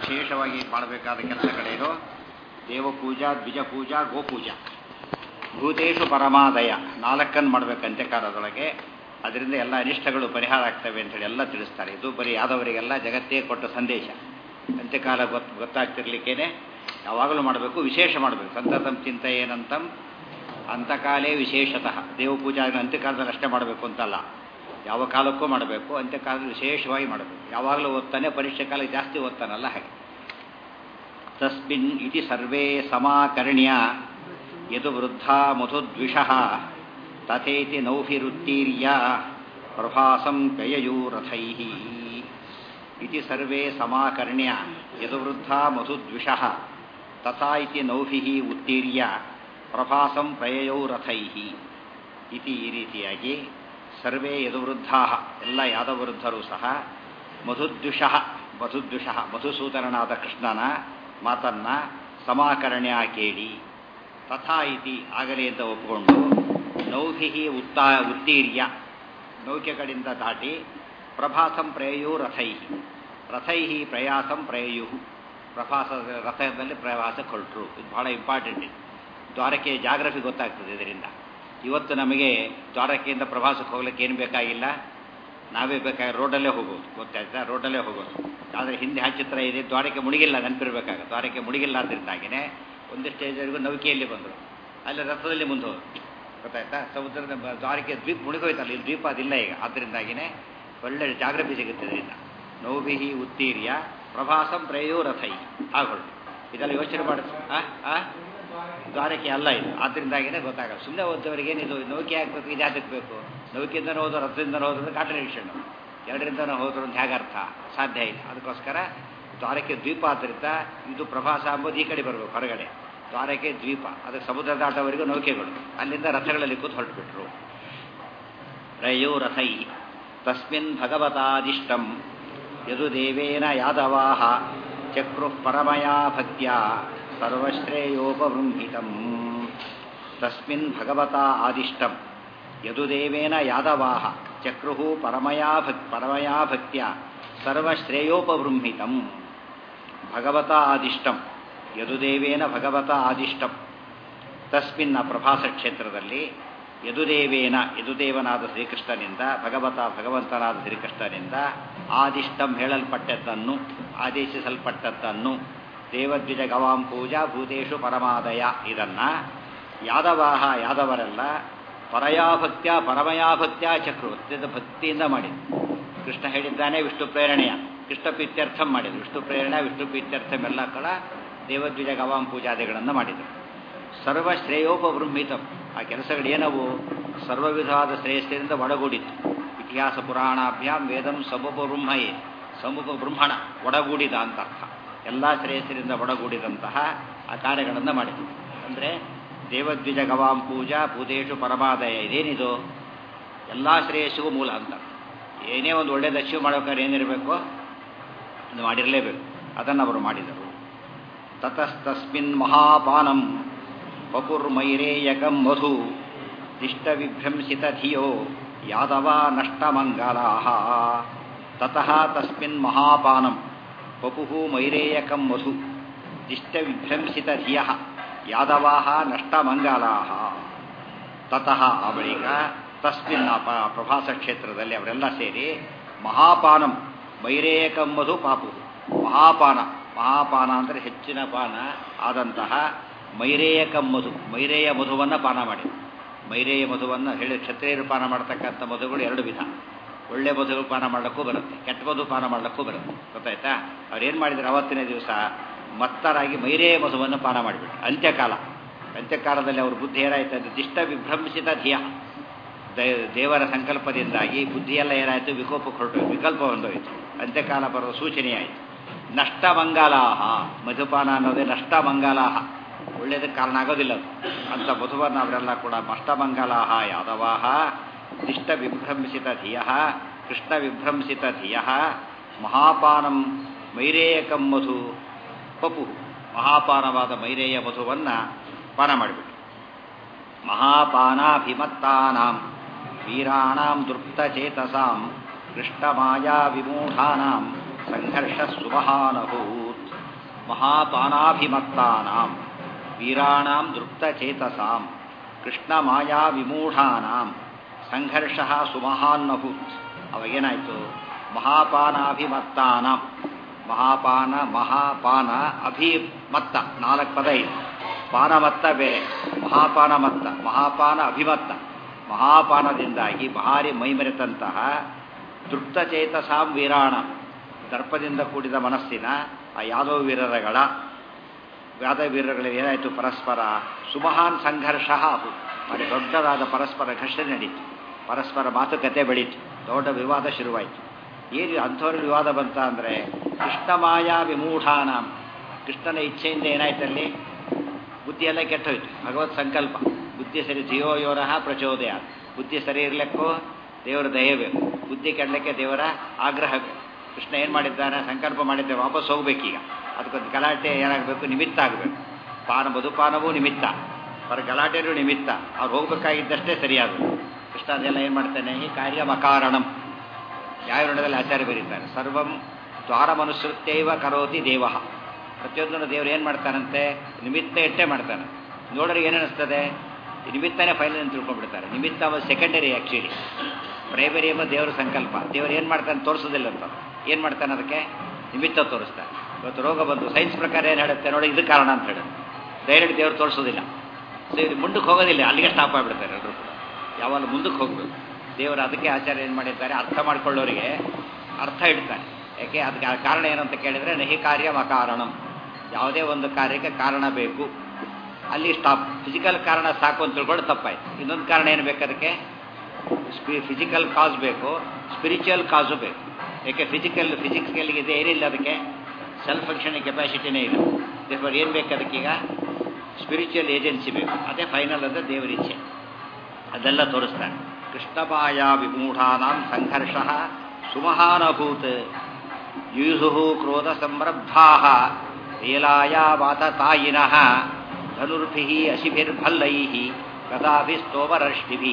ವಿಶೇಷವಾಗಿ ಮಾಡಬೇಕಾದ ಕೆಲಸಗಳೇನು ದೇವಪೂಜಾ ದ್ವಿಜಪೂಜಾ ಗೋಪೂಜಾ ಭೂತೇಶು ಪರಮಾದಯ ನಾಲ್ಕನ್ನು ಮಾಡಬೇಕು ಅಂತ್ಯಕಾಲದೊಳಗೆ ಅದರಿಂದ ಎಲ್ಲ ಅನಿಷ್ಟಗಳು ಪರಿಹಾರ ಆಗ್ತವೆ ಅಂತೇಳಿ ಎಲ್ಲ ತಿಳಿಸ್ತಾರೆ ಇದು ಬರೀ ಯಾದವರಿಗೆಲ್ಲ ಜಗತ್ತೇ ಕೊಟ್ಟ ಸಂದೇಶ ಅಂತ್ಯಕಾಲ ಗೊತ್ತು ಗೊತ್ತಾಗ್ತಿರ್ಲಿಕ್ಕೇನೆ ಯಾವಾಗಲೂ ಮಾಡಬೇಕು ವಿಶೇಷ ಮಾಡಬೇಕು ಸಂತತಂ ಚಿಂತೆ ಏನಂತಂ ಅಂತಕಾಲೇ ವಿಶೇಷತಃ ದೇವಪೂಜಾ ಅಂತ್ಯಕಾಲದಲ್ಲಿ ಅಷ್ಟೇ ಮಾಡಬೇಕು ಅಂತಲ್ಲ ಯಾವ ಕಾಲಕ್ಕೂ ಮಾಡಬೇಕು ಅಂತ್ಯಕಾಲದಲ್ಲಿ ವಿಶೇಷವಾಗಿ ಮಾಡಬೇಕು ಯಾವಾಗಲೂ ಓದ್ತಾನೆ ಪರೀಕ್ಷೆ ಕಾಲಕ್ಕೆ ಜಾಸ್ತಿ ಓದ್ತಾನಲ್ಲ ಹಾಗೆ ತಸ್ಮಿನ್ ಇತಿ ಸರ್ವೇ ಸಮಾಕರ್ಣ್ಯ ಯದು ವೃದ್ಧ ಮಧುದ್ವಿಷಃ ತಥೇತಿ ನೌಭಿರುತ್ತೀರ್ಯ ಪ್ರಭಾಸಂ ಕಯಯೂರಥೈಃ ಇತಿ ಸರ್ವೇ ಸಮಾಕರ್ಣ್ಯ ಯದು ವೃದ್ಧ ಮಧುದ್ವಿಷಃ ತಥಾ ಇತಿ ನೌಭಿಃ ಉತ್ತೀರ್ಯ ಪ್ರಭಾಸಂ ಪ್ರಯಯೌ ರಥೈಃ ಇತಿ ಈ ರೀತಿಯಾಗಿ ಸರ್ವೇ ಯದುವೃದ್ಧಾ ಎಲ್ಲ ಯಾದವೃದ್ಧರು ಸಹ ಮಧುದ್ವಿಷಃ ಮಧುದ್ವಿಷಃ ಮಧುಸೂದರನಾದ ಕೃಷ್ಣನ ಮಾತನ್ನ ಸಮಾಕರ್ಣ್ಯ ಕೇಳಿ ತಥಾ ಇತಿ ಆಗಲಿ ಅಂತ ಒಪ್ಪಿಕೊಂಡು ನೌಭಿ ಉತ್ತಾ ಉತ್ತೀರ್ಯ ನೌಕೆಗಳಿಂದ ದಾಟಿ ಪ್ರಭಾಸಂ ಪ್ರಯಯು ರಥೈ ರಥೈ ಪ್ರಯಾಸಂ ಪ್ರಯಯು ಪ್ರಭಾಸ ರಥದಲ್ಲಿ ಪ್ರವಾಸ ಕೊಟ್ಟರು ಇದು ಬಹಳ ಇಂಪಾರ್ಟೆಂಟ್ ಇದು ದ್ವಾರಕೆ ಜಾಗ್ರಫಿ ಗೊತ್ತಾಗ್ತದೆ ಇದರಿಂದ ಇವತ್ತು ನಮಗೆ ದ್ವಾರಕೆಯಿಂದ ಪ್ರವಾಸಕ್ಕೆ ಹೋಗ್ಲಿಕ್ಕೆ ಏನು ಬೇಕಾಗಿಲ್ಲ ನಾವೇ ಬೇಕಾಗಿ ರೋಡಲ್ಲೇ ಹೋಗೋದು ಗೊತ್ತಾಯ್ತಾ ರೋಡಲ್ಲೇ ಹೋಗೋದು ಆದರೆ ಹಿಂದೆ ಹಚ್ಚಿತ್ರ ಇದೆ ದ್ವಾರಕೆ ಮುಳುಗಿಲ್ಲ ನೆನಪಿರ್ಬೇಕಾಗ ದ್ವಾರಕೆ ಮುಳುಗಿಲ್ಲ ಅದರಿಂದಾಗಿನೇ ಒಂದು ಸ್ಟೇಜ್ವರೆಗೂ ನೌಕೆಯಲ್ಲಿ ಬಂದರು ಅಲ್ಲಿ ರಥದಲ್ಲಿ ಮುಂದೆ ಹೋದರು ಗೊತ್ತಾಯ್ತಾ ಸಮುದ್ರದ ದ್ವಾರಕೆ ದ್ವೀಪ ಮುಳುಗೋಯ್ತಲ್ಲ ಇಲ್ಲಿ ದ್ವೀಪ ಅದಿಲ್ಲ ಈಗ ಆದ್ದರಿಂದಾಗಿನೇ ಒಳ್ಳೆ ಜಾಗ್ರಫಿ ಸಿಗುತ್ತೆ ಇದರಿಂದ ನೌಭಿಹಿ ಉತ್ತೀರ್ಯ ಪ್ರಭಾಸಂ ಪ್ರಯೋ ರಥೈ ಆಗೊಳ್ಳು ಇದೆಲ್ಲ ಯೋಚನೆ ಮಾಡುತ್ತೆ ಆ ದ್ವಾರಕೆ ಅಲ್ಲ ಇದು ಆದ್ದರಿಂದಾಗಿನೇ ಗೊತ್ತಾಗಲ್ಲ ಸುಮ್ಮನೆ ಓದೋರಿಗೆ ಏನಿದು ನೌಕೆ ಹಾಕ್ಬೇಕು ಇದು ಯಾತಕ್ಕೆ ಬೇಕು ನೌಕೆಯಿಂದನೂ ಹೋದ್ರು ರಥದಿಂದನೂ ಹೋದ್ರು ಕಾಂಟ್ರಡಿಕ್ಷನ್ ಎರಡರಿಂದನೂ ಹೋದ್ರು ಅಂತ ಹೇಗೆ ಅರ್ಥ ಸಾಧ್ಯ ಇಲ್ಲ ಅದಕ್ಕೋಸ್ಕರ ದ್ವಾರಕೆ ದ್ವೀಪ ಆದ್ದರಿಂದ ಇದು ಪ್ರಭಾಸ ಅಂಬೋದು ಈ ಕಡೆ ಬರಬೇಕು ಹೊರಗಡೆ ದ್ವಾರಕೆ ದ್ವೀಪ ಅದಕ್ಕೆ ಸಮುದ್ರ ದಾಟವರೆಗೂ ನೌಕೆಗಳು ಅಲ್ಲಿಂದ ರಥಗಳಲ್ಲಿ ಕೂತು ಹೊರಟುಬಿಟ್ರು ರಯೋ ರಥೈ ತಸ್ಮಿನ್ ಭಗವತಾದಿಷ್ಟಂ ಯದುದೇವೇನ ಯಾದವಾಹ ಚಕ್ರು ಪರಮಯಾ ಭಕ್ತ್ಯ ಸರ್ವಶ್ರೇಯೋಪಬೃಂಹಿತಂ ತಸ್ಮಿನ್ ಭಗವತಾ ಆದಿಷ್ಟಂ ಯದುದೇವೇನ ಯಾದವಾಹ ಚಕ್ರು ಪರಮಯಾ ಭಕ್ ಪರಮಯಾ ಭಕ್ತ್ಯ ಸರ್ವಶ್ರೇಯೋಪಬೃಂಹಿತಂ ಭಗವತಾ ಆದಿಷ್ಟಂ ಯದುದೇವೇನ ಭಗವತಾ ಆದಿಷ್ಟಂ ತಸ್ಮಿನ್ನ ಪ್ರಭಾಸ ಕ್ಷೇತ್ರದಲ್ಲಿ ಯದುದೇವೇನ ಯದುದೇವನಾದ ಶ್ರೀಕೃಷ್ಣನಿಂದ ಭಗವತ ಭಗವಂತನಾದ ಶ್ರೀಕೃಷ್ಣನಿಂದ ಆದಿಷ್ಟಂ ಹೇಳಲ್ಪಟ್ಟದ್ದನ್ನು ಆದೇಶಿಸಲ್ಪಟ್ಟದ್ದನ್ನು ದೇವದ್ವಿಜ ಗವಾಂ ಪೂಜಾ ಭೂತೇಶು ಪರಮಾದಯ ಇದನ್ನ ಯಾದವಾಹ ಯಾದವರೆಲ್ಲ ಪರಯಾಭಕ್ತ್ಯ ಪರಮಯಾಭಕ್ತ್ಯ ಚಕ್ರು ಅತ್ಯಂತ ಭಕ್ತಿಯಿಂದ ಮಾಡಿದ್ರು ಕೃಷ್ಣ ಹೇಳಿದ್ದಾನೆ ವಿಷ್ಣು ಪ್ರೇರಣೆಯ ಕೃಷ್ಣ ಪ್ರೀತ್ಯರ್ಥಂ ಮಾಡಿದ್ರು ವಿಷ್ಣು ಪ್ರೇರಣೆ ವಿಷ್ಣು ಪ್ರೀತ್ಯರ್ಥಂ ಎಲ್ಲ ಕಡ ದೇವದ್ವಿಜ ಗವಾಂ ಪೂಜಾದಿಗಳನ್ನು ಮಾಡಿದರು ಸರ್ವ ಶ್ರೇಯೋಪಬೃಂಹಿತಂ ಆ ಕೆಲಸಗಳು ಏನವು ಸರ್ವವಿಧವಾದ ಶ್ರೇಯಸ್ಸಿನಿಂದ ಒಡಗೂಡಿತ್ತು ಇತಿಹಾಸ ಪುರಾಣಾಭ್ಯಾಂ ವೇದಂ ಸಮುಪಬೃಂಹಯೇ ಸಮುಪಬೃಂಹಣ ಒಡಗೂಡಿದ ಅಂತ ಅರ್ಥ ಎಲ್ಲ ಶ್ರೇಯಸ್ಸಿನಿಂದ ಒಡಗೂಡಿದಂತಹ ಆ ಕಾರ್ಯಗಳನ್ನು ಮಾಡಿತು ಅಂದರೆ ದೇವದ್ವಿಜ ಗವಾಂ ಪೂಜಾ ಭೂತೇಶು ಪರಮಾದಯ ಇದೇನಿದು ಎಲ್ಲ ಶ್ರೇಯಸ್ಸಿಗೂ ಮೂಲ ಅಂತ ಏನೇ ಒಂದು ಒಳ್ಳೆಯದು ಅಚೀವ್ ಮಾಡೋಕ್ಕಾದ್ರೆ ಏನಿರಬೇಕು ಅದು ಮಾಡಿರಲೇಬೇಕು ಅದನ್ನು ಅವರು ಮಾಡಿದರು ತತಸ್ತಸ್ಮಿನ್ ಮಹಾಪಾನಂ ಪಪುರ್ಮೈರೇಯಕಂ ಮಧು ದಿಷ್ಟವಿಭ್ರಂಸಿತ ಧಿಯೋ ಯಾದವ ನಷ್ಟಮಂಗಲಾ ತತಃ ತಸ್ಮಿನ್ ಮಹಾಪಾನಂ ಪಪು ಮೈರೇಯಕಂ ಮಧು ದಿಷ್ಟವಿಭ್ರಂಸಿತ ಧಿಯ ಯಾದವಾ ನಷ್ಟಮಂಗಲಾ ತತಃ ಆ ಬಳಿಕ ತಸ್ಮಿನ್ ಪ್ರಭಾಸ ಕ್ಷೇತ್ರದಲ್ಲಿ ಅವರೆಲ್ಲ ಸೇರಿ ಮಹಾಪಾನಂ ಮೈರೇಯಕಂ ಮಧು ಪಾಪು ಮಹಾಪಾನ ಮಹಾಪಾನ ಅಂದರೆ ಹೆಚ್ಚಿನ ಪಾನ ಆದಂತಹ ಮೈರೇಯಕ ಮಧು ಮೈರೇಯ ಮಧುವನ್ನು ಪಾನ ಮಾಡಿ ಮೈರೇಯ ಮಧುವನ್ನು ಹೇಳಿ ಕ್ಷತ್ರಿಯರು ಪಾನ ಮಾಡತಕ್ಕಂಥ ಮಧುಗಳು ಎರಡು ವಿಧ ಒಳ್ಳೆ ಮಧುಗಳು ಪಾನ ಮಾಡಲಿಕ್ಕೂ ಬರುತ್ತೆ ಕೆಟ್ಟ ಮಧು ಪಾನ ಮಾಡಲಿಕ್ಕೂ ಬರುತ್ತೆ ಗೊತ್ತಾಯ್ತಾ ಅವ್ರೇನು ಮಾಡಿದ್ರು ಅವತ್ತಿನ ದಿವಸ ಮತ್ತರಾಗಿ ಮೈರೇಯ ಮಧುವನ್ನು ಪಾನ ಮಾಡಿಬಿಟ್ರು ಅಂತ್ಯಕಾಲ ಅಂತ್ಯಕಾಲದಲ್ಲಿ ಅವ್ರ ಬುದ್ಧಿ ಏನಾಯ್ತು ಅಂದರೆ ದಿಷ್ಟ ವಿಭ್ರಂಸಿತ ಧಿಯ ದೇವರ ಸಂಕಲ್ಪದಿಂದಾಗಿ ಬುದ್ಧಿಯೆಲ್ಲ ಏನಾಯಿತು ವಿಕೋಪಕ್ಕೆ ಹೊರಟು ವಿಕಲ್ಪ ಹೊಂದೋಯ್ತು ಅಂತ್ಯಕಾಲ ಬರುವ ಸೂಚನೆಯಾಯಿತು ನಷ್ಟಮಂಗಲಾಹ ಮಧುಪಾನ ಅನ್ನೋದೇ ನಷ್ಟಮಂಗಲಾಹ ಒಳ್ಳೆಯದಕ್ಕೆ ಕಾರಣ ಆಗೋದಿಲ್ಲ ಅದು ಅಂತ ಮಧುವನ್ನು ಅವರೆಲ್ಲ ಕೂಡ ನಷ್ಟಮಂಗಲಾಹ ಯಾದವಾಹ ದಿಷ್ಟ ವಿಭ್ರಂಸಿತ ಧಿಯ ಕೃಷ್ಣ ವಿಭ್ರಂಸಿತ ಧಿಯ ಮಹಾಪಾನಂ ಮೈರೇಯಕಂ ಮಧು ಪಪು ಮಹಾಪಾನವಾದ ಮೈರೇಯ ಮಧುವನ್ನು ಪಾನ ಮಾಡಿಬಿಟ್ಟು ಮಹಾಪಾನಾಭಿಮತ್ತಾನಾಂ ವೀರಾಣಾಂ ದೃಪ್ತಚೇತಸಾಂ ಕೃಷ್ಣಮಾಯಾ ವಿಮೂಢಾನಾಂ ಸಂಘರ್ಷ ಸುಮಹಾನಭೂತ್ ಮಹಾಪಾನಾಭಿಮತ್ತಾನಾಂ ವೀರಾಣಾಂ ದೃಪ್ತಚೇತಸಾಂ ಕೃಷ್ಣಮಾಯಾ ವಿಮೂಢಾನಾಂ ಸಂಘರ್ಷ ಸುಮಹಾನ್ನಭೂತ್ ಅವಾಗೇನಾಯಿತು ಮಹಾಪಾನಾಭಿಮತ್ತಾನಾಂ ಮಹಾಪಾನ ಮಹಾಪಾನ ಅಭಿಮತ್ತ ನಾಲ್ಕು ಪದ ಇದೆ ಪಾನಮತ್ತ ಬೇರೆ ಮಹಾಪಾನ ಮತ್ತ ಮಹಾಪಾನ ಅಭಿಮತ್ತ ಮಹಾಪಾನದಿಂದಾಗಿ ಭಾರಿ ಮೈಮರೆತಂತಹ ತೃಪ್ತಚೇತಸಾಂ ವೀರಾಣ ದರ್ಪದಿಂದ ಕೂಡಿದ ಮನಸ್ಸಿನ ಆ ಯಾದವ ವೀರರಗಳ ಯಾದವ ವೀರರಲ್ಲಿ ಏನಾಯಿತು ಪರಸ್ಪರ ಸುಮಹಾನ್ ಸಂಘರ್ಷ ಅವು ಮಾಡಿ ದೊಡ್ಡದಾದ ಪರಸ್ಪರ ಘರ್ಷಣೆ ನಡೀತು ಪರಸ್ಪರ ಮಾತುಕತೆ ಬೆಳೀತು ದೊಡ್ಡ ವಿವಾದ ಶುರುವಾಯಿತು ಏನು ಅಂಥವ್ರ ವಿವಾದ ಬಂತ ಅಂದರೆ ಕೃಷ್ಣಮಾಯಾ ವಿಮೂಢಾನ ಕೃಷ್ಣನ ಇಚ್ಛೆಯಿಂದ ಏನಾಯ್ತಲ್ಲಿ ಬುದ್ಧಿಯೆಲ್ಲ ಕೆಟ್ಟೋಯ್ತು ಭಗವತ್ ಸಂಕಲ್ಪ ಬುದ್ಧಿ ಸರಿ ಧಿಯೋ ಯೋರಹ ಪ್ರಚೋದಯ ಬುದ್ಧಿ ಸರಿ ಇರಲಿಕ್ಕೂ ದೇವರ ದಯೆ ಬೇಕು ಬುದ್ಧಿ ಕೆಡಲಿಕ್ಕೆ ದೇವರ ಆಗ್ರಹ ಬೇಕು ಕೃಷ್ಣ ಏನು ಮಾಡಿದ್ದಾನೆ ಸಂಕಲ್ಪ ಮಾಡಿದ್ದೆ ವಾಪಸ್ ಹೋಗ್ಬೇಕೀಗ ಅದಕ್ಕೊಂದು ಗಲಾಟೆ ಏನಾಗಬೇಕು ನಿಮಿತ್ತ ಆಗಬೇಕು ಪಾನ ಮಧುಪಾನವೂ ನಿಮಿತ್ತ ಅವರ ಗಲಾಟೆನೂ ನಿಮಿತ್ತ ಅವ್ರು ಹೋಗ್ಬೇಕಾಗಿದ್ದಷ್ಟೇ ಸರಿಯಾದರು ಕೃಷ್ಣ ಅದೆಲ್ಲ ಏನು ಮಾಡ್ತಾನೆ ಈ ಕಾರ್ಯ ಮಕಾರಣಂ ನ್ಯಾಯವರ್ಣದಲ್ಲಿ ಆಚಾರ್ಯ ಬರೀತಾರೆ ಸರ್ವಂ ದ್ವಾರಮನುಸೃತ್ಯೈವ ಕರೋತಿ ದೇವ ಪ್ರತಿಯೊಂದನ್ನು ದೇವರು ಏನು ಮಾಡ್ತಾನಂತೆ ನಿಮಿತ್ತ ಇಟ್ಟೇ ಮಾಡ್ತಾನೆ ನೋಡ್ರಿಗೆ ಏನು ಅನಿಸ್ತದೆ ನಿಮಿತ್ತನೇ ಫೈನಲ್ ಅಂತ ತಿಳ್ಕೊಂಡ್ಬಿಡ್ತಾರೆ ನಿಮಿತ್ತ ಸೆಕೆಂಡರಿ ಆ್ಯಕ್ಚುಲಿ ಪ್ರೈಮರಿ ಎಂಬ ದೇವರ ಸಂಕಲ್ಪ ದೇವರು ಏನು ಮಾಡ್ತಾನೆ ತೋರಿಸೋದಿಲ್ಲ ಅಂತ ಏನು ಮಾಡ್ತಾನೆ ಅದಕ್ಕೆ ನಿಮಿತ್ತ ತೋರಿಸ್ತಾನೆ ಇವತ್ತು ರೋಗ ಬಂತು ಸೈನ್ಸ್ ಪ್ರಕಾರ ಏನು ಹೇಳುತ್ತೆ ನೋಡಿ ಇದು ಕಾರಣ ಅಂತ ಹೇಳುತ್ತೆ ಡೈರೆಕ್ಟ್ ದೇವರು ತೋರಿಸೋದಿಲ್ಲ ಸೊ ಇದು ಮುಂದಕ್ಕೆ ಹೋಗೋದಿಲ್ಲ ಅಲ್ಲಿಗೆ ಸ್ಟಾಪ್ ಆಗಿಬಿಡ್ತಾರೆ ಎಲ್ಲರೂ ಕೂಡ ಯಾವಾಗ ಮುಂದಕ್ಕೆ ಹೋಗಬೇಕು ದೇವರು ಅದಕ್ಕೆ ಆಚಾರ್ಯ ಏನು ಮಾಡಿದ್ದಾರೆ ಅರ್ಥ ಮಾಡ್ಕೊಳ್ಳೋರಿಗೆ ಅರ್ಥ ಇಡ್ತಾನೆ ಯಾಕೆ ಅದಕ್ಕೆ ಆ ಕಾರಣ ಏನಂತ ಕೇಳಿದರೆ ನಹಿ ಕಾರ್ಯ ಅಕಾರಣಂ ಯಾವುದೇ ಒಂದು ಕಾರ್ಯಕ್ಕೆ ಕಾರಣ ಬೇಕು ಅಲ್ಲಿ ಸ್ಟಾಪ್ ಫಿಸಿಕಲ್ ಕಾರಣ ಸಾಕು ಅಂತ ತಿಳ್ಕೊಂಡು ತಪ್ಪಾಯ್ತು ಇನ್ನೊಂದು ಕಾರಣ ಏನು ಬೇಕು ಅದಕ್ಕೆ ಸ್ಪಿ ಫಿಸಿಕಲ್ ಕಾಸ್ ಬೇಕು ಸ್ಪಿರಿಚುವಲ್ ಕಾಸು ಬೇಕು ಯಾಕೆ ಫಿಸಿಕಲ್ ಫಿಸಿಕ್ಸ್ಗೆ ಇದೆ ಏನಿಲ್ಲ ಅದಕ್ಕೆ ಸೆಲ್ಫ್ ಫಂಕ್ಷನಿಂಗ್ ಕೆಪಾಸಿಟಿನೇ ಇಲ್ಲ ದೇವರ್ ಏನು ಬೇಕು ಅದಕ್ಕೀಗ ಸ್ಪಿರಿಚುವಲ್ ಏಜೆನ್ಸಿ ಬೇಕು ಅದೇ ಫೈನಲ್ ಅಂದರೆ ದೇವರ ಇಚ್ಛೆ ಅದೆಲ್ಲ ತೋರಿಸ್ತಾನೆ ಕೃಷ್ಣಪಾಯ ವಿಮೂಢಾನಾಂ ಸಂಘರ್ಷ ಸುಮಹಾನಭೂತ್ ಯೂಸು ಕ್ರೋಧ ಸಂರಬ್ಧಾ ವೇಲಾಯ ವಾತತಾಯಿನಃ ಧನುರ್ಭಿ ಅಶಿಭಿರ್ಭಲ್ಲೈ ಕದಾಭಿ ಸ್ತೋಮರಷ್ಟಿಭಿ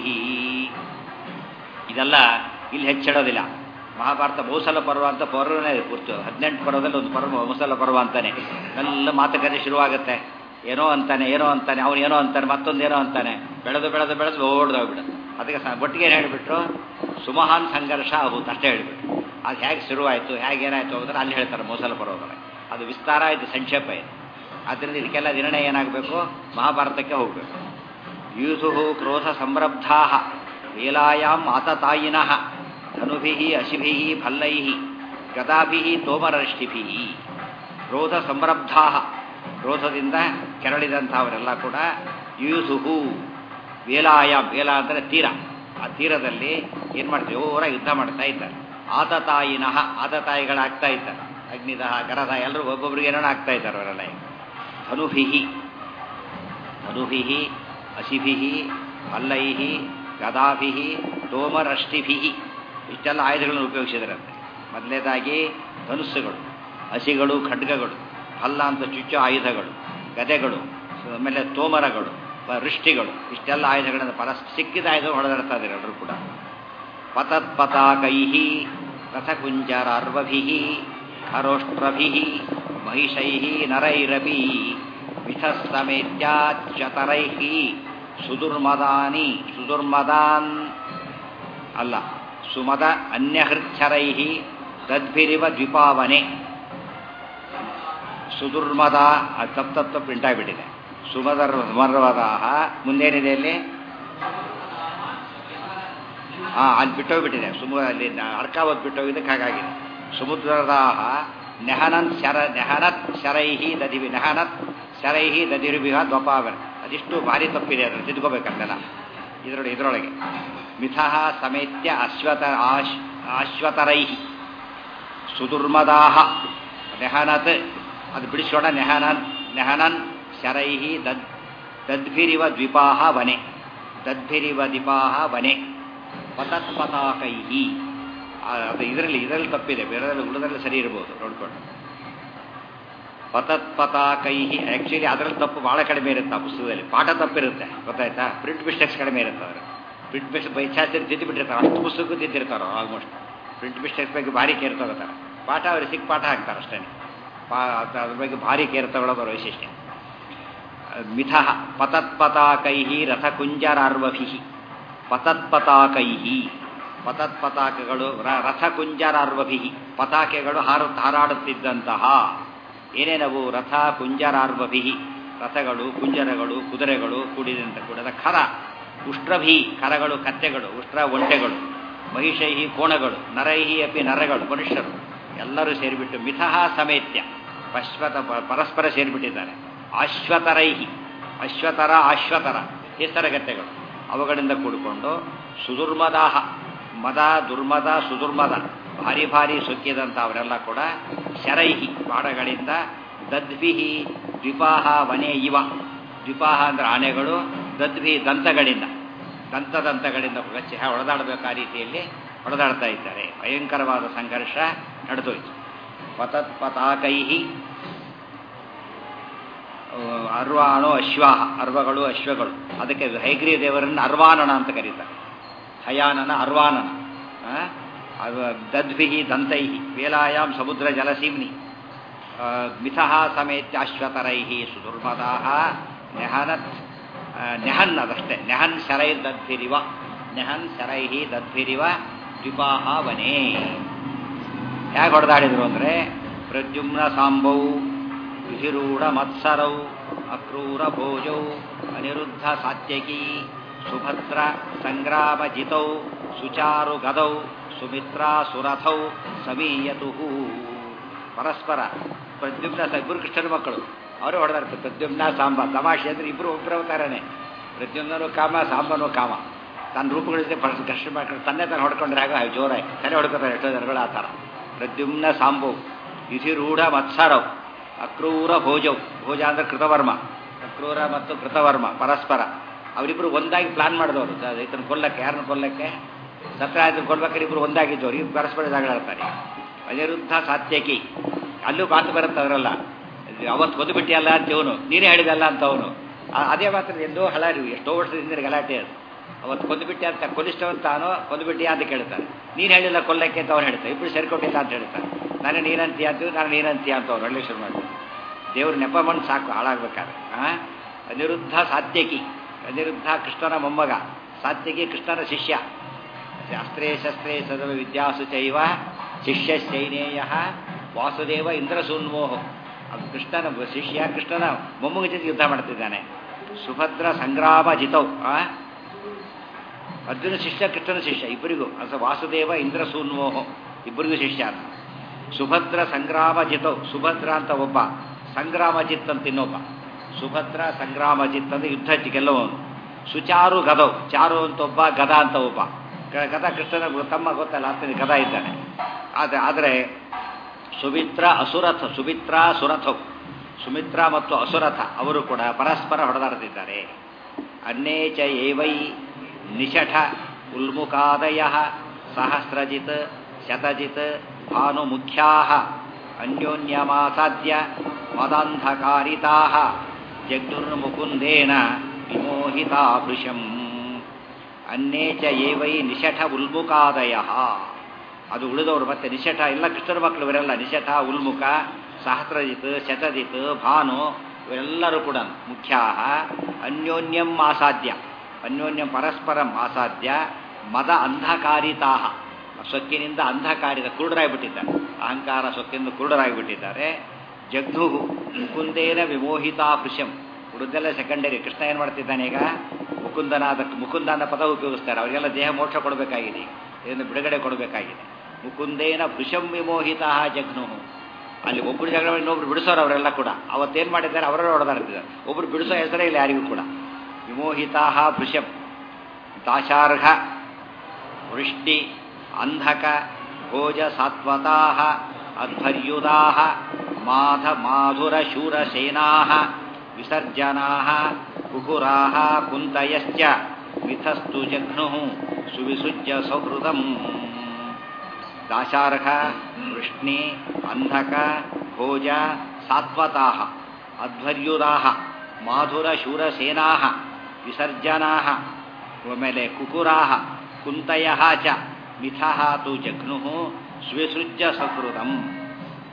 ಇದೆಲ್ಲ ಇಲ್ಲಿ ಹೆಚ್ಚಿಡೋದಿಲ್ಲ ಮಹಾಭಾರತ ಮೌಸಲ ಪರ್ವ ಅಂತ ಪರ್ವನೇ ಪೂರ್ತಿ ಹದಿನೆಂಟು ಪರ್ವದಲ್ಲಿ ಒಂದು ಪರ್ವ ಮೌಸಲ ಪರ್ವ ಅಂತಾನೆ ಎಲ್ಲ ಮಾತುಕತೆ ಶುರುವಾಗುತ್ತೆ ಏನೋ ಅಂತಾನೆ ಏನೋ ಅಂತಾನೆ ಅವನು ಏನೋ ಅಂತಾನೆ ಮತ್ತೊಂದು ಏನೋ ಅಂತಾನೆ ಬೆಳೆದು ಬೆಳೆದು ಬೆಳೆದು ಓಡ್ದೋಗ್ಬಿಡುತ್ತೆ ಅದಕ್ಕೆ ಸ ಒಟ್ಟಿಗೆ ಏನು ಹೇಳಿಬಿಟ್ರು ಸುಮಹಾನ್ ಸಂಘರ್ಷ ಆಗುತ್ತೆ ಅಷ್ಟೇ ಹೇಳಿಬಿಟ್ರು ಅದು ಹೇಗೆ ಶುರುವಾಯಿತು ಹೇಗೆ ಏನಾಯಿತು ಅಂದ್ರೆ ಅಲ್ಲಿ ಹೇಳ್ತಾರೆ ಮೌಸಲ ಪರ್ವದೊಳಗೆ ಅದು ವಿಸ್ತಾರ ಇದು ಸಂಕ್ಷೇಪ ಇದು ಆದ್ದರಿಂದ ಇದಕ್ಕೆಲ್ಲ ನಿರ್ಣಯ ಏನಾಗಬೇಕು ಮಹಾಭಾರತಕ್ಕೆ ಹೋಗಬೇಕು ಯೂಸು ಕ್ರೋಧ ಸಂರಬ್ಧಾ ವೇಲಾಯಾಮ್ ಆತತಾಯಿನಃ ಧನುಭಿ ಅಶಿಭಿ ಭಲ್ಲೈ ಗದಾಭಿ ತೋಮರಷ್ಟಿಭಿ ಕ್ರೋಧ ಸಂರಬ್ಧಾ ಕ್ರೋಧದಿಂದ ಕೆರಳಿದಂಥವರೆಲ್ಲ ಕೂಡ ಯೂಸುಹು ವೇಲಾಯಾಮ್ ವೇಲ ಅಂದರೆ ತೀರ ಆ ತೀರದಲ್ಲಿ ಏನು ಮಾಡ್ತೀವಿ ಓವರ ಯುದ್ಧ ಮಾಡ್ತಾ ಇದ್ದಾರೆ ಆತತಾಯಿನಃ ಆತತಾಯಿಗಳಾಗ್ತಾ ಇದ್ದಾರೆ ಅಗ್ನಿದಹ ಗರಧ ಎಲ್ಲರೂ ಒಬ್ಬೊಬ್ರಿಗೆ ಏನೋ ಆಗ್ತಾ ಇದ್ದಾರೆ ಅವರೆಲ್ಲ ಧನುಭಿ ಧನುಭಿ ಅಶಿಭಿ ಭಲ್ಲೈ ಗದಾಭಿ ತೋಮರಷ್ಟಿಭಿ ಇಷ್ಟೆಲ್ಲ ಆಯುಧಗಳನ್ನು ಉಪಯೋಗಿಸಿದರಂತೆ ಮೊದಲನೇದಾಗಿ ಧನುಸ್ಸುಗಳು ಹಸಿಗಳು ಖಡ್ಗಗಳು ಹಲ್ಲ ಅಂತ ಚುಚ್ಚೋ ಆಯುಧಗಳು ಗದೆಗಳು ಆಮೇಲೆ ತೋಮರಗಳು ವೃಷ್ಟಿಗಳು ಇಷ್ಟೆಲ್ಲ ಆಯುಧಗಳನ್ನು ಪರ ಸಿಕ್ಕಿದ ಆಯುಧ ಹೊಡೆದಾಡ್ತಾ ಇದ್ದಾರೆ ಎಲ್ಲರೂ ಕೂಡ ಪತತ್ ಪತಾಕೈ ರಥಕುಂಜರಾರ್ವಭಿ ಖರೋಷ್ಟ್ರಭಿ ಮಹಿಷೈ ನರೈರಪಿ ಮಿಥಸ್ತಮೇತ್ಯಾಚತರೈ ಸುದುರ್ಮದಾನಿ ಸುದುರ್ಮದಾನ್ ಅಲ್ಲ ಸುಮದ ಅನ್ಯಹೃಚ್ಛರೈ ತದ್ಭಿರಿವ ದ್ವಿಪಾವನೆ ಸುದುರ್ಮದ ಅದು ತಪ್ಪು ತಪ್ಪು ತಪ್ಪು ಪ್ರಿಂಟ್ ಆಗಿಬಿಟ್ಟಿದೆ ಸುಮದರ್ ಮರ್ವದಾಹ ಮುಂದೇನಿದೆ ಅಲ್ಲಿ ಹಾಂ ಅಲ್ಲಿ ಬಿಟ್ಟೋಗ್ಬಿಟ್ಟಿದೆ ಸುಮ ಅಲ್ಲಿ ಅರ್ಕಾವತ್ ಬಿಟ್ಟೋಗಿದ್ದಕ್ಕೆ ಹಾಗಾಗಿದೆ ಸಮುದ್ರದಾಹ ನೆಹನನ್ ಶರ ನೆಹನತ್ ಶರೈಹಿ ದದಿವಿ ನೆಹನತ್ ಶರೈಹಿ ದದಿರುಬಿಹ ದ್ವಪಾವನ ಅದಿಷ್ಟು ಭಾರಿ ತಪ್ಪಿದೆ ಅದನ್ನು ತಿದ್ಕೋಬೇಕಂತೆಲ್ಲ ಇದರೊಳಗೆ ಇದರೊಳಗೆ ಮಿಥಃ ಸಮೇತ್ಯ ಅಶ್ವತ ಆಶ್ ಅಶ್ವತರೈಹಿ ಸುದುರ್ಮದಾಹ ನೆಹನತ್ ಅದು ಬಿಡಿಸೋಣ ನೆಹನನ್ ನೆಹನನ್ ಶರೈಹಿ ದದ್ ದದ್ಭಿರಿವ ದ್ವಿಪಾಹ ವನೆ ದದ್ಭಿರಿವ ದ್ವಿಪಾಹ ವನೆ ಪತತ್ ಪತಾಕೈಹಿ ಅದು ಇದರಲ್ಲಿ ಇದರಲ್ಲಿ ತಪ್ಪಿದೆ ಬೇರೆದಲ್ಲಿ ಉಳಿದಲ್ಲಿ ಸರಿ ಇರ್ಬೋದು ನೋಡ್ಕೊಂಡು ಪತತ್ ಪತಾಕೈಹಿ ಆ್ಯಕ್ಚುಲಿ ಅದರಲ್ಲಿ ತಪ್ಪು ಭಾಳ ಕಡಿಮೆ ಇರುತ್ತೆ ಆ ಪುಸ್ತಕದಲ್ಲಿ ಪಾಠ ತಪ್ಪಿರುತ್ತೆ ಗೊತ್ತಾಯ್ತಾ ಪ್ರಿಂಟ್ ಮಿಸ್ಟೇಕ್ಸ್ ಕಡಿಮೆ ಇರುತ್ತೆ ಅದ್ರ ಪ್ರಿಂಟ್ ಮಿಸ್ಟೇಕ್ ಬೈಚಾಸ್ತಿ ತಿದ್ದಿ ಬಿಟ್ಟಿರ್ತಾರೆ ಅಷ್ಟು ಪುಸ್ತಕ ತಿದ್ದಿರ್ತಾರೆ ಆಲ್ಮೋಸ್ಟ್ ಪ್ರಿಂಟ್ ಮಿಸ್ಟೇಕ್ಸ್ ಬಗ್ಗೆ ಭಾರಿ ಕೇರ್ ತಗೋತಾರೆ ಪಾಠ ಅವ್ರಿಗೆ ಸಿಕ್ಕ ಪಾಠ ಹಾಕ್ತಾರೆ ಅಷ್ಟೇ ಪಾ ಅದ್ರ ಬಗ್ಗೆ ಭಾರಿ ಕೇರ್ ತಗೊಳ್ಳೋದು ಅವ್ರ ವೈಶಿಷ್ಟ್ಯ ಮಿಥ ಪತತ್ಪತಾಕೈ ರಥಕುಂಜರಾರ್ವಭಿ ಪತತ್ಪತಾಕೈ ಪತತ್ಪತಾಕಗಳು ರ- ರಥಕುಂಜರಾರ್ವಭಿ ಪತಾಕೆಗಳು ಹಾರು ಹಾರಾಡುತ್ತಿದ್ದಂತಹ ಏನೇನವು ರಥ ಕುಂಜರಾರ್ವಭಿ ರಥಗಳು ಕುಂಜರಗಳು ಕುದುರೆಗಳು ಕೂಡಿದಂತ ಕೂಡದ ಖರ ಉಷ್ಟ್ರಭಿ ಖರಗಳು ಕತ್ತೆಗಳು ಉಷ್ಟ್ರ ಒಂಟೆಗಳು ಮಹಿಷೈಹಿ ಕೋಣಗಳು ನರೈಹಿ ಅಪಿ ನರಗಳು ಮನುಷ್ಯರು ಎಲ್ಲರೂ ಸೇರಿಬಿಟ್ಟು ಮಿಥಃ ಸಮೇತ್ಯ ಪಶ್ವತ ಪ- ಪರಸ್ಪರ ಸೇರಿಬಿಟ್ಟಿದ್ದಾರೆ ಅಶ್ವತರೈಹಿ ಅಶ್ವತರ ಅಶ್ವತರ ಹೆಸರಗತ್ತೆಗಳು ಅವುಗಳಿಂದ ಕೂಡಿಕೊಂಡು ಸುದುರ್ಮದಾಹ ಮದ ದುರ್ಮದ ಸುದುರ್ಮದ ಭಾರಿ ಭಾರಿ ಸೊಕ್ಕಿದಂಥ ಅವರೆಲ್ಲ ಕೂಡ ಶರೈಹಿ ಬಾಣಗಳಿಂದ ದದ್ಭಿಹಿ ದ್ವಿಪಾಹ ವನೆ ಇವ ದ್ವಿಪಾಹ ಅಂದ್ರೆ ಆನೆಗಳು ದದ್ಭಿ ದಂತಗಳಿಂದ ದಂತದಂತಗಳಿಂದ ಗಚ್ಚಿ ಹೊಡೆದಾಡಬೇಕು ಆ ರೀತಿಯಲ್ಲಿ ಹೊಡೆದಾಡ್ತಾ ಇದ್ದಾರೆ ಭಯಂಕರವಾದ ಸಂಘರ್ಷ ನಡೆದೋಯ್ತು ಪತತ್ಪತಾಕೈಹಿ ಅರ್ವಾಣೋ ಅಶ್ವಾಹ ಅರ್ವಗಳು ಅಶ್ವಗಳು ಅದಕ್ಕೆ ಹೈಗ್ರೀಯ ದೇವರನ್ನು ಅರ್ವಾನನ ಅಂತ ಕರೀತಾರೆ ಹಯಾನನ ಅರ್ವಾನನ ಆ? ಅವ- ದದ್ಭಿಹಿ ದಂತೈಹಿ ವೇಲಾಯಾಮ್ ಸಮುದ್ರ ಜಲಸೀಮ್ನಿ ಆ, ಮಿಥಃ ಸಮೇತ್ಯಾಶ್ವತರೈಹಿ ಸುದುರ್ಮದಾಹ ನೆಹನತ್ ಆ, ನೆಹನ್ ಅದಷ್ಟೇ ನೆಹನ್ ಶರೈ ದದ್ಭಿರಿವ ನೆಹನ್ ಶರೈಹಿ ದದ್ಭಿರಿವ ದ್ವಿಪಾಹ ವನೇ ಹೇಗೆ ಹೊಡೆದಾಡಿದ್ರು ಅಂದರೆ ಪ್ರದ್ಯುಮ್ನ ಸಾಂಬೌ ವಿಧಿರೂಢ ಮತ್ಸರೌ ಅಕ್ರೂರ ಭೋಜೌ ಅನಿರುದ್ಧ ಸಾತ್ಯಕಿ ಸುಭದ್ರ ಸಂಗ್ರಾಮ ಜಿತೌ ಸುಚಾರು ಗದೌ ಸುಮಿತ್ರಾ ಸುರಥೌ ಸಮೀಯತು ಪರಸ್ಪರ ಪ್ರದ್ಯುಮ್ನ ಸ- ಇಬ್ಬರು ಕೃಷ್ಣನ ಮಕ್ಕಳು ಅವರು ಹೊಡೆದಾಡ್ತಾರೆ ಪ್ರದ್ಯುಮ್ನ ಸಾಂಬ ತಮಾಷೆ ಅಂದ್ರೆ ಇಬ್ಬರು ಒಬ್ಬರ ಅವತಾರನೇ ಪ್ರದ್ಯುಮ್ನನು ಕಾಮ ಸಾಂಬನು ಕಾಮ ತನ್ನ ರೂಪಗಳಿಂದ ಪರಸ್ ಕೃಷ್ಣ ಮಕ್ಕಳು ತನ್ನೇ ತಾನು ಹೊಡ್ಕೊಂಡ್ರೆ ಆಗ ಜೋರಾಗಿ ತಲೆ ಹೊಡ್ಕೊತಾರೆ ಎಷ್ಟೋ ಜನಗಳು ಆ ಥರ ಪ್ರದ್ಯುಮ್ನ ಸಾಂಬು ಯುಧಿರೂಢ ಮತ್ಸರವ್ ಅಕ್ರೂರ ಭೋಜವ್ ಭೋಜ ಅಂದ್ರೆ ಕೃತವರ್ಮ ಅಕ್ರೂರ ಮತ್ತು ಕೃತವರ್ಮ ಪರಸ್ಪರ ಅವರಿಬ್ಬರು ಒಂದಾಗಿ ಪ್ಲಾನ್ ಮಾಡಿದವರು ಇದನ್ನು ಕೊಲ್ಲಕ್ಕೆ ಯಾರನ್ನು ಕೊಲ್ಲಕ್ಕೆ ಸತ್ಯರಾಜನ ಕೊಲ್ಬೇಕಾದ್ರೆ ಇಬ್ಬರು ಒಂದಾಗಿದ್ದವರು ಇಬ್ಬರು ಪರಸ್ಪರ ಜಗಳಾಡ್ತಾರೆ ಅನಿರುದ್ಧ ಸಾತ್ಯಕಿ ಅಲ್ಲೂ ಮಾತು ಬರುತ್ತೆ ಅವರೆಲ್ಲ ಅವತ್ತು ಕೊಂದುಬಿಟ್ಟಿಯಲ್ಲ ಅಂತ ಇವನು ನೀನೇ ಹೇಳಿದಲ್ಲ ಅಂತ ಅವನು ಆ- ಅದೇ ಮಾತ್ರ ಎಂದೋ ಹಳಾರಿ ಎಷ್ಟೋ ವರ್ಷದಿಂದ ಗಲಾಟೆ ಅದು ಅವತ್ತು ಕೊಂದುಬಿಟ್ಟೆ ಅಂತ ಕೊಲಿಷ್ಟವಂತ ತಾನೋ ಕೊಂದುಬಿಟ್ಟಿಯ ಅಂತ ಕೇಳ್ತಾರೆ ನೀನು ಹೇಳಿಲ್ಲ ಕೊಲ್ಲಕ್ಕೆ ಅಂತ ಅವ್ನು ಹೇಳ್ತಾರೆ ಇಬ್ಬರು ಸೇರ್ಕೊಂಡಿಲ್ಲ ಅಂತ ಹೇಳ್ತಾರೆ ನಾನು ನೀನಂತೀಯ ಅಂತೀವಿ ನಾನು ನೀನಂತೀಯ ಅಂತ ಅವ್ರು ಒಳ್ಳೆ ಶುರು ಮಾಡ್ತಾರೆ ದೇವ್ರ ನೆಪ ಮಣ್ಣು ಸಾಕು ಹಾಳಾಗ್ಬೇಕಾದ್ರೆ ಆ? ಅನಿರುದ್ಧ ಸಾತ್ಯಕಿ ಅನಿರುದ್ಧ ಕೃಷ್ಣನ ಮೊಮ್ಮಗ ಸಾತ್ಯಕಿ ಕೃಷ್ಣನ ಶಿಷ್ಯ ಶಾಸ್ತ್ರೇ ಶಸ್ತ್ರೇ ಸದವ ವಿದ್ಯಾಸು ಚೈವ ಶಿಷ್ಯ ಶೈನೇಯ ವಾಸುದೇವ ಇಂದ್ರಸೂನ್ಮೋಹ ಅದು ಕೃಷ್ಣನ ಶಿಷ್ಯ ಕೃಷ್ಣನ ಮೊಮ್ಮಗ ಜೊತೆ ಯುದ್ಧ ಮಾಡ್ತಿದ್ದಾನೆ ಸುಭದ್ರ ಸಂಗ್ರಾಮ ಜಿತೌ ಆ? ಅರ್ಜುನ ಶಿಷ್ಯ ಕೃಷ್ಣನ ಶಿಷ್ಯ ಇಬ್ಬರಿಗೂ ಅಸ ವಾಸುದೇವ ಇಂದ್ರಸೂನ್ಮೋಹ ಇಬ್ಬರಿಗೂ ಶಿಷ್ಯ ಅಂತ ಸುಭದ್ರ ಸಂಗ್ರಾಮ ಜಿತೌ ಸುಭದ್ರ ಅಂತ ಒಬ್ಬ ಸಂಗ್ರಾಮ ಜಿತ್ ಅಂತ ಇನ್ನೊಬ್ಬ ಸುಭದ್ರ ಸಂಗ್ರಾಮ ಜಿತ್ ಅಂದ್ರೆ ಯುದ್ಧ ಗೆಲ್ಲುವವನು ಸುಚಾರು ಗದವ್ ಚಾರು ಅಂತ ಒಬ್ಬ ಗದ ಅಂತ ಒಬ್ಬ ಗ- ಗದ ಕೃಷ್ಣನ ಗೊ- ತಮ್ಮ ಗೊತ್ತಲ್ಲ ಆತನಿಗೆ ಗದ ಇದ್ದಾನೆ ಆದರೆ ಆದರೆ ಸುಮಿತ್ರ ಅಸುರಥ ಸುಮಿತ್ರ ಸುರಥವ್ ಸುಮಿತ್ರ ಮತ್ತು ಅಸುರಥ ಅವರು ಕೂಡ ಪರಸ್ಪರ ಹೊಡೆದಾಡುತ್ತಿದ್ದಾರೆ ಅನ್ನೇಚ ಏವೈ ನಿಷಠ ಉಲ್ಮುಖಾದಯ ಸಹಸ್ರಜಿತ್ ಶತಜಿತ್ ಭಾನುಮುಖ್ಯಾ ಅನ್ಯೋನ್ಯಮಾಸಾದ್ಯ ಮದಾಂಧಕಾರಿತಾ ಜಗ್ನುರ್ಮುಕುಂದೇನ ವಿಮೋಹಿತಾ ಭೃಶಂ ಅನ್ನೇಚ ಏವೈ ನಿಷಠ ಉಲ್ಮುಖಾದಯ ಅದು ಉಳಿದವರು ಮತ್ತೆ ನಿಷಠ ಎಲ್ಲ ಕೃಷ್ಣರ ಮಕ್ಕಳು ಇವರೆಲ್ಲ ನಿಷಠ ಉಲ್ಮುಖ ಸಹಸ್ರಜಿತ್ ಶತಜಿತ್ ಭಾನು ಇವರೆಲ್ಲರೂ ಕೂಡ ಮುಖ್ಯ ಅನ್ಯೋನ್ಯಂ ಆಸಾಧ್ಯ ಅನ್ಯೋನ್ಯಂ ಪರಸ್ಪರಂ ಆಸಾಧ್ಯ ಮದ ಅಂಧಕಾರಿತಾ ಸೊಕ್ಕಿನಿಂದ ಅಂಧಕಾರಿದ ಕುರುಡರಾಗಿಬಿಟ್ಟಿದ್ದಾರೆ ಅಹಂಕಾರ ಸೊಕ್ಕಿನಿಂದ ಕುರುಡರಾಗಿಬಿಟ್ಟಿದ್ದಾರೆ ಜಗ್ಧು ಮುಕುಂದೇನ ವಿಮೋಹಿತಾ ಭೃಶಂ ಉಳಿದೆಲ್ಲ ಸೆಕೆಂಡರಿ ಕೃಷ್ಣ ಏನು ಮಾಡ್ತಿದ್ದಾನೆ ಈಗ ಮುಕುಂದನಾದ ಮುಕುಂದ ಅನ್ನೋ ಪದ ಉಪಯೋಗಿಸ್ತಾರೆ ಅವರಿಗೆಲ್ಲ ದೇಹ ಮೋಕ್ಷ ಕೊಡಬೇಕಾಗಿದೆ ಇದನ್ನು ಬಿಡುಗಡೆ ಕೊಡಬೇಕಾಗಿದೆ ಮುಕುಂದೇನ ಭೃಶಂ ವಿಮೋಹಿತ ಜಗ್ನು ಅಲ್ಲಿ ಒಬ್ಬರು ಜಗಳ ಮಾಡಿ ಇನ್ನೊಬ್ರು ಬಿಡಿಸೋರು ಅವರೆಲ್ಲ ಕೂಡ ಅವತ್ತೇನು ಮಾಡಿದ್ದಾರೆ ಅವರೇ ಹೊಡೆದಾಡ್ತಿದ್ದಾರೆ ಒಬ್ರು ಬಿಡಿಸೋ ಹೆಸರೇ ಇಲ್ಲ ಯಾರಿಗೂ ಕೂಡ ವಿಮೋಹಿತಾ ಭೃಶಂ ದಾಶಾರ್ಹ ವೃಷ್ಟಿ ಅಂಧಕ ಭೋಜ ಸಾತ್ವತಾ ಅಧ್ವರ್ಯುದಾ ಮಾಧ ಮಾಧುರ ಶೂರಸೇನಾ ವಿಸರ್ಜನಾ ಕುಕುರಾ ಕುಂತಯಶ್ಚ ಮಿಥಸ್ತು ಜಘ್ನು ಸುವಿಸುಜ್ಯ ಸೌಹೃದಂ ದಾಶಾರ್ಹ ವೃಷ್ಣಿ ಅಂಧಕ ಭೋಜ ಸಾತ್ವತಾ ಅಧ್ವರ್ಯುದಾ ಮಾಧುರ ಶೂರಸೇನಾ ವಿಸರ್ಜನಾ ಆಮೇಲೆ ಕುಕುರಾ ಕುಂತಯ ಚ ಮಿಥಃ ತು ಜಘ್ನು ಸ್ವಿಸೃಜ್ಯ ಸಹೃದಂ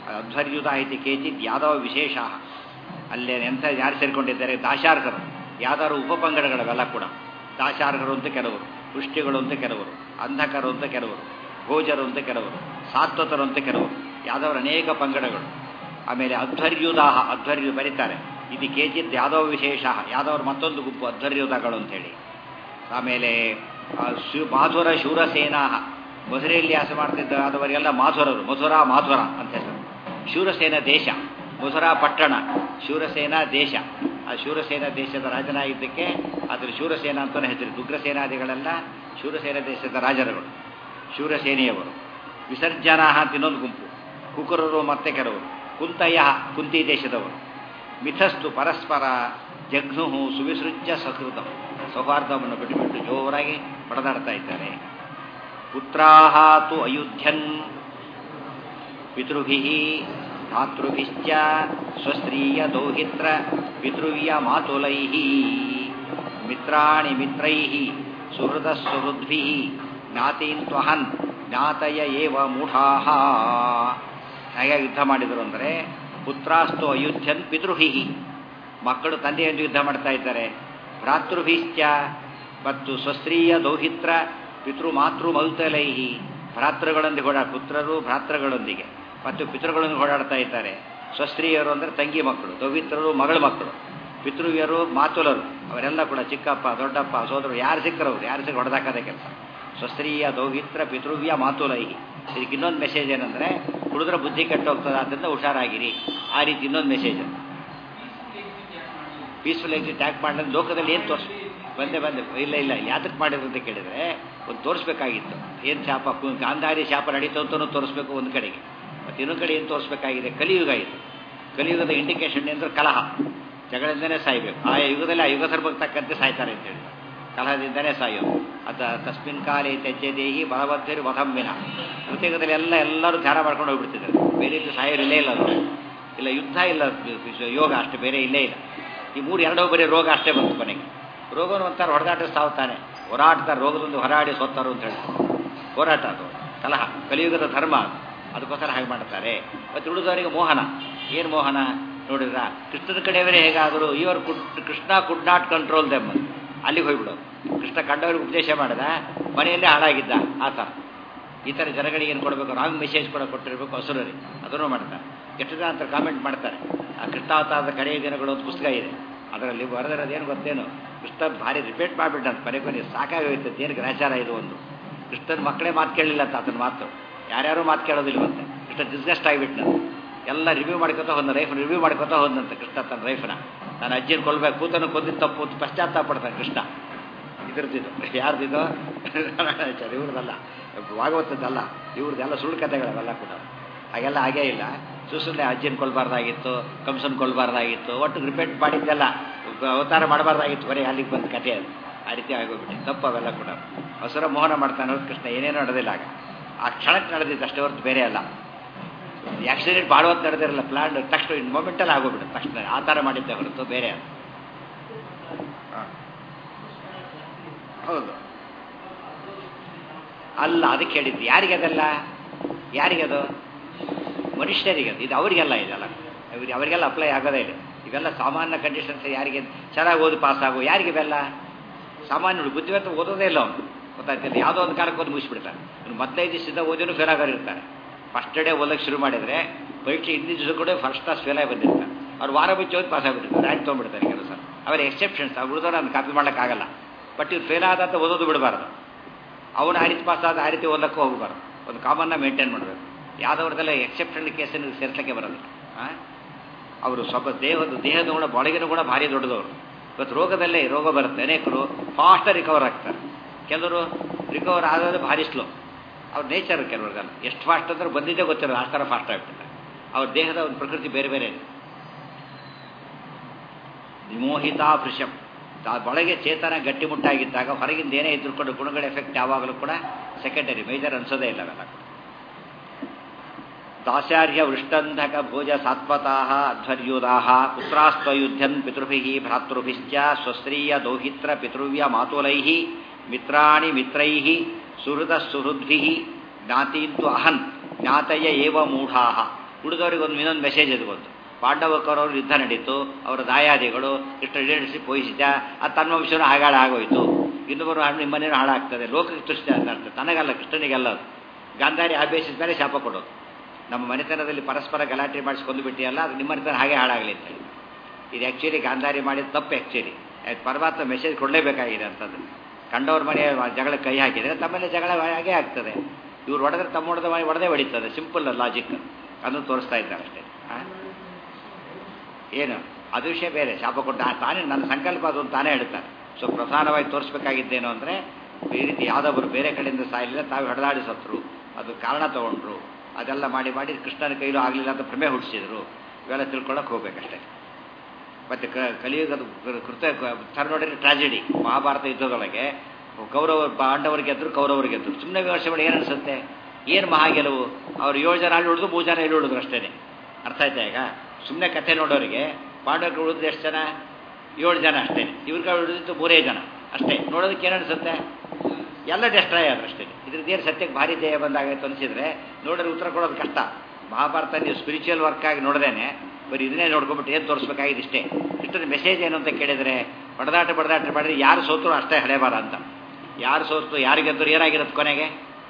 ಅಧ್ವರ್ಯುತ ಇತಿ ಕೇಚಿತ್ ಯಾದವ ವಿಶೇಷ ಅಲ್ಲೇ ಎಂಥ ಯಾರು ಸೇರಿಕೊಂಡಿದ್ದಾರೆ ದಾಶಾರ್ಹರು ಯಾವ್ದಾದ್ರು ಉಪಪಂಗಡಗಳವೆಲ್ಲ ಕೂಡ ದಾಶಾರ್ಹರು ಅಂತ ಕೆಲವರು ಪುಷ್ಟಿಗಳು ಅಂತ ಕೆಲವರು ಅಂಧಕರು ಅಂತ ಕೆಲವರು ಭೋಜರು ಅಂತ ಕೆಲವರು ಸಾತ್ವತರು ಅಂತ ಕೆಲವರು ಯಾದವರ ಅನೇಕ ಪಂಗಡಗಳು ಆಮೇಲೆ ಅಧ್ವರ್ಯುದಾಹ ಅಧ್ವರ್ಯು ಬರೀತಾರೆ ಇದು ಕೇಚಿತ್ ಯಾದವ ವಿಶೇಷ ಯಾದವರು ಮತ್ತೊಂದು ಗುಂಪು ಅಧ್ವರ್ಯುದಗಳು ಅಂತೇಳಿ ಆಮೇಲೆ ಆ, ಶು ಮಾಧುರ ಶೂರಸೇನಾ ಮಧುರೆಯಲ್ಲಿ ವಾಸ ಮಾಡ್ತಿದ್ದ ಆದವರಿಗೆಲ್ಲ ಮಾಧುರರು ಮಧುರಾ ಮಾಧುರ ಅಂತ ಹೆಸರು ಶೂರಸೇನ ದೇಶ ಮಧುರಾ ಪಟ್ಟಣ ಶೂರಸೇನ ದೇಶ ಆ ಶೂರಸೇನ ದೇಶದ ರಾಜನಾಗಿದ್ದಕ್ಕೆ ಅದ್ರ ಶೂರಸೇನ ಅಂತಲೇ ಹೆಸರು ಉಗ್ರಸೇನಾದಿಗಳೆಲ್ಲ ಶೂರಸೇನ ದೇಶದ ರಾಜರುಗಳು ಶೂರಸೇನೆಯವರು ವಿಸರ್ಜನಾ ಅಂತ ಇನ್ನೊಂದು ಗುಂಪು ಕುಕುರರು ಮತ್ತೆ ಕೆಲವರು ಕುಂತಯ್ಯ ಕುಂತಿ ದೇಶದವರು ಮಿಥಸ್ತು ಪರಸ್ಪರ ಜಘ್ನು ಸುವಿಸೃಜ್ಯ ಸಕೃತ ಸೌಹಾರ್ದವನ್ನು ಬಿಟ್ಟುಬಿಟ್ಟು ಜೋರಾಗಿ ಹೊಡೆದಾಡ್ತಾ ಇದ್ದಾರೆ ಪುತ್ರಾಹ ತು ಅಯುಧ್ಯನ್ ಪಿತೃಭಿ ಧಾತೃಭಿಶ್ಚ ಸ್ವಸ್ತ್ರೀಯ ದೌಹಿತ್ರ ಪಿತೃವ್ಯ ಮಾತುಲೈ ಮಿತ್ರಾಣಿ ಮಿತ್ರೈ ಸುಹೃದ ಸುಹೃದ್ಭಿ ಜ್ಞಾತೀನ್ ತ್ವಹನ್ ಜ್ಞಾತಯ ಏವ ಮೂಢಾಹ ಹೇಗೆ ಯುದ್ಧ ಮಾಡಿದರು ಅಂದರೆ ಪುತ್ರಾಸ್ತು ಅಯುಧ್ಯನ್ ಪಿತೃಭಿ ಮಕ್ಕಳು ತಂದೆಯೊಂದು ಯುದ್ಧ ಮಾಡ್ತಾ ಇದ್ದಾರೆ ಭ್ರಾತೃಭಿಶ್ಚ ಮತ್ತು ಸ್ವಸ್ತ್ರೀಯ ದೌಹಿತ್ರ ಪಿತೃ ಮಾತೃ ಮೌತಲೈಹಿ ಭ್ರಾತೃಗಳೊಂದಿಗೆ ಓಡಾ ಪುತ್ರರು ಭ್ರಾತೃಗಳೊಂದಿಗೆ ಮತ್ತು ಪಿತೃಗಳೊಂದಿಗೆ ಓಡಾಡ್ತಾ ಇದ್ದಾರೆ ಸ್ವಸ್ತ್ರೀಯರು ಅಂದರೆ ತಂಗಿ ಮಕ್ಕಳು ದೌಹಿತ್ರರು ಮಗಳ ಮಕ್ಕಳು ಪಿತೃವ್ಯರು ಮಾತುಲರು ಅವರೆಲ್ಲ ಕೂಡ ಚಿಕ್ಕಪ್ಪ ದೊಡ್ಡಪ್ಪ ಸೋದರರು ಯಾರು ಸಿಕ್ಕರವ್ರು ಯಾರು ಸಿಕ್ಕ ಹೊಡೆದಾಕದೇ ಕೆಲಸ ಸ್ವಸ್ತ್ರೀಯ ದೌಹಿತ್ರ ಪಿತೃವ್ಯ ಮಾತುಲೈಹಿ ಇದಕ್ಕೆ ಇನ್ನೊಂದು ಮೆಸೇಜ್ ಏನಂದರೆ ಕುಡಿದ್ರೆ ಬುದ್ಧಿ ಕೆಟ್ಟೋಗ್ತದೆ ಆದ್ದರಿಂದ ಹುಷಾರಾಗಿರಿ ಆ ರೀತಿ ಇನ್ನೊಂದು ಮೆಸೇಜ್ ಪೀಸ್ಫುಲ್ ಎಕ್ಸಿಟ್ ಟ್ಯಾಕ್ ಮಾಡಿದ್ರೆ ಲೋಕದಲ್ಲಿ ಏನು ತೋರಿಸ್ ಬಂದೆ ಬಂದೆ ಇಲ್ಲ ಇಲ್ಲ ಯಾತಕ್ಕೆ ಮಾಡಿದ್ರು ಅಂತ ಕೇಳಿದ್ರೆ ಒಂದು ತೋರಿಸ್ಬೇಕಾಗಿತ್ತು ಏನು ಶಾಪ ಕು- ಗಾಂಧಾರಿ ಶಾಪ ನಡೀತು ಅಂತಲೂ ತೋರಿಸ್ಬೇಕು ಒಂದು ಕಡೆಗೆ ಮತ್ತು ಇನ್ನೊಂದು ಕಡೆ ಏನು ತೋರಿಸ್ಬೇಕಾಗಿದೆ ಕಲಿಯುಗ ಇದು ಕಲಿಯುಗದ ಇಂಡಿಕೇಶನ್ ಅಂದರೆ ಕಲಹ ಜಗಳದಿಂದನೇ ಸಾಯ್ಬೇಕು ಆ ಯುಗದಲ್ಲಿ ಆ ಯುಗ ಧರ್ಮಕ್ಕೆ ತಕ್ಕಂತೆ ಸಾಯ್ತಾರೆ ಅಂತೇಳಿ ಕಲಹದಿಂದನೇ ಸಾಯೋದು ಅದ ತಸ್ಮಿನ್ ಕಾಲೇ ತ್ಯಜ್ಯ ದೇಹಿ ಬಲವದ್ಧರು ವಧಂಬಿನ ಕೃತಿಯುಗದಲ್ಲಿ ಎಲ್ಲ ಎಲ್ಲರೂ ಧ್ಯಾನ ಮಾಡ್ಕೊಂಡು ಹೋಗ್ಬಿಡ್ತಿದ್ದಾರೆ ಬೇರೆ ಇದ್ದು ಸಾಯೋರಿಲ್ಲೇ ಇಲ್ಲ ಅವರು ಇಲ್ಲ ಯುದ್ಧ ಇಲ್ಲ ಯೋಗ ಅಷ್ಟು ಬೇರೆ ಇಲ್ಲೇ ಇಲ್ಲ ಈ ಮೂರು ಎರಡೋ ಬರೀ ರೋಗ ಅಷ್ಟೇ ಬಂತು ಕೊನೆಗೆ ರೋಗವನ್ನು ಒಂಥರ ಹೊಡೆದಾಟ ಸಾವುತ್ತಾನೆ ಹೋರಾಡ್ತಾರೆ ರೋಗದೊಂದು ಹೊರಾಡಿ ಸೋತ್ತಾರು ಅಂತ ಹೇಳಿ ಹೋರಾಟ ಅದು ಕಲಹ ಕಲಿಯುಗದ ಧರ್ಮ ಅದು. ಅದಕ್ಕೋಸ್ಕರ ಹಾಗೆ ಮಾಡ್ತಾರೆ ಮತ್ತು ಉಳಿದವರಿಗೆ ಮೋಹನ ಏನು ಮೋಹನ ನೋಡಿದ್ರ ಕೃಷ್ಣನ ಕಡೆಯವರೇ ಹೇಗಾದರೂ ಇವರು could Krishna could not control them ಅಲ್ಲಿಗೆ ಹೋಗ್ಬಿಡೋದು ಕೃಷ್ಣ ಕಂಡವರಿಗೆ ಉಪದೇಶ ಮಾಡಿದ ಮನೆಯಲ್ಲೇ ಹಾಳಾಗಿದ್ದ ಆ ಥರ ಈ ಥರ ಜನಗಳಿಗೆ ಏನು ಕೊಡಬೇಕು ರಾಂಗ್ ಮೆಸೇಜ್ ಕೂಡ ಕೊಟ್ಟಿರಬೇಕು ಹಸುರರಿ ಅದನ್ನು ಮಾಡ್ತಾರೆ ಎಷ್ಟು ಜನ ಅಂತ ಕಾಮೆಂಟ್ ಮಾಡ್ತಾರೆ ಆ ಕೃಷ್ಣಾವತಾರದ ಕಡೆಯ ದಿನಗಳು ಒಂದು ಪುಸ್ತಕ ಇದೆ ಅದರಲ್ಲಿ ಬರೆದಿರೋದು ಏನು ಗೊತ್ತೇನು ಕೃಷ್ಣ ಭಾರಿ ರಿಪೀಟ್ ಮಾಡಿಬಿಟ್ಟಂತ ಕೊನೆ ಕೊನೆ ಸಾಕಾಗೋಯ್ತು ಏನು ಗ್ರಾಚಾರ ಇದು ಒಂದು ಕೃಷ್ಣನ ಮಕ್ಕಳೇ ಮಾತು ಕೇಳಲಿಲ್ಲ ಅಂತ ಆತನ ಮಾತು ಯಾರ್ಯಾರು ಮಾತು ಕೇಳೋದಿಲ್ವಂತೆ ಕೃಷ್ಣ ಡಿಸ್ಗಸ್ಟ್ ಆಗಿಬಿಟ್ನ ಎಲ್ಲ ರಿವ್ಯೂ ಮಾಡ್ಕೊತಾ ಹೋದ ಲೈಫ್ ರಿವ್ಯೂ ಮಾಡ್ಕೊತಾ ಹೋದಂತೆ ಕೃಷ್ಣ ತನ್ನ ಲೈಫ್ನ ನಾನು ಅಜ್ಜಿನ ಕೊಲ್ಬೇಕು ಕೂತನು ಕೊಂದಿದ್ದು ತಪ್ಪು ಅಂತ ಪಶ್ಚಾತ್ತಾಪ ಪಡ್ತಾನೆ ಕೃಷ್ಣ ಇದ್ರದ್ದಿದ್ದು ಯಾರ್ದಿದ್ದು ಇವ್ರದ್ದಲ್ಲ ಭಾಗವತದ್ದಲ್ಲ ಇವ್ರದ್ದೆಲ್ಲ ಸುಳ್ಳು ಕಥೆಗಳವೆಲ್ಲ ಕೂಡ ಹಾಗೆಲ್ಲ ಹಾಗೇ ಇಲ್ಲ ಸುಸುಲೆ ಅಜ್ಜಿನ ಕೊಲ್ಬಾರ್ದಾಗಿತ್ತು ಕಂಸನ್ ಕೊಲ್ಬಾರ್ದಾಗಿತ್ತು ಒಟ್ಟು ರಿಪೀಟ್ ಮಾಡಿದ್ದೆಲ್ಲ ಅವತಾರ ಮಾಡಬಾರ್ದಾಗಿತ್ತು ಬರೀ ಅಲ್ಲಿಗೆ ಬಂದ ಕಥೆ ಅದು ಆ ರೀತಿ ಆಗೋಗ್ಬಿಟ್ಟು ತಪ್ಪು ಅವೆಲ್ಲ ಕೂಡ ಹಸುರ ಮೋಹನ ಮಾಡ್ತಾನೆ ಹೊರತು ಕೃಷ್ಣ ಏನೇನೋ ನಡೆದಿಲ್ಲ ಆಗ ಆ ಕ್ಷಣಕ್ಕೆ ನಡೆದಿದ್ದು ಅಷ್ಟೇ ಹೊರತು ಬೇರೆ ಅಲ್ಲ ಆಕ್ಸಿಡೆಂಟ್ ಭಾಳ ಹೊತ್ತು ನಡೆದಿರಲ್ಲ ಪ್ಲಾನ್ ತಕ್ಷಣ ಇನ್ ಮೊಮೆಂಟಲ್ಲಿ ಆಗೋಗ್ಬಿಡುತ್ತೆ ತಕ್ಷಣ ಆ ಥರ ಮಾಡಿದ್ದೆ ಹೊರತು ಬೇರೆ ಅಲ್ಲ ಹಾ. ಹೌದು ಅಲ್ಲ ಅದಕ್ಕೆ ಹೇಳಿದ್ದು ಯಾರಿಗೆ ಅದಲ್ಲ ಯಾರಿಗೆ ಅದು ಮನುಷ್ಯರಿಗೆ ಅದು ಇದು ಅವರಿಗೆಲ್ಲ ಇದೆಲ್ಲ ಇವ್ರು ಅವರಿಗೆಲ್ಲ ಅಪ್ಲೈ ಆಗೋದೇ ಇಲ್ಲ ಇವೆಲ್ಲ ಸಾಮಾನ್ಯ ಕಂಡೀಷನ್ಸ್ ಯಾರಿಗೆ ಚೆನ್ನಾಗಿ ಓದಿ ಪಾಸ್ ಆಗೋ ಯಾರಿಗೆ ಇವೆಲ್ಲ ಸಾಮಾನ್ಯ ಬುದ್ಧಿವಂತ ಓದೋದೇ ಇಲ್ಲ ಅವನು ಗೊತ್ತಾಗ್ತಿಲ್ಲ ಯಾವುದೋ ಒಂದು ಕಾಲಕ್ಕೆ ಓದಿ ಮುಗಿಸ್ಬಿಡ್ತಾನೆ ಇವ್ನು ಮೊದಲೈದು ದಿವಸದಿಂದ ಓದಿನೂ ಫೇಲ್ ಆಗೋರು ಇರ್ತಾರೆ ಫಸ್ಟ್ ಡೇ ಓದಕ್ಕೆ ಶುರು ಮಾಡಿದರೆ ಪರೀಕ್ಷೆ ಹಿಂದಿನ ದಿವಸ ಕೂಡ ಫಸ್ಟ್ ಕ್ಲಾಸ್ ಫೇಲ್ ಆಗಿ ಬಂದಿರ್ತಾರೆ ಅವ್ರು ವಾರ ಮುಂಚೆ ಓದಿ ಪಾಸ್ ಆಗಿಬಿಟ್ಟಿರ್ತಾರೆ ರ್ಯಾಂಕ್ ತೊಗೊಂಡ್ಬಿಡ್ತಾರೆ ಕೆಲವು ಸಲ ಅವರ ಎಕ್ಸೆಪ್ಷನ್ಸ್ ಅವ್ರು ಉಳಿದವ್ರು ಅದನ್ನು ಕಾಪಿ ಮಾಡೋಕ್ಕಾಗಲ್ಲ ಬಟ್ ಇವ್ರು ಫೇಲ್ ಆದಂತ ಓದೋದು ಬಿಡಬಾರ್ದು ಅವನು ಆ ರೀತಿ ಪಾಸ್ ಆದ ಆ ರೀತಿ ಓದಕ್ಕೆ ಹೋಗಬಾರ್ದು ಒಂದು ಕಾಮನ್ನ ಮೇಂಟೈನ್ ಮಾಡಬೇಕು ಯಾವುದವ್ರದೆಲ್ಲ ಎಕ್ಸೆಪ್ಷನ್ ಕೇಸನ್ನು ಸೇರ್ಸಕ್ಕೆ ಬರೋದು ಅವರು ಸ್ವಲ್ಪ ದೇಹದ ದೇಹದ ಗುಣ ಒಳಗಿನ ಗುಣ ಭಾರಿ ದೊಡ್ಡದವರು ಇವತ್ತು ರೋಗದಲ್ಲೇ ರೋಗ ಬರುತ್ತೆ ಅನೇಕರು ಫಾಸ್ಟ್ ರಿಕವರ್ ಆಗ್ತಾರೆ ಕೆಲವರು ರಿಕವರ್ ಆಗೋದು ಭಾರಿ ಸ್ಲೋ ಅವ್ರ ನೇಚರ್ ಕೆಲವ್ರಿಗೆಲ್ಲ ಎಷ್ಟು ಫಾಸ್ಟ್ ಅಂದ್ರೆ ಬಂದಿದ್ದೇ ಗೊತ್ತಿರೋದು ಆ ಥರ ಫಾಸ್ಟ್ ಆಗಿಬಿಡ್ತಾರೆ ಅವ್ರ ದೇಹದ ಒಂದು ಪ್ರಕೃತಿ ಬೇರೆ ಬೇರೆ ಇದೆ ವಿಮೋಹಿತಾ ಭೃಶಂ ತಾ- ಒಳಗೆ ಚೇತನ ಗಟ್ಟಿಮುಟ್ಟಾಗಿದ್ದಾಗ ಹೊರಗಿಂದ ಏನೇ ಇದ್ರು ಕೂಡ ಗುಣಗಳ ಎಫೆಕ್ಟ್ ಯಾವಾಗಲೂ ಕೂಡ ಸೆಕೆಂಡರಿ ಮೇಜರ್ ಅನ್ಸೋದೇ ಇಲ್ಲ ಅವೆಲ್ಲ ಕೂಡ ದಾಸ್ಯಾರ್ಯ ವೃಷ್ಟಂಧಕ ಭೋಜ ಸಾತ್ವತಾಹ ಅಧ್ವರ್ಯುದಾಹ ಪುತ್ರಾಸ್ತ್ವಯುಧ್ಯನ್ ಪಿತೃಭಿ ಭ್ರಾತೃಭಿಶ್ಚ ಸ್ವಸ್ತ್ರೀಯ ದೌಹಿತ್ರ ಪಿತೃವ್ಯ ಮಾತುಲೈ ಮಿತ್ರಾಣಿ ಮಿತ್ರೈ ಸುಹೃದ ಸುಹೃದ್ಭಿ ಜ್ಞಾತೀಂತು ಅಹನ್ ಜ್ಞಾತಯ ಏವ ಮೂಢಾ ಉಳಿದವರಿಗೆ ಒಂದು ಇನ್ನೊಂದು ಮೆಸೇಜ್ ಅದು ಬಂತು ಪಾಂಡವ ಕೌರವರು ಯುದ್ಧ ನಡೀತು ಅವರ ದಾಯಾದಿಗಳು ಇಷ್ಟು ಲೀಡರ್ಶಿಪ್ ವಹಿಸಿದ ಅದು ತನ್ನ ವಂಶನೂ ಹಾಗಾಳ ಆಗೋಯ್ತು ಇನ್ನೊಬ್ಬರು ಹಣ್ಣು ನಿಮ್ಮನೇನು ಹಾಳಾಗ್ತದೆ ಲೋಕಕ್ಕೆ ತುಷ್ಟ ಅಂತ ಅರ್ಥ ತನಗಲ್ಲ ಕೃಷ್ಣನಿಗೆಲ್ಲ ಅದು ಗಾಂಧಾರಿ ಆಬೇಸಿದ ಮೇಲೆ ಶಾಪ ಕೊಡೋದು ನಮ್ಮ ಮನೆತನದಲ್ಲಿ ಪರಸ್ಪರ ಗಲಾಟೆ ಮಾಡಿಸ್ಕೊಂಡು ಬಿಟ್ಟಿಯಲ್ಲ ಅದು ನಿಮ್ಮ ಮನೆತನ ಹಾಗೆ ಹಾಳಾಗಲಿ ಅಂತೇಳಿ ಇದು ಆ್ಯಕ್ಚುಲಿ ಗಾಂಧಾರಿ ಮಾಡಿದ ತಪ್ಪು ಆ್ಯಕ್ಚುಲಿ ಪರಮಾತ್ಮ ಮೆಸೇಜ್ ಕೊಡಲೇಬೇಕಾಗಿದೆ ಅಂತದ್ದು ಕಂಡವ್ರ ಮನೆ ಜಗಳ ಕೈ ಹಾಕಿದರೆ ತಮ್ಮಲ್ಲಿ ಜಗಳ ಹಾಗೆ ಆಗ್ತದೆ ಇವ್ರು ಹೊಡೆದ್ರೆ ತಮ್ಮ ಹೊಡೆದ ಹೊಡೆದೇ ಹೊಡಿತದೆ ಸಿಂಪಲ್ ಲಾಜಿಕ್ ಅದನ್ನು ತೋರಿಸ್ತಾ ಇದ್ದಾರೆ ಅಷ್ಟೇ ಆ? ಏನು ಅದು ವಿಷಯ ಬೇರೆ ಶಾಪ ಕೊಟ್ಟ ಆ, ತಾನೇ ನನ್ನ ಸಂಕಲ್ಪ ಅದು ಅಂತ ತಾನೇ ಹೇಳ್ತಾರೆ ಸೊ ಪ್ರಧಾನವಾಗಿ ತೋರಿಸ್ಬೇಕಾಗಿದ್ದೇನು ಅಂದರೆ ಈ ರೀತಿ ಯಾವುದೊಬ್ಬರು ಬೇರೆ ಕಡೆಯಿಂದ ಸಾಯಲಿಲ್ಲ ತಾವು ಹೊಡೆದಾಡಿ ಸತ್ರು ಅದು ಕಾರಣ ತಗೊಂಡ್ರು ಅದೆಲ್ಲ ಮಾಡಿ ಮಾಡಿ ಕೃಷ್ಣನ ಕೈಲೂ ಆಗಲಿಲ್ಲ ಅಂತ ಭ್ರಮೆ ಹುಟ್ಟಿಸಿದ್ರು ಇವೆಲ್ಲ ತಿಳ್ಕೊಳ್ಳೋಕೆ ಹೋಗ್ಬೇಕಷ್ಟೇ ಮತ್ತು ಕ ಕಲಿಯುಗದ ಕೃತ ಥರ ನೋಡಿದ್ರೆ ಟ್ರಾಜಿಡಿ ಮಹಾಭಾರತ ಯುದ್ಧದೊಳಗೆ ಕೌರವ ಪಾಂಡವರಿಗೆ ಗೆದ್ರು ಕೌರವರಿಗೆ ಗೆದ್ರು ಸುಮ್ಮನೆ ವಿಮರ್ಶೆ ಮಾಡಿ ಏನು ಅನಿಸುತ್ತೆ ಏನು ಮಹಾ ಗೆಲುವು ಅವ್ರು ಏಳು ಜನ ಅಲ್ಲಿ ಉಳಿದು ಮೂರು ಜನ ಇಲ್ಲಿ ಉಳಿದ್ರು ಅಷ್ಟೇ ಅರ್ಥ ಆಯ್ತಾ ಈಗ ಸುಮ್ಮನೆ ಕಥೆ ನೋಡೋರಿಗೆ ಪಾಂಡವರಿಗೆ ಉಳಿದು ಎಷ್ಟು ಜನ ಏಳು ಜನ ಅಷ್ಟೇ ಇವ್ರಿಗೆ ಉಳಿದಿತ್ತು ಮೂರೇ ಜನ ಅಷ್ಟೇ ನೋಡೋದಕ್ಕೆ ಏನು ಅನಿಸುತ್ತೆ ಎಲ್ಲ ಡೆಸ್ಟ್ರಾಯ್ ಆದ್ರೆ ಅಷ್ಟೇ ಇದ್ರದ್ದು ಏನು ಸತ್ಯಕ್ಕೆ ಭಾರಿ ದೇಹ ಬಂದಾಗೈತೆ ಅನಿಸಿದ್ರೆ ನೋಡಿದ್ರೆ ಉತ್ತರ ಕೊಡೋದು ಕಷ್ಟ ಮಹಾಭಾರತ ನೀವು ಸ್ಪಿರಿಚುವಲ್ ವರ್ಕ್ ಆಗಿ ನೋಡ್ದೇನೆ ಬರೀ ಇದನ್ನೇ ನೋಡ್ಕೊಂಬಿಟ್ಟು ಏನು ತೋರಿಸ್ಬೇಕಾಗಿದೆ ಇಷ್ಟೇ ಇಷ್ಟೊಂದು ಮೆಸೇಜ್ ಏನು ಅಂತ ಕೇಳಿದರೆ ಬಡದಾಟ ಬಡದಾಟ ಮಾಡಿದ್ರೆ ಯಾರು ಸೋತರು ಅಷ್ಟೇ ಹಳೆಬಾರ ಅಂತ ಯಾರು ಸೋತು ಯಾರು ಗೆದ್ದರು ಏನಾಗಿರುತ್ತೆ ಕೊನೆಗೆ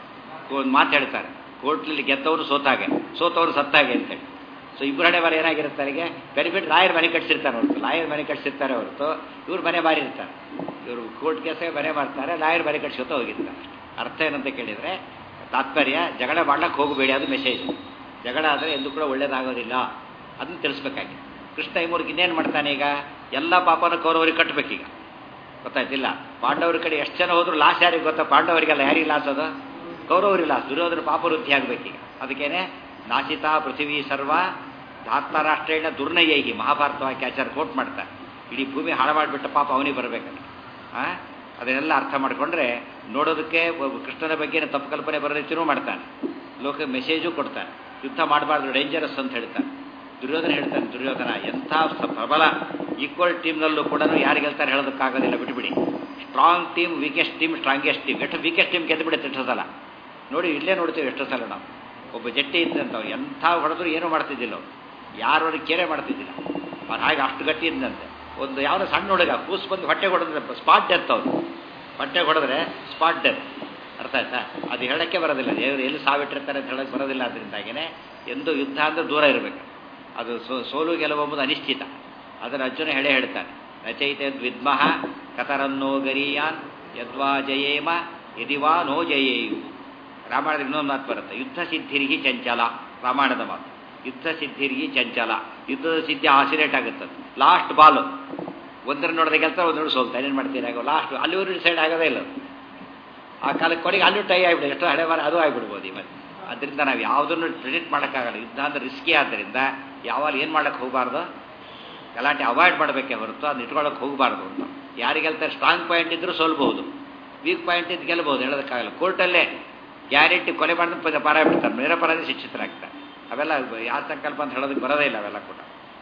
ಒಂದು ಮಾತು ಹೇಳ್ತಾರೆ ಕೋರ್ಟ್ನಲ್ಲಿ ಗೆದ್ದವರು ಸೋತಾಗೆ ಸೋತವರು ಸತ್ತಾಗೆ ಅಂತೇಳಿ ಸೊ ಇಬ್ಬರು ಹಣೆ ಬಾರ ಏನಾಗಿರುತ್ತೆ ಅವರಿಗೆ ಬೆನಿಫಿಟ್ ಲಾಯರ್ ಮನೆ ಕಟ್ಸಿರ್ತಾರೆ ಹೊರತು ಲಾಯರ್ ಮನೆ ಕಟ್ಸಿರ್ತಾರೆ ಹೊರತು ಇವ್ರು ಮನೆ ಮಾರಿರ್ತಾರೆ ಇವರು ಕೋರ್ಟ್ ಕೇಸೇ ಮನೆ ಮಾಡ್ತಾರೆ ಲಾಯರ್ ಮನೆ ಕಟ್ಸ್ಕೊತ ಹೋಗಿರ್ತಾರೆ ಅರ್ಥ ಏನಂತ ಕೇಳಿದರೆ ತಾತ್ಪರ್ಯ ಜಗಳ ಮಾಡ್ಲಿಕ್ಕೆ ಹೋಗಬೇಡಿ ಅದು ಮೆಸೇಜ್ ಜಗಳ ಆದರೆ ಎಲ್ಲೂ ಕೂಡ ಒಳ್ಳೇದಾಗೋದಿಲ್ಲ ಅದನ್ನು ತಿಳಿಸ್ಬೇಕಾಗಿದೆ ಕೃಷ್ಣ ಇಮ್ಮೂರಿಗೆ ಇನ್ನೇನು ಮಾಡ್ತಾನೆ ಈಗ ಎಲ್ಲ ಪಾಪನ ಕೌರವರಿಗೆ ಕಟ್ಟಬೇಕೀಗ ಗೊತ್ತಾಯ್ತಿಲ್ಲ ಪಾಂಡವರ ಕಡೆ ಎಷ್ಟು ಜನ ಹೋದ್ರು ಲಾಸ್ ಯಾರಿಗೆ ಗೊತ್ತಾ ಪಾಂಡವರಿಗೆಲ್ಲ ಯಾರಿಗೆ ಲಾಸ್ ಅದು ಕೌರವರಿಗೆ ಲಾಸ್ ದುರ್ಯೋಧನ ಪಾಪ ವೃದ್ಧಿ ಆಗಬೇಕೀಗ ಅದಕ್ಕೇನೆ ನಾಚಿತಾ ಪೃಥ್ವಿ ಸರ್ವ ಧಾತ್ಮರಾಷ್ಟ್ರೇಣ ದುರ್ನಯೈಹಿ ಮಹಾಭಾರತ ವಾಕ್ಯಾಚಾರ ಕೋಟ್ ಮಾಡ್ತಾರೆ ಇಡೀ ಭೂಮಿ ಹಾಳು ಮಾಡಿಬಿಟ್ಟ ಪಾಪ ಅವನಿಗೆ ಬರಬೇಕಲ್ಲ ಆ ಅದನ್ನೆಲ್ಲ ಅರ್ಥ ಮಾಡಿಕೊಂಡ್ರೆ ನೋಡೋದಕ್ಕೆ ಒಬ್ಬ ಕೃಷ್ಣನ ಬಗ್ಗೆ ತಪ್ಪು ಕಲ್ಪನೆ ಬರೋದಕ್ಕೂ ಮಾಡ್ತಾನೆ ಲೋಕ ಮೆಸೇಜು ಕೊಡ್ತಾನೆ ಯುದ್ಧ ಮಾಡಬಾರ್ದು ಡೇಂಜರಸ್ ಅಂತ ಹೇಳ್ತಾನೆ ದುರ್ಯೋಧನ ಹೇಳ್ತಾನೆ ದುರ್ಯೋಧನ ಎಂಥ ಸ- ಪ್ರಬಲ ಈಕ್ವಲ್ ಟೀಮ್ನಲ್ಲೂ ಕೂಡ ಯಾರು ಗೆಲ್ತಾರೆ ಹೇಳೋದಕ್ಕಾಗೋದಿಲ್ಲ ಬಿಟ್ಬಿಡಿ strong team weakest team strongest team ಎಷ್ಟು ವೀಕೆಸ್ಟ್ ಟೀಮ್ ಗೆದ್ದು ಬಿಡುತ್ತೆ ಎಷ್ಟೋ ಸಲ ನೋಡಿ ಇಲ್ಲೇ ನೋಡ್ತೀವಿ ಎಷ್ಟೋ ಸಲ ನಾವು ಒಬ್ಬ ಜಟ್ಟಿ ಇದ್ದಂಥವ್ರು ಎಂಥ ಹೊಡೆದ್ರು ಏನೂ ಮಾಡ್ತಿದ್ದಿಲ್ಲ ಅವ್ರು ಯಾರು ಅವ್ರಿಗೆ ಕೇರೆ ಮಾಡ್ತಿದ್ದಿಲ್ಲ ಅವ್ರು ಹಾಗೆ ಅಷ್ಟು ಗಟ್ಟಿ ಇದ್ದಂತೆ ಒಂದು ಯಾವುದೋ ಸಣ್ಣ ಹುಡುಗ ಕೂಸ್ ಬಂದು ಹೊಟ್ಟೆ ಹೊಡೆದ್ರೆ ಸ್ಪಾಟ್ ಡೆತ್ ಅವ್ರು ಹೊಟ್ಟೆ ಹೊಡೆದ್ರೆ ಸ್ಪಾಟ್ ಡೆತ್ ಅರ್ಥ ಆಯ್ತಾ ಅದು ಹೇಳಕ್ಕೆ ಬರೋದಿಲ್ಲ ದೇವರು ಎಲ್ಲಿ ಸಾವಿಟ್ಟಿರ್ತಾರೆ ಅಂತ ಹೇಳಕ್ಕೆ ಬರೋದಿಲ್ಲ ಅದರಿಂದಾಗಿನೇ ಎಂದು ಯುದ್ಧ ಅಂದರೆ ದೂರ ಇರಬೇಕು ಅದು ಸೋ ಸೋಲು ಗೆಲುವೆಂಬುದು ಅನಿಶ್ಚಿತ ಅದನ್ನು ಅರ್ಜುನ ಹೇಳೇ ಹೇಳ್ತಾನೆ ರಚಯಿತೆ ವಿದ್ಮಃ ಕತರನ್ನೋ ಗರೀಯಾನ್ ಯದ್ವಾ ಜಯೇಮ ಯದಿವಾ ನೋ ಜಯೇಯು ರಾಮಾಯಣದ ಇನ್ನೊಂದು ಮಾತು ಬರುತ್ತೆ ಯುದ್ಧ ಸಿದ್ಧಿರ್ಹಿ ಚಂಚಲ ರಾಮಾಯಣದ ಮಾತು ಯುದ್ಧ ಸಿದ್ಧಿರ್ಹಿ ಚಂಚಲ ಯುದ್ಧದ ಸಿದ್ಧಿ ಆಸಿರೇಟ್ ಆಗುತ್ತೆ ಲಾಸ್ಟ್ ಬಾಲ್ ಒಂದರ ನೋಡಿದ್ರೆ ಗೆಲ್ತಾರೆ ಒಂದರ ಸೋಲ್ತಾರೆ ಏನು ಮಾಡ್ತೀರಿ ಆಗೋ ಲಾಸ್ಟ್ ಅಲ್ಲಿವರೆಗೂ ಡಿಸೈಡ್ ಆಗೋದೇ ಇಲ್ಲ ಅದು. ಆ ಕಾಲಕ್ಕೆ ಕೊನೆಗೆ ಅಲ್ಲೂ ಟೈ ಆಗಿಬಿಡುತ್ತೆ ಎಷ್ಟೋ ಹಳೆ ವಾರ ಅದು ಆಗಿಬಿಡ್ಬೋದು ಇವತ್ತು ಅದರಿಂದ ನಾವು ಯಾವುದನ್ನು ಪ್ರಿಡಿಕ್ಟ್ ಮಾಡೋಕ್ಕಾಗಲ್ಲ ಯುದ್ಧ ಅಂದ್ರೆ ರಿಸ್ಕಿ ಆದ್ದರಿಂದ ಯಾವಾಗ ಏನು ಮಾಡಕ್ಕೆ ಹೋಗಬಾರ್ದು ಗಲಾಟೆ ಅವಾಯ್ಡ್ ಮಾಡಬೇಕೇ ಹೊರತು ಅದನ್ನ ಇಟ್ಕೊಳ್ಳೋಕೆ ಹೋಗಬಾರ್ದು ಅಂತ ಯಾರಿಗೆ ಗೆಲ್ತಾರೆ ಸ್ಟ್ರಾಂಗ್ ಪಾಯಿಂಟ್ ಇದ್ದರೂ ಸೋಲ್ಬಹುದು ವೀಕ್ ಪಾಯಿಂಟ್ ಇದ್ದು ಗೆಲ್ಬಹುದು ಹೇಳೋದಕ್ಕಾಗಲ್ಲ ಕೋರ್ಟಲ್ಲೇ ಗ್ಯಾರಂಟಿ ಕೊಲೆ ಮಾಡಿದ್ರೆ ಪಾರ ಬಿಡ್ತಾರೆ ನಿರಪರಾಧಿ ಶಿಕ್ಷಿತರಾಗ್ತಾರೆ ಅವೆಲ್ಲ ಯಾರ ಸಂಕಲ್ಪ ಅಂತ ಹೇಳೋದಕ್ಕೆ ಬರೋದೇ ಇಲ್ಲ ಅವೆಲ್ಲ ಕೂಡ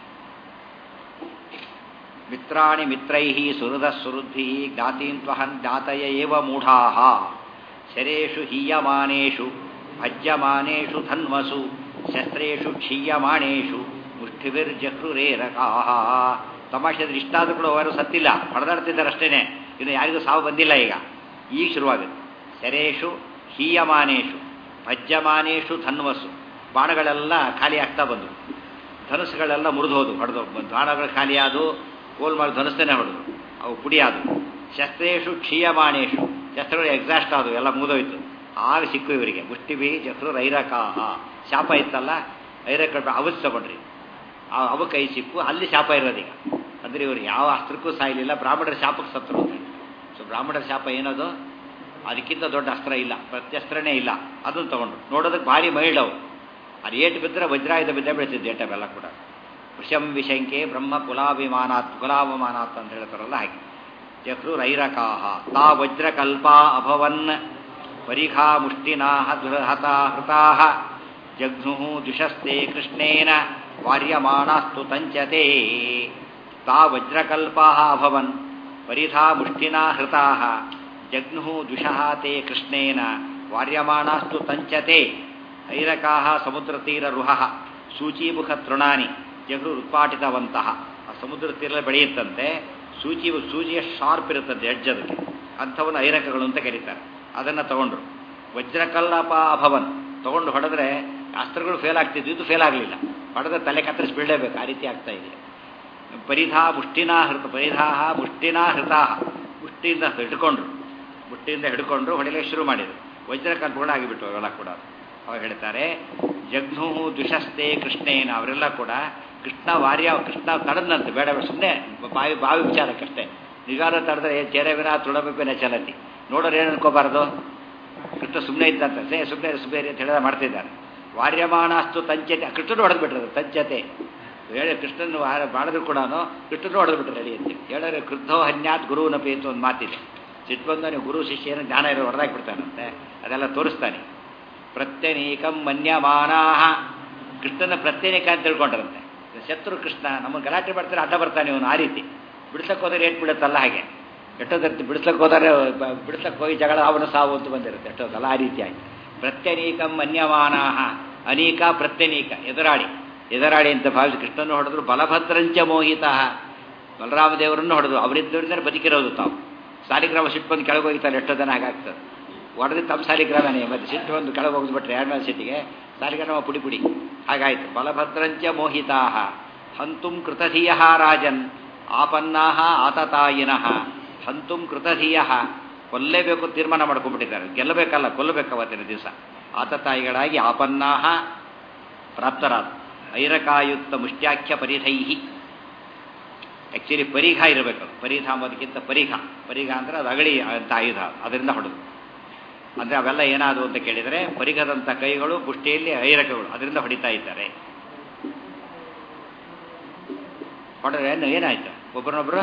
ಮಿತ್ರಾಣಿ ಮಿತ್ರೈ ಸುಹೃದ ಸುಹೃದ್ಧಿ ಜ್ಞಾತೀನ್ ತ್ವಹನ್ ಜ್ಞಾತಯ ಏವ ಮೂಢಾ ಶರೇಷು ಹೀಯಮಾನೇಷು ಭಜ್ಯಮಾನೇಷು ಧನ್ವಸು ಶಸ್ತ್ರೇಷು ಕ್ಷೀಯಮಾಣೇಷು ಮುಷ್ಟಿವಿರ್ಜಹೃರೇರಕಾ ತಮಾಷೆದ್ರೆ ಇಷ್ಟಾದ್ರೂ ಕೂಡ ಅವರು ಸತ್ತಿಲ್ಲ ಹೊಡೆದಾಡ್ತಿದ್ದಾರೆ ಅಷ್ಟೇನೆ ಇನ್ನು ಯಾರಿಗೂ ಸಾವು ಬಂದಿಲ್ಲ ಈಗ ಈಗ ಶುರುವಾಗುತ್ತೆ ಶರೇಷು ಹೀಯಮಾನೇಷು ಭಜ್ಯಮಾನೇಷು ಧನ್ವಸು ಬಾಣಗಳೆಲ್ಲ ಖಾಲಿ ಆಗ್ತಾ ಬಂದವು ಧನುಸ್ಸುಗಳೆಲ್ಲ ಮುರಿದೋದು ಹೊಡೆದು ಬಾಣಗಳು ಖಾಲಿಯಾದು ಕೋಲ್ ಮಾಡಿ ಧನುಸ್ತೇನೆ ಹೊಡೆದು ಅವು ಪುಡಿಯಾದವು ಶಸ್ತ್ರೇಷು ಕ್ಷೀಯಮಾಣೇಶು ಶಸ್ತ್ರಗಳು ಎಕ್ಸಾಸ್ಟ್ ಆದವು ಎಲ್ಲ ಮುಗಿದೋಯ್ತು ಆಗ ಸಿಕ್ಕು ಇವರಿಗೆ ಮುಷ್ಟಿಭಿ ಜಫ್ರು ರೈರಕಾಹ ಶಾಪ ಇತ್ತಲ್ಲ ಐರಕ ಅವತ್ತು ತಗೊಂಡ್ರಿ ಆ ಅವ ಕೈ ಸಿಕ್ಕು ಅಲ್ಲಿ ಶಾಪ ಇರೋದೀಗ ಅಂದರೆ ಇವರು ಯಾವ ಅಸ್ತ್ರಕ್ಕೂ ಸಾಯಲಿಲ್ಲ ಬ್ರಾಹ್ಮಣರ ಶಾಪಕ್ಕೆ ಸತ್ರು ಅಂತ ಹೇಳಿ ಸೊ ಬ್ರಾಹ್ಮಣರ ಶಾಪ ಏನದು ಅದಕ್ಕಿಂತ ದೊಡ್ಡ ಅಸ್ತ್ರ ಇಲ್ಲ ಪ್ರತ್ಯಸ್ತ್ರನೇ ಇಲ್ಲ ಅದನ್ನು ತಗೊಂಡ್ರು ನೋಡೋದಕ್ಕೆ ಭಾರಿ ಮೈಲ್ಡವು ಅದು ಏಟು ಬಿದ್ದರೆ ವಜ್ರಾಯುಧ ಬಿದ್ದೇ ಬೀಳ್ತಿದ್ದು ಏಟವೆಲ್ಲ ಕೂಡ ವೃಷಂ ವಿಶಂಕೆ ಬ್ರಹ್ಮ ಕುಲಾಭಿಮಾನಾತ್ ಕುಲಾವಮಾನಾತ್ ಅಂತ ಹೇಳ್ತಾರಲ್ಲ ಹಾಗೆ ಜಫ್ರು ರೈರಕಾಹ ತಾ ವಜ್ರಕಲ್ಪ ಅಭವನ್ ಪರಿಘಾ ಮುಷ್ಟಿನಾ ಹತ ಹೃತಾ ಜಘ್ನು ದುಷಸ್ತೆ ಕೃಷ್ಣೇನ ವಾರ್ಯಮಾಣಾಸ್ತು ತಂಚತೆ ತಾ ವಜ್ರಕಲ್ಪಾ ಅಭವನ್ ಪರಿಧಾ ಮುಷ್ಟಿನಾ ಹೃತಾ ಜಘ್ನು ದುಷಃ ತೇ ಕೃಷ್ಣೇನ ವಾರ್ಯಮಾಣಾಸ್ತು ತಂಚತೆ ಐರಕಾ ಸಮುದ್ರತೀರರುಹ ಸೂಚೀಮುಖ ತೃಣಾನಿ ಜಗರು ಉತ್ಪಾಟಿತವಂತಹ ಆ ಸಮುದ್ರ ತೀರ ಬೆಳೆಯುತ್ತಂತೆ ಸೂಚಿ ಸೂಜಿಯ ಶಾರ್ಪ್ ಇರುತ್ತಂತೆ ಎಡ್ಜ್ ಅದಕ್ಕೆ ಅಂಥವನ್ನು ಐರಕಗಳು ಅಂತ ಕರೀತಾರೆ ಅದನ್ನು ತಗೊಂಡ್ರು ವಜ್ರಕಲ್ಲಪ ಅಭವನ್ ತಗೊಂಡು ಹೊಡೆದ್ರೆ ಅಸ್ತ್ರಗಳು ಫೇಲ್ ಆಗ್ತಿದ್ವು ಇದು ಫೇಲ್ ಆಗಲಿಲ್ಲ ಹೊಡೆದ್ರೆ ತಲೆ ಕತ್ತರಿಸಿ ಬೀಳಲೇಬೇಕು ಆ ರೀತಿ ಆಗ್ತಾ ಇದೆ ಪರಿಧಾ ಮುಷ್ಟಿನಾ ಹೃತ ಪರಿಧಾ ಮುಷ್ಟಿನಾ ಹೃತಾ ಮುಷ್ಟಿಯಿಂದ ಹಿಡ್ಕೊಂಡ್ರು ಮುಷ್ಟಿಯಿಂದ ಹಿಡ್ಕೊಂಡ್ರು ಹೊಡೆಯಲಿಕ್ಕೆ ಶುರು ಮಾಡಿದರು ವಜ್ರ ಕಲ್ಪಗಳು ಆಗಿಬಿಟ್ಟು ಅವೆಲ್ಲ ಕೂಡ ಅವಾಗ ಹೇಳ್ತಾರೆ ಜಗ್ನು ದ್ವಿಷಸ್ತೆ ಕೃಷ್ಣೇನ ಅವರೆಲ್ಲ ಕೂಡ ಕೃಷ್ಣ ವಾರ್ಯ ಕೃಷ್ಣ ತಡದಂತೆ ಬೇಡ ಸುಮ್ಮನೆ ಬಾವಿ ಬಾವಿ ವಿಚಾರಕ್ಕಷ್ಟೇ ನಿಗಾರ ತಡೆದ್ರೆ ಚೇರವಿನ ತುಳಬೆಪ್ಪಿನ ಚಲತಿ ನೋಡೋರು ಏನು ಅನ್ಕೋಬಾರ್ದು ಕೃಷ್ಣ ಸುಮ್ಮನೆ ಇದ್ದಂತೆ ಸೇ ಸುಮ್ಮನೆ ಸುಮ್ಮನೆ ಅಂತ ಹೇಳಿದ ಮಾಡ್ತಿದ್ದಾರೆ ವಾರ್ಯಮಾನಸ್ತು ತಂಚತೆ ಕೃಷ್ಣನು ಹೊಡೆದು ಬಿಟ್ರದು ತಂಚತೆ ಹೇಳಿ ಕೃಷ್ಣನ ಮಾಡಿದ್ರು ಕೂಡ ಕೃಷ್ಣನು ಹೊಡೆದು ಬಿಟ್ರೆ ರೆಡಿ ಅಂತ ಹೇಳಿದ್ರೆ ಕೃದ್ಧೋ ಹನ್ಯಾತ್ ಗುರುವನಪಿ ಅಂತ ಒಂದು ಮಾತಿದೆ ಸಿಟ್ಟು ಬಂದ ನೀವು ಗುರು ಶಿಷ್ಯನ ಜ್ಞಾನ ಇರೋ ಹೊಡೆದಾಕ್ಬಿಡ್ತಾನಂತೆ ಅದೆಲ್ಲ ತೋರಿಸ್ತಾನೆ ಪ್ರತ್ಯನೀಕಂ ಮನ್ಯಮಾನಾಹ ಕೃಷ್ಣನ ಪ್ರತ್ಯೇಕ ಅಂತ ತಿಳ್ಕೊಂಡ್ರಂತೆ ಶತ್ರು ಕೃಷ್ಣ ನಮಗೆ ಗಲಾಟೆ ಮಾಡ್ತಾರೆ ಅಡ್ಡ ಬರ್ತಾನೆ ಇವನು ಆ ರೀತಿ ಬಿಡ್ಸಕ್ಕೆ ಹೋದರೆ ಏಟ್ ಬಿಡುತ್ತಲ್ಲ ಹಾಗೆ ಎಷ್ಟೊತ್ತರ್ತಿ ಬಿಡ್ಸಕ್ಕೆ ಹೋದರೆ ಬಿಡ್ಸಕ್ಕೆ ಹೋಗಿ ಜಗಳ ಅವನು ಸಾವು ಅಂತ ಬಂದಿರುತ್ತೆ ಎಷ್ಟೊತ್ತಲ್ಲ ಆ ರೀತಿಯಾಗಿ ಪ್ರತ್ಯನೀಕಂ ಮನ್ಯಮಾನಾಹ ಅನೇಕ ಪ್ರತ್ಯನೀಕ ಎದುರಾಳಿ ಎದುರಾಳಿ ಅಂತ ಭಾವಿಸಿ ಕೃಷ್ಣನ ಹೊಡೆದ್ರು ಬಲಭದ್ರಂಚ ಮೋಹಿತ ಬಲರಾಮ ದೇವರನ್ನು ಹೊಡೆದು ಅವರಿದ್ದವರಿಂದ ಬದುಕಿರೋದು ತಾವು ಸಾಲಿಗ್ರಾಮ ಸಿಟ್ಟು ಬಂದು ಕೆಳಗೆ ಹೋಗಿತಾರೆ ಎಷ್ಟೋ ಜನ ಹಾಗಾಗ್ತದೆ ಹೊಡೆದು ತಮ್ಮ ಸಾಲಿಗ್ರಾಮನೇ ಮತ್ತೆ ಸಿಟ್ಟು ಬಂದು ಕೆಳಗೆ ಹೋಗಿದ್ಬಿಟ್ರೆ ಎರಡನೇ ಸಿಟ್ಟಿಗೆ ಸಾಲಿಗ್ರಾಮ ಪುಡಿ ಪುಡಿ ಹಾಗಾಯ್ತು ಬಲಭದ್ರಂಚ ಮೋಹಿತಾ ಹಂತುಂ ಕೃತಧಿಯ ರಾಜನ್ ಆಪನ್ನಾಹ ಆತತಾಯಿನಃ ಹಂತುಂ ಕೃತಧಿಯ ಕೊಲ್ಲೇಬೇಕು ತೀರ್ಮಾನ ಮಾಡ್ಕೊಂಡ್ಬಿಟ್ಟಿದ್ದಾರೆ ಗೆಲ್ಲಬೇಕಲ್ಲ ಕೊಲ್ಲಬೇಕು ಅವತ್ತಿನ ದಿವಸ ಆತತಾಯಿಗಳಾಗಿ ಆಪನ್ನಾಹ ಪ್ರಾಪ್ತರಾದ ಐರಕಾಯುಕ್ತ ಮುಷ್ಟ್ಯಾಖ್ಯ ಪರಿಧೈಹಿ ಆ್ಯಕ್ಚುಲಿ ಪರಿಘ ಇರಬೇಕು ಪರಿಧ ಅಂಬೋದಕ್ಕಿಂತ ಪರಿಘ ಪರಿಘ ಅಂದರೆ ಅದು ಅಗಳಿ ಅಂತ ಆಯುಧ ಅದರಿಂದ ಹೊಡೆದು ಅಂದರೆ ಅವೆಲ್ಲ ಏನಾದವು ಅಂತ ಕೇಳಿದರೆ ಪರಿಘದಂಥ ಕೈಗಳು ಪುಷ್ಟಿಯಲ್ಲಿ ಐರಕಗಳು ಅದರಿಂದ ಹೊಡಿತಾ ಇದ್ದಾರೆ ಹೊಡೆದ್ರೆ ಏನು ಏನಾಯ್ತು ಒಬ್ಬರನ್ನೊಬ್ಬರು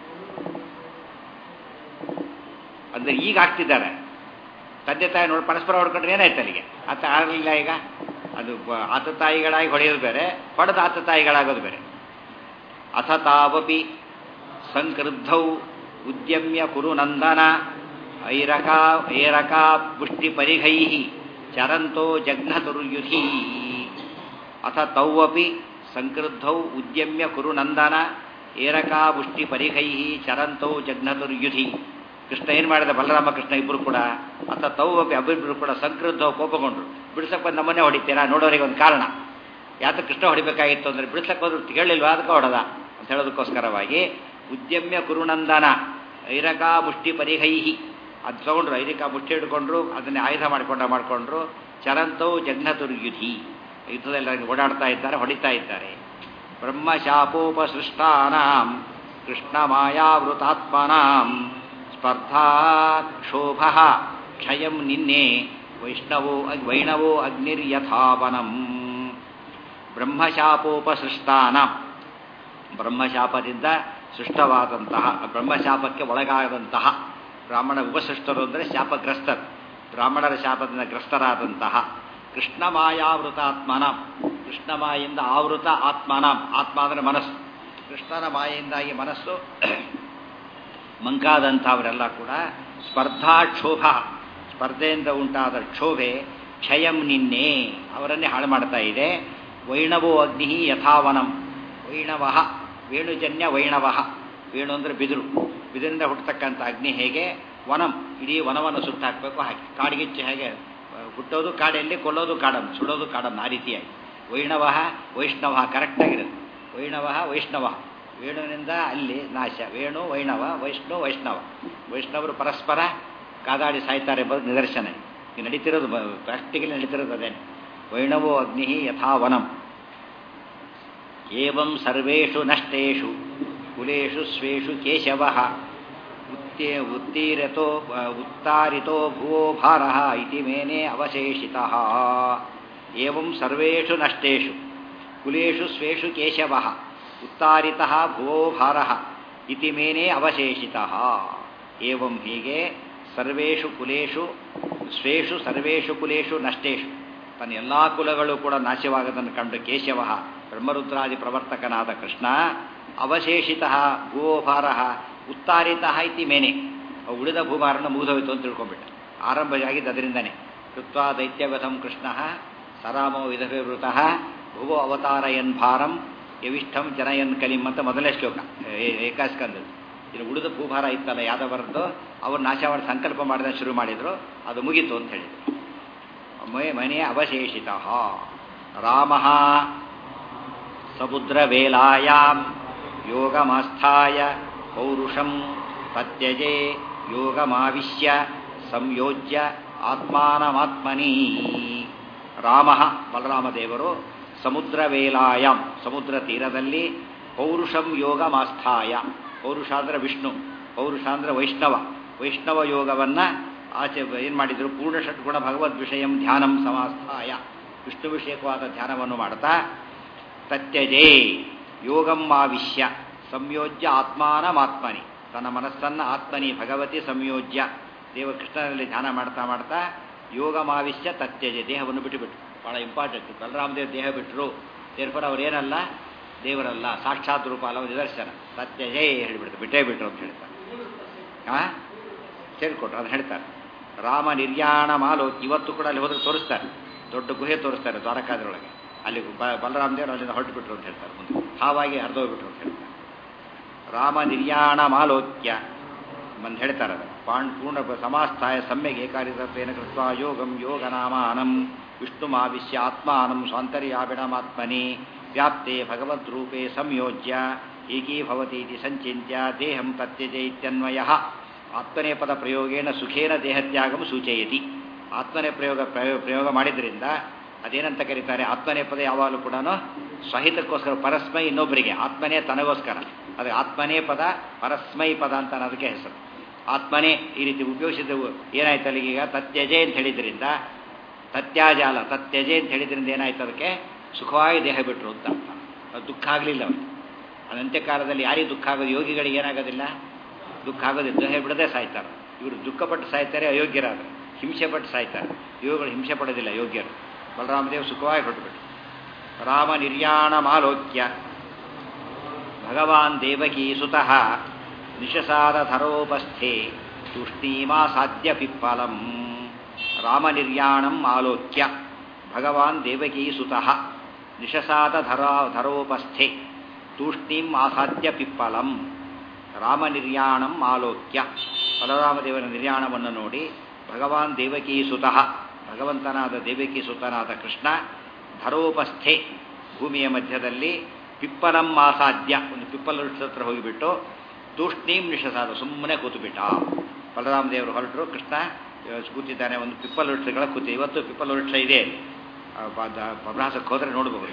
ಅಂದರೆ ಈಗ ಆಗ್ತಿದ್ದಾರೆ ತಂದೆ ತಾಯಿ ನೋಡಿ ಪರಸ್ಪರ ಹೊಡ್ಕೊಂಡ್ರೆ ಏನಾಯ್ತು ಅಲ್ಲಿಗೆ ಆತ ಆಗಲಿಲ್ಲ ಈಗ ಅದು ಆತ ತಾಯಿಗಳಾಗಿ ಹೊಡೆಯೋದು ಬೇರೆ ಹೊಡೆದ ಆತ ತಾಯಿಗಳಾಗೋದು ಬೇರೆ ಅಥ ತಾವಪಿ ಸಂಕ್ರುದ್ಧೌ ಉದ್ಯಮ್ಯ ಕುರು ನಂದನ ಐರಕಾ ಐರಕಾ ಪುಷ್ಟಿ ಪರಿಘೈ ಚರಂತೋ ಜಘ್ನತುರ್ಯುಧಿ ಅಥ ತೌವಪಿ ಸಂಕ್ರುದ್ಧೌ ಉದ್ಯಮ್ಯ ಕುರು ನಂದನ ಏರಕಾ ಪುಷ್ಟಿ ಪರಿಘೈ ಚರಂತೌ ಜಘ್ನತುರ್ಯುಧಿ ಕೃಷ್ಣ ಏನು ಮಾಡಿದ ಬಲರಾಮ ಕೃಷ್ಣ ಇಬ್ಬರು ಕೂಡ ಅಥ ತೌವಪಿ ಅಭಿಬ್ರು ಕೂಡ ಸಂಕ್ರುದ್ಧವು ಕೋಪಗೊಂಡ್ರು ಬಿಡಿಸಕ್ಕೆ ಬಂದು ನಮ್ಮನ್ನೇ ಹೊಡಿತೀರಾ ನೋಡೋರಿಗೆ ಒಂದು ಕಾರಣ ಯಾತ ಕೃಷ್ಣ ಹೊಡಿಬೇಕಾಗಿತ್ತು ಅಂದರೆ ಬಿಡಿಸಕ್ಕೆ ಹೋದ್ರು ಕೇಳಲಿಲ್ವಾ ಅದಕ್ಕೆ ಹೊಡೆದ ಅಂತ ಹೇಳೋದಕ್ಕೋಸ್ಕರವಾಗಿ ಉದ್ಯಮ್ಯ ಕುರುನಂದನ ಐರಕಾ ಮುಷ್ಟಿ ಪರಿಹೈಹಿ ಅದು ತಗೊಂಡ್ರು ಐರಿಕಾ ಮುಷ್ಟಿ ಹಿಡ್ಕೊಂಡ್ರು ಅದನ್ನೇ ಆಯುಧ ಮಾಡಿಕೊಂಡ ಮಾಡಿಕೊಂಡ್ರು ಚರಂತೌ ಜಘ್ನತುರ್ಯುಧಿ ಯುದ್ಧದಲ್ಲಿ ಓಡಾಡ್ತಾ ಇದ್ದಾರೆ ಹೊಡಿತಾ ಇದ್ದಾರೆ ಬ್ರಹ್ಮಶಾಪೋಪಸೃಷ್ಟಾನಾಂ ಕೃಷ್ಣ ಮಾಯಾವೃತಾತ್ಮನಾಂ ಸ್ಪರ್ಧಾ ಕ್ಷೋಭ ಕ್ಷಯಂ ನಿನ್ನೆ ವೈಷ್ಣವೋ ವೈಣವೋ ಅಗ್ನಿರ್ಯಥಾವನಂ ಬ್ರಹ್ಮಶಾಪೋಪಸೃಷ್ಟಾನ ಬ್ರಹ್ಮಶಾಪದಿಂದ ಸೃಷ್ಟವಾದಂತಹ ಬ್ರಹ್ಮಶಾಪಕ್ಕೆ ಒಳಗಾದಂತಹ ಬ್ರಾಹ್ಮಣ ಉಪಸೃಷ್ಟರು ಅಂದರೆ ಶಾಪಗ್ರಸ್ತರು ಬ್ರಾಹ್ಮಣರ ಶಾಪದಿಂದ ಗ್ರಸ್ತರಾದಂತಹ ಕೃಷ್ಣ ಮಾಯಾವೃತಾತ್ಮನ ಕೃಷ್ಣ ಮಾಯಿಂದ ಆವೃತ ಆತ್ಮನ ಆತ್ಮ ಅಂದರೆ ಮನಸ್ಸು ಕೃಷ್ಣನ ಮಾಯೆಯಿಂದಾಗಿ ಮನಸ್ಸು ಮಂಕಾದಂಥವರೆಲ್ಲ ಕೂಡ ಸ್ಪರ್ಧಾಕ್ಷೋಭ ಸ್ಪರ್ಧೆಯಿಂದ ಉಂಟಾದ ಕ್ಷೋಭೆ ಕ್ಷಯಂ ನಿನ್ನೆ ಅವರನ್ನೇ ಹಾಳು ಮಾಡ್ತಾ ಇದೆ ವೈಣವೋ ಅಗ್ನಿ ಯಥಾವನಂ ವೈಣವ ವೇಣುಜನ್ಯ ವೈಣವ ವೇಣು ಅಂದರೆ ಬಿದಿರು ಬಿದಿರಿಂದ ಹುಟ್ಟತಕ್ಕಂಥ ಅಗ್ನಿ ಹೇಗೆ ವನಂ ಇಡೀ ವನವನ್ನು ಸುಟ್ಟಾಕಬೇಕು ಹಾಗೆ ಕಾಡಿಗಿಚ್ಚು ಹೇಗೆ ಹುಟ್ಟೋದು ಕಾಡಲ್ಲಿ ಕೊಲ್ಲೋದು ಕಾಡನ್ನು ಸುಡೋದು ಕಾಡನ್ನು ಆ ರೀತಿಯಾಗಿ ವೈಣವ ವೈಷ್ಣವ ಕರೆಕ್ಟಾಗಿರುತ್ತೆ ವೈಣವ ವೈಷ್ಣವ ವೇಣುವಿನಿಂದ ಅಲ್ಲಿ ನಾಶ ವೇಣು ವೈಣವ ವೈಷ್ಣು ವೈಷ್ಣವ ವೈಷ್ಣವರು ಪರಸ್ಪರ ಕಾದಾಡಿ ಸಾಯ್ತಾರೆ ಎಂಬುದು ನಿದರ್ಶನ ಈಗ ನಡೀತಿರೋದು ಪ್ರಾಕ್ಟಿಕಲಿ ನಡೀತಿರೋದು ಅದೇನೆ ವೈಣವೋ ಅಗ್ನಿ ಯಥಾ ವನಂ ಏವಂ ಸರ್ವೇಷು ನಷ್ಟೇಷು ಕುಲೇಷು ಸ್ವೇಷು ಕೇಶವ ಉತ್ತೇ ಉತ್ತೀರತೋ ಉತ್ತಾರಿತೋ ಭುವೋ ಭಾರ ಇತಿ ಮೇನೆ ಅವಶೇಷಿತ ಏವಂ ಸರ್ವೇಷು ನಷ್ಟೇಷು ಕುಲೇಷು ಸ್ವೇಷು ಕೇಶವ ಉತ್ತಾರಿತ ಭುವೋ ಭಾರ ಇತಿ ಮೇನೆ ಅವಶೇಷಿತ ಏವಂ ಹೀಗೆ ಸರ್ವೇಷು ಕುಲೇಷು ಸ್ವೇಷು ಸರ್ವೇಷು ಕುಲೇಷು ನಷ್ಟೇಷು ತನ್ನ ಎಲ್ಲ ಕುಲಗಳು ಕೂಡ ನಾಶವಾಗದನ್ನು ಕಂಡು ಕೇಶವ ಬ್ರಹ್ಮರುದ್ರಾದಿ ಪ್ರವರ್ತಕನಾದ ಕೃಷ್ಣ ಅವಶೇಷಿತ ಭೂಭಾರ ಉತ್ತಾರಿತ ಇತಿ ಮೇನೆ ಉಳಿದ ಭೂಭಾರನ ಮುಗಿದೋಯ್ತು ಅಂತ ತಿಳ್ಕೊಂಡ್ಬಿಟ್ಟ ಆರಂಭ ಆಗಿದ್ದು ಅದರಿಂದನೇ ಕೃತ್ವ ದೈತ್ಯವಧಂ ಕೃಷ್ಣ ಸರಾಮೋ ವಿಧವಿವೃತ ಭುವೋ ಅವತಾರಯನ್ ಭಾರಂ ಯವಿಷ್ಠಂ ಜನಯನ್ ಕಲಿಂ ಅಂತ ಮೊದಲೇ ಶ್ಲೋಕ ಏ- ಏಕಾಸ್ಕಂದದ್ದು ಇನ್ನು ಉಳಿದ ಭೂಭಾರ ಇತ್ತಲ್ಲ ಯಾದವರದ್ದು ಅವ್ರು ನಾಶ ಮಾಡಿ ಸಂಕಲ್ಪ ಮಾಡಿದ ಶುರು ಮಾಡಿದ್ರು ಅದು ಮುಗೀತು ಅಂತ ಹೇಳಿದ್ರು ಮೇ ಮನೆ ಅವಶೇಷಿತ ರಾಮ ಸಮುದ್ರವೇಲಾಯಾಂ ಯೋಗಮಾಸ್ಥಾಯ ಪೌರುಷಂ ತತ್ಯಜೆ ಯೋಗಮಾವಿಶ್ಯ ಸಂಯೋಜ್ಯ ಆತ್ಮಾನಮಾತ್ಮನಿ ರಾಮ ಬಲರಾಮದೇವರು ಸಮುದ್ರವೇಲಾಯಾಮ್ ಸಮುದ್ರ ತೀರದಲ್ಲಿ ಪೌರುಷಂ ಯೋಗಮಾಸ್ಥಾಯ ಪೌರುಷ ಅಂದ್ರೆ ವಿಷ್ಣು ಪೌರುಷ ಅಂದ್ರೆ ವೈಷ್ಣವ ವೈಷ್ಣವ ಯೋಗವನ್ನ ಆಚೆ ಏನು ಮಾಡಿದ್ರು ಪೂರ್ಣ ಷಟ್ಗುಣ ಭಗವದ್ ವಿಷಯಂ ಧ್ಯಾನಂ ಸಮಾಸ್ಥಾಯ ವಿಷ್ಣು ವಿಷಯಕವಾದ ಧ್ಯಾನವನ್ನು ಮಾಡ್ತಾ ತತ್ಯಜೇ ಯೋಗಂ ಆವಿಶ್ಯ ಸಂಯೋಜ್ಯ ಆತ್ಮಾನಮಾತ್ಮನಿ ತನ್ನ ಮನಸ್ಸನ್ನು ಆತ್ಮನಿ ಭಗವತಿ ಸಂಯೋಜ್ಯ ದೇವಕೃಷ್ಣನಲ್ಲಿ ಧ್ಯಾನ ಮಾಡ್ತಾ ಮಾಡ್ತಾ ಯೋಗಮಾವಿಶ್ಯ ತತ್ಯಜೆ ದೇಹವನ್ನು ಬಿಟ್ಟುಬಿಟ್ರು ಬಹಳ ಇಂಪಾರ್ಟೆಂಟ್ ಬಲರಾಮದೇವ್ ದೇಹ ಬಿಟ್ಟರು ದೇರ್ಫರ್ ಅವರೇನಲ್ಲ ದೇವರಲ್ಲ ಸಾಕ್ಷಾತ್ ರೂಪ ಅಲ್ಲ ಒಂದು ನಿದರ್ಶನ ಸತ್ಯಜೇ ಹೇಳಿಬಿಡ್ತು ಬಿಟ್ಟೇ ಬಿಟ್ರು ಅಂತ ಹೇಳ್ತಾರೆ ಆ ಸೇರಿಕೊಟ್ರು ಅದು ಹೇಳ್ತಾರೆ ರಾಮ ನಿರ್ಯಾಣ ಮಾಲು ಇವತ್ತು ಕೂಡ ಅಲ್ಲಿ ಹೋದ್ರೆ ತೋರಿಸ್ತಾರೆ ದೊಡ್ಡ ಗುಹೆ ತೋರಿಸ್ತಾರೆ ದ್ವಾರಕಾದ್ರೊಳಗೆ ಅಲ್ಲಿ ಬ- ಬಲರಾಮ ದೇವರು ಅಲ್ಲಿಂದ ಹೊರಟು ಬಿಟ್ರು ಅಂತ ಹೇಳ್ತಾರೆ ಮುಂದೆ ಹಾವಾಗಿ ಹರಿದೋಗ್ಬಿಟ್ರು ಅಂತ ಹೇಳ್ತಾರೆ ರಾಮ ನಿರ್ಯಾಣ ಮಾಲೋಕ್ಯ ಬಂದು ಹೇಳ್ತಾರೆ ಅದು ಪಾಣ್ ಪೂರ್ಣ ಸಮಾಸ್ಥಾಯ ಸಮ್ಯಕ್ ಏಕಾರಿತತ್ವೇನ ಕೃತ್ವ ಯೋಗಂ ಯೋಗನಾಮಾನಂ ವಿಷ್ಣುಮಾವಿಶ್ಯ ಆತ್ಮಾನಂ ಸ್ವಾಂತರ್ಯಾಭಿಣಮಾತ್ಮನಿ ವ್ಯಾಪ್ತೆ ಭಗವದ್ರೂಪೇ ಸಂಯೋಜ್ಯ ಏಕೀಭವತಿ ಇತಿ ಸಂಚಿತ್ಯ ದೇಹಂ ತತ್ಯಜೆ ಇತ್ಯನ್ವಯ ಆತ್ಮನೇ ಪದ ಪ್ರಯೋಗೇನ ಸುಖೇನ ದೇಹತ್ಯಾಗಂ ಸೂಚಯತಿ ಆತ್ಮನೇ ಪ್ರಯೋಗ ಪ್ರಯೋಗ ಪ್ರಯೋಗ ಮಾಡಿದ್ರಿಂದ ಅದೇನಂತ ಕರೀತಾರೆ ಆತ್ಮನೇ ಪದ ಯಾವಾಗಲೂ ಕೂಡ ಸ್ವಹಿತಕ್ಕೋಸ್ಕರ ಪರಸ್ಮೈ ಇನ್ನೊಬ್ಬರಿಗೆ ಆತ್ಮನೇ ತನಗೋಸ್ಕರ ಅದು ಆತ್ಮನೇ ಪದ ಪರಸ್ಮೈ ಪದ ಅಂತ ಅದಕ್ಕೆ ಹೆಸರು ಆತ್ಮನೇ ಈ ರೀತಿ ಉಪಯೋಗಿಸಿದ ಏನಾಯ್ತು ಅಲ್ಲಿಗೆ ಈಗ ತತ್ಯಜೆ ಅಂತ ಹೇಳಿದ್ರಿಂದ ತತ್ಯಾಜಾಲ ತತ್ಯಜೆ ಅಂತ ಹೇಳಿದ್ರಿಂದ ಏನಾಯ್ತು ಅದಕ್ಕೆ ಸುಖವಾಗಿ ದೇಹ ಬಿಟ್ಟರು ಅಂತ ಅರ್ಥ ಅದು ದುಃಖ ಆಗಲಿಲ್ಲ ಅವರಿಗೆ ಅನಂತ್ಯಕಾಲದಲ್ಲಿ ಯಾರಿಗೆ ದುಃಖ ಆಗೋದು ಯೋಗಿಗಳಿಗೆ ಏನಾಗೋದಿಲ್ಲ ದುಃಖ ಆಗೋದಿಲ್ಲ ದೇಹ ಬಿಡದೆ ಸಾಯ್ತಾರೆ ಇವರು ದುಃಖಪಟ್ಟು ಸಾಯ್ತಾರೆ ಅಯೋಗ್ಯರಾದ್ರೆ ಹಿಂಸೆ ಪಟ್ಟು ಸಾಯ್ತಾರೆ ಯೋಗಿಗಳು ಹಿಂಸೆ ಪಡೋದಿಲ್ಲ ಯೋಗ್ಯರು ಬಲರಾಮದೇವ್ ಸುಖವಾಗಿ ಹೊರಟುಬಿಟ್ಟು ರಾಮ ನಿರ್ಯಾಣ ಮಾಲೋಕ್ಯ ಭಗವಾನ್ ದೇವಕೀ ಸುತಃ ನಿಶಸಾದ ಧರೋಪಸ್ಥೆ ತುಷ್ಟೀಮಾ ಸಾಧ್ಯ ಪಿಪ್ಪಲಂ ರಾಮ ನಿರ್ಯಾಣಂ ಆಲೋಕ್ಯ ಭಗವಾನ್ ದೇವಕೀ ಸುತಃ ನಿಶಸಾದ ಧರ ಧರೋಪಸ್ಥೆ ತೂಷ್ಣೀಂ ಆಸಾಧ್ಯ ಪಿಪ್ಪಲಂ ರಾಮ ನಿರ್ಯಾಣಂ ಆಲೋಕ್ಯ ಬಲರಾಮದೇವರ ನಿರ್ಯಾಣವನ್ನು ನೋಡಿ ಭಗವಾನ್ ದೇವಕೀ ಸುತಃ ಭಗವಂತನಾದ ದೇವಕಿ ಸುತನಾದ ಕೃಷ್ಣ ಧರೋಪಸ್ಥೆ ಭೂಮಿಯ ಮಧ್ಯದಲ್ಲಿ ಪಿಪ್ಪಲಂ ಆಸಾಧ್ಯ ಒಂದು ಪಿಪ್ಪಲ ವೃಕ್ಷದ ಹತ್ರ ಹೋಗಿಬಿಟ್ಟು ತೂಷ್ಣೀಂ ನಿಶಸಾದ ಸುಮ್ಮನೆ ಕೂತುಬಿಟ್ಟ ಬಲರಾಮದೇವರು ಹೊರಟರು ಕೃಷ್ಣ ಆ, ಕೂತಿದ್ದಾನೆ ಒಂದು ಪಿಪ್ಪಲ ವೃಕ್ಷಗಳ ಕೂತಿ ಇವತ್ತು ಪಿಪ್ಪಲ ವೃಕ್ಷ ಇದೆ ಆ, ಬ- ದ- ಪ್ರಭಾಸಕ್ಕೆ ಹೋದರೆ ನೋಡಬಹುದು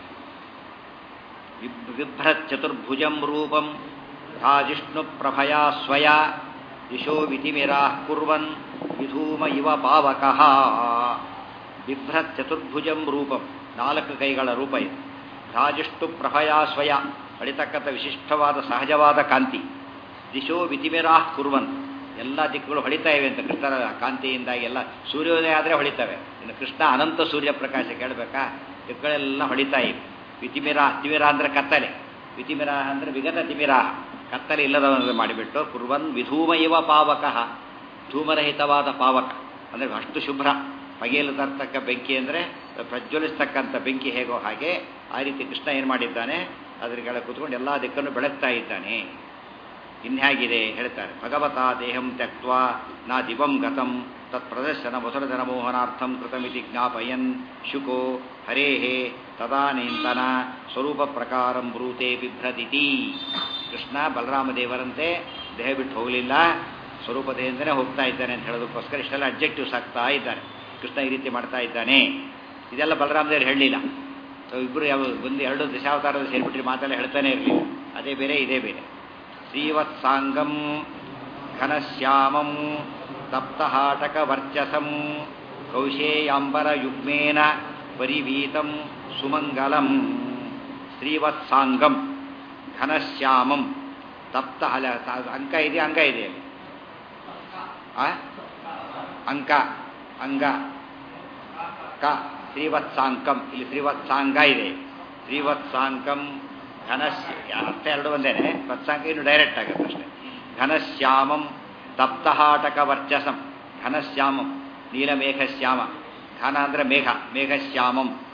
ಬಿಭ್ರತ್ ಚತುರ್ಭುಜಂ ರೂಪಂ ರಾಜಿಷ್ಣು ಪ್ರಭಯಾ ಸ್ವಯ ದಿಶೋ ವಿಧಿಮಿರಾ ಕುರ್ವನ್ ವಿಧೂಮ ಇವ ಪಾವಕಃ ಬಿಭ್ರತ್ ಚತುರ್ಭುಜಂ ರೂಪಂ ನಾಲ್ಕು ಕೈಗಳ ರೂಪ ಇದು ರಾಜಿಷ್ಣು ಪ್ರಭಯಾ ಸ್ವಯ ಹೊಳಿತಕ್ಕಂಥ ವಿಶಿಷ್ಟವಾದ ಸಹಜವಾದ ಕಾಂತಿ ದಿಶೋ ವಿಧಿಮಿರಾ ಕುರ್ವನ್ ಎಲ್ಲ ದಿಕ್ಕುಗಳು ಹೊಳಿತಾ ಇವೆ ಅಂತ ಕೃಷ್ಣರ ಕಾಂತಿಯಿಂದಾಗಿ ಎಲ್ಲ ಸೂರ್ಯೋದಯ ಆದರೆ ಹೊಳಿತವೆ ಇನ್ನು ಕೃಷ್ಣ ಅನಂತ ಸೂರ್ಯ ಪ್ರಕಾಶ ಕೇಳಬೇಕಾ ದಿಕ್ಕುಗಳೆಲ್ಲ ಹೊಳಿತಾ ಇವೆ ವಿತಿಮಿರ ತಿಮಿರ ಅಂದರೆ ಕತ್ತಲೆ ವಿತಿಮಿರ ಅಂದರೆ ವಿಗತ ತಿಮಿರ ಕತ್ತಲೆ ಇಲ್ಲದವನ್ನ ಮಾಡಿಬಿಟ್ಟು ಕುರ್ವನ್ ವಿಧೂಮ ಇವ ಪಾವಕಃ ಧೂಮರಹಿತವಾದ ಪಾವಕ ಅಂದರೆ ಅಷ್ಟು ಶುಭ್ರ ಬಗೆಯಲು ತರ್ತಕ್ಕ ಬೆಂಕಿ ಅಂದರೆ ಪ್ರಜ್ವಲಿಸ್ತಕ್ಕಂಥ ಬೆಂಕಿ ಹೇಗೋ ಹಾಗೆ ಆ ರೀತಿ ಕೃಷ್ಣ ಏನು ಮಾಡಿದ್ದಾನೆ ಅದ್ರ ಕೆಳಗೆ ಕೂತ್ಕೊಂಡು ಎಲ್ಲ ದಿಕ್ಕನ್ನು ಬೆಳಗ್ತಾ ಇದ್ದಾನೆ ಇನ್ಹ್ಯಾಗಿದೆ ಹೇಳ್ತಾರೆ ಭಗವತ ದೇಹಂ ತ್ಯಕ್ವಾ ನಾ ದಿವಂ ಗತಂ ತತ್ ಪ್ರದರ್ಶನ ಮಧುರಧನ ಮೋಹನಾರ್ಥಂ ಕೃತಮಿತಿ ಜ್ಞಾಪಯನ್ ಶುಕೋ ಹರೇಹೇ ತದಾನೀಂತನ ಸ್ವರೂಪ ಪ್ರಕಾರಂ ಬ್ರೂತೆ ಬಿಭ್ರದಿತಿ ಕೃಷ್ಣ ಬಲರಾಮದೇವರಂತೆ ದೇಹ ಬಿಟ್ಟು ಹೋಗಲಿಲ್ಲ ಸ್ವರೂಪ ದೇಹದಿಂದನೇ ಹೋಗ್ತಾ ಇದ್ದಾನೆ ಅಂತ ಹೇಳೋದಕ್ಕೋಸ್ಕರ ಇಷ್ಟೆಲ್ಲ ಅಬ್ಜೆಕ್ಟಿವ್ಸ್ ಆಗ್ತಾ ಇದ್ದಾರೆ ಕೃಷ್ಣ ಈ ರೀತಿ ಮಾಡ್ತಾ ಇದ್ದಾನೆ ಇದೆಲ್ಲ ಬಲರಾಮದೇವರು ಹೇಳಲಿಲ್ಲ ಸೊ ಇಬ್ಬರು ಯಾವ ಒಂದು ಎರಡು ದಶಾವತಾರದ ಸೇರಿಬಿಟ್ರೆ ಮಾತೆಲ್ಲ ಹೇಳ್ತಾನೆ ಇರಲಿಲ್ಲ ಅದೇ ಬೇರೆ ಇದೇ ಬೇರೆ ಶ್ರೀವತ್ಸಾಂಗಂ ಘನಶ್ಯಾಮಂ ತಪ್ತಹಾಟಕವರ್ಚಸಂ ಕೌಶೇಯಾಂಬರಯುಗ್ಮೇನ ಪರಿವೀತಂ ಸುಮಂಗಲಂ ಶ್ರೀವತ್ಸಾಂಗಂ ಘನಶ್ಯಾಮಂ ತಪ್ತ ಅಲ್ಲ ತ- ಅಂಕ ಇದೆ ಅಂಗ ಇದೆ ಅಲ್ಲಿ. ಆ? ಅಂಕ ಅಂಗ ಕ ಶ್ರೀವತ್ಸಾಂಕಂ ಇಲ್ಲಿ ಶ್ರೀವತ್ಸಾಂಗ ಇದೆ ಶ್ರೀವತ್ಸಾಂಕಂ ಘನಶ್ಯ ಅರ್ಥ ಎರಡು ಒಂದೇನೆ ವತ್ಸಾಂಕ ಇನ್ನು ಡೈರೆಕ್ಟ್ ಆಗುತ್ತೆ ಅಷ್ಟೇ ಘನಶ್ಯಾಮಂ ತಪ್ತಹಾಟಕ ವರ್ಚಸಂ ಘನಶ್ಯಾಮಂ ನೀಲಮೇಘಶ್ಯಾಮ ಘನ ಅಂದರೆ ಮೇಘ ಮೇಘಶ್ಯಾಮಂ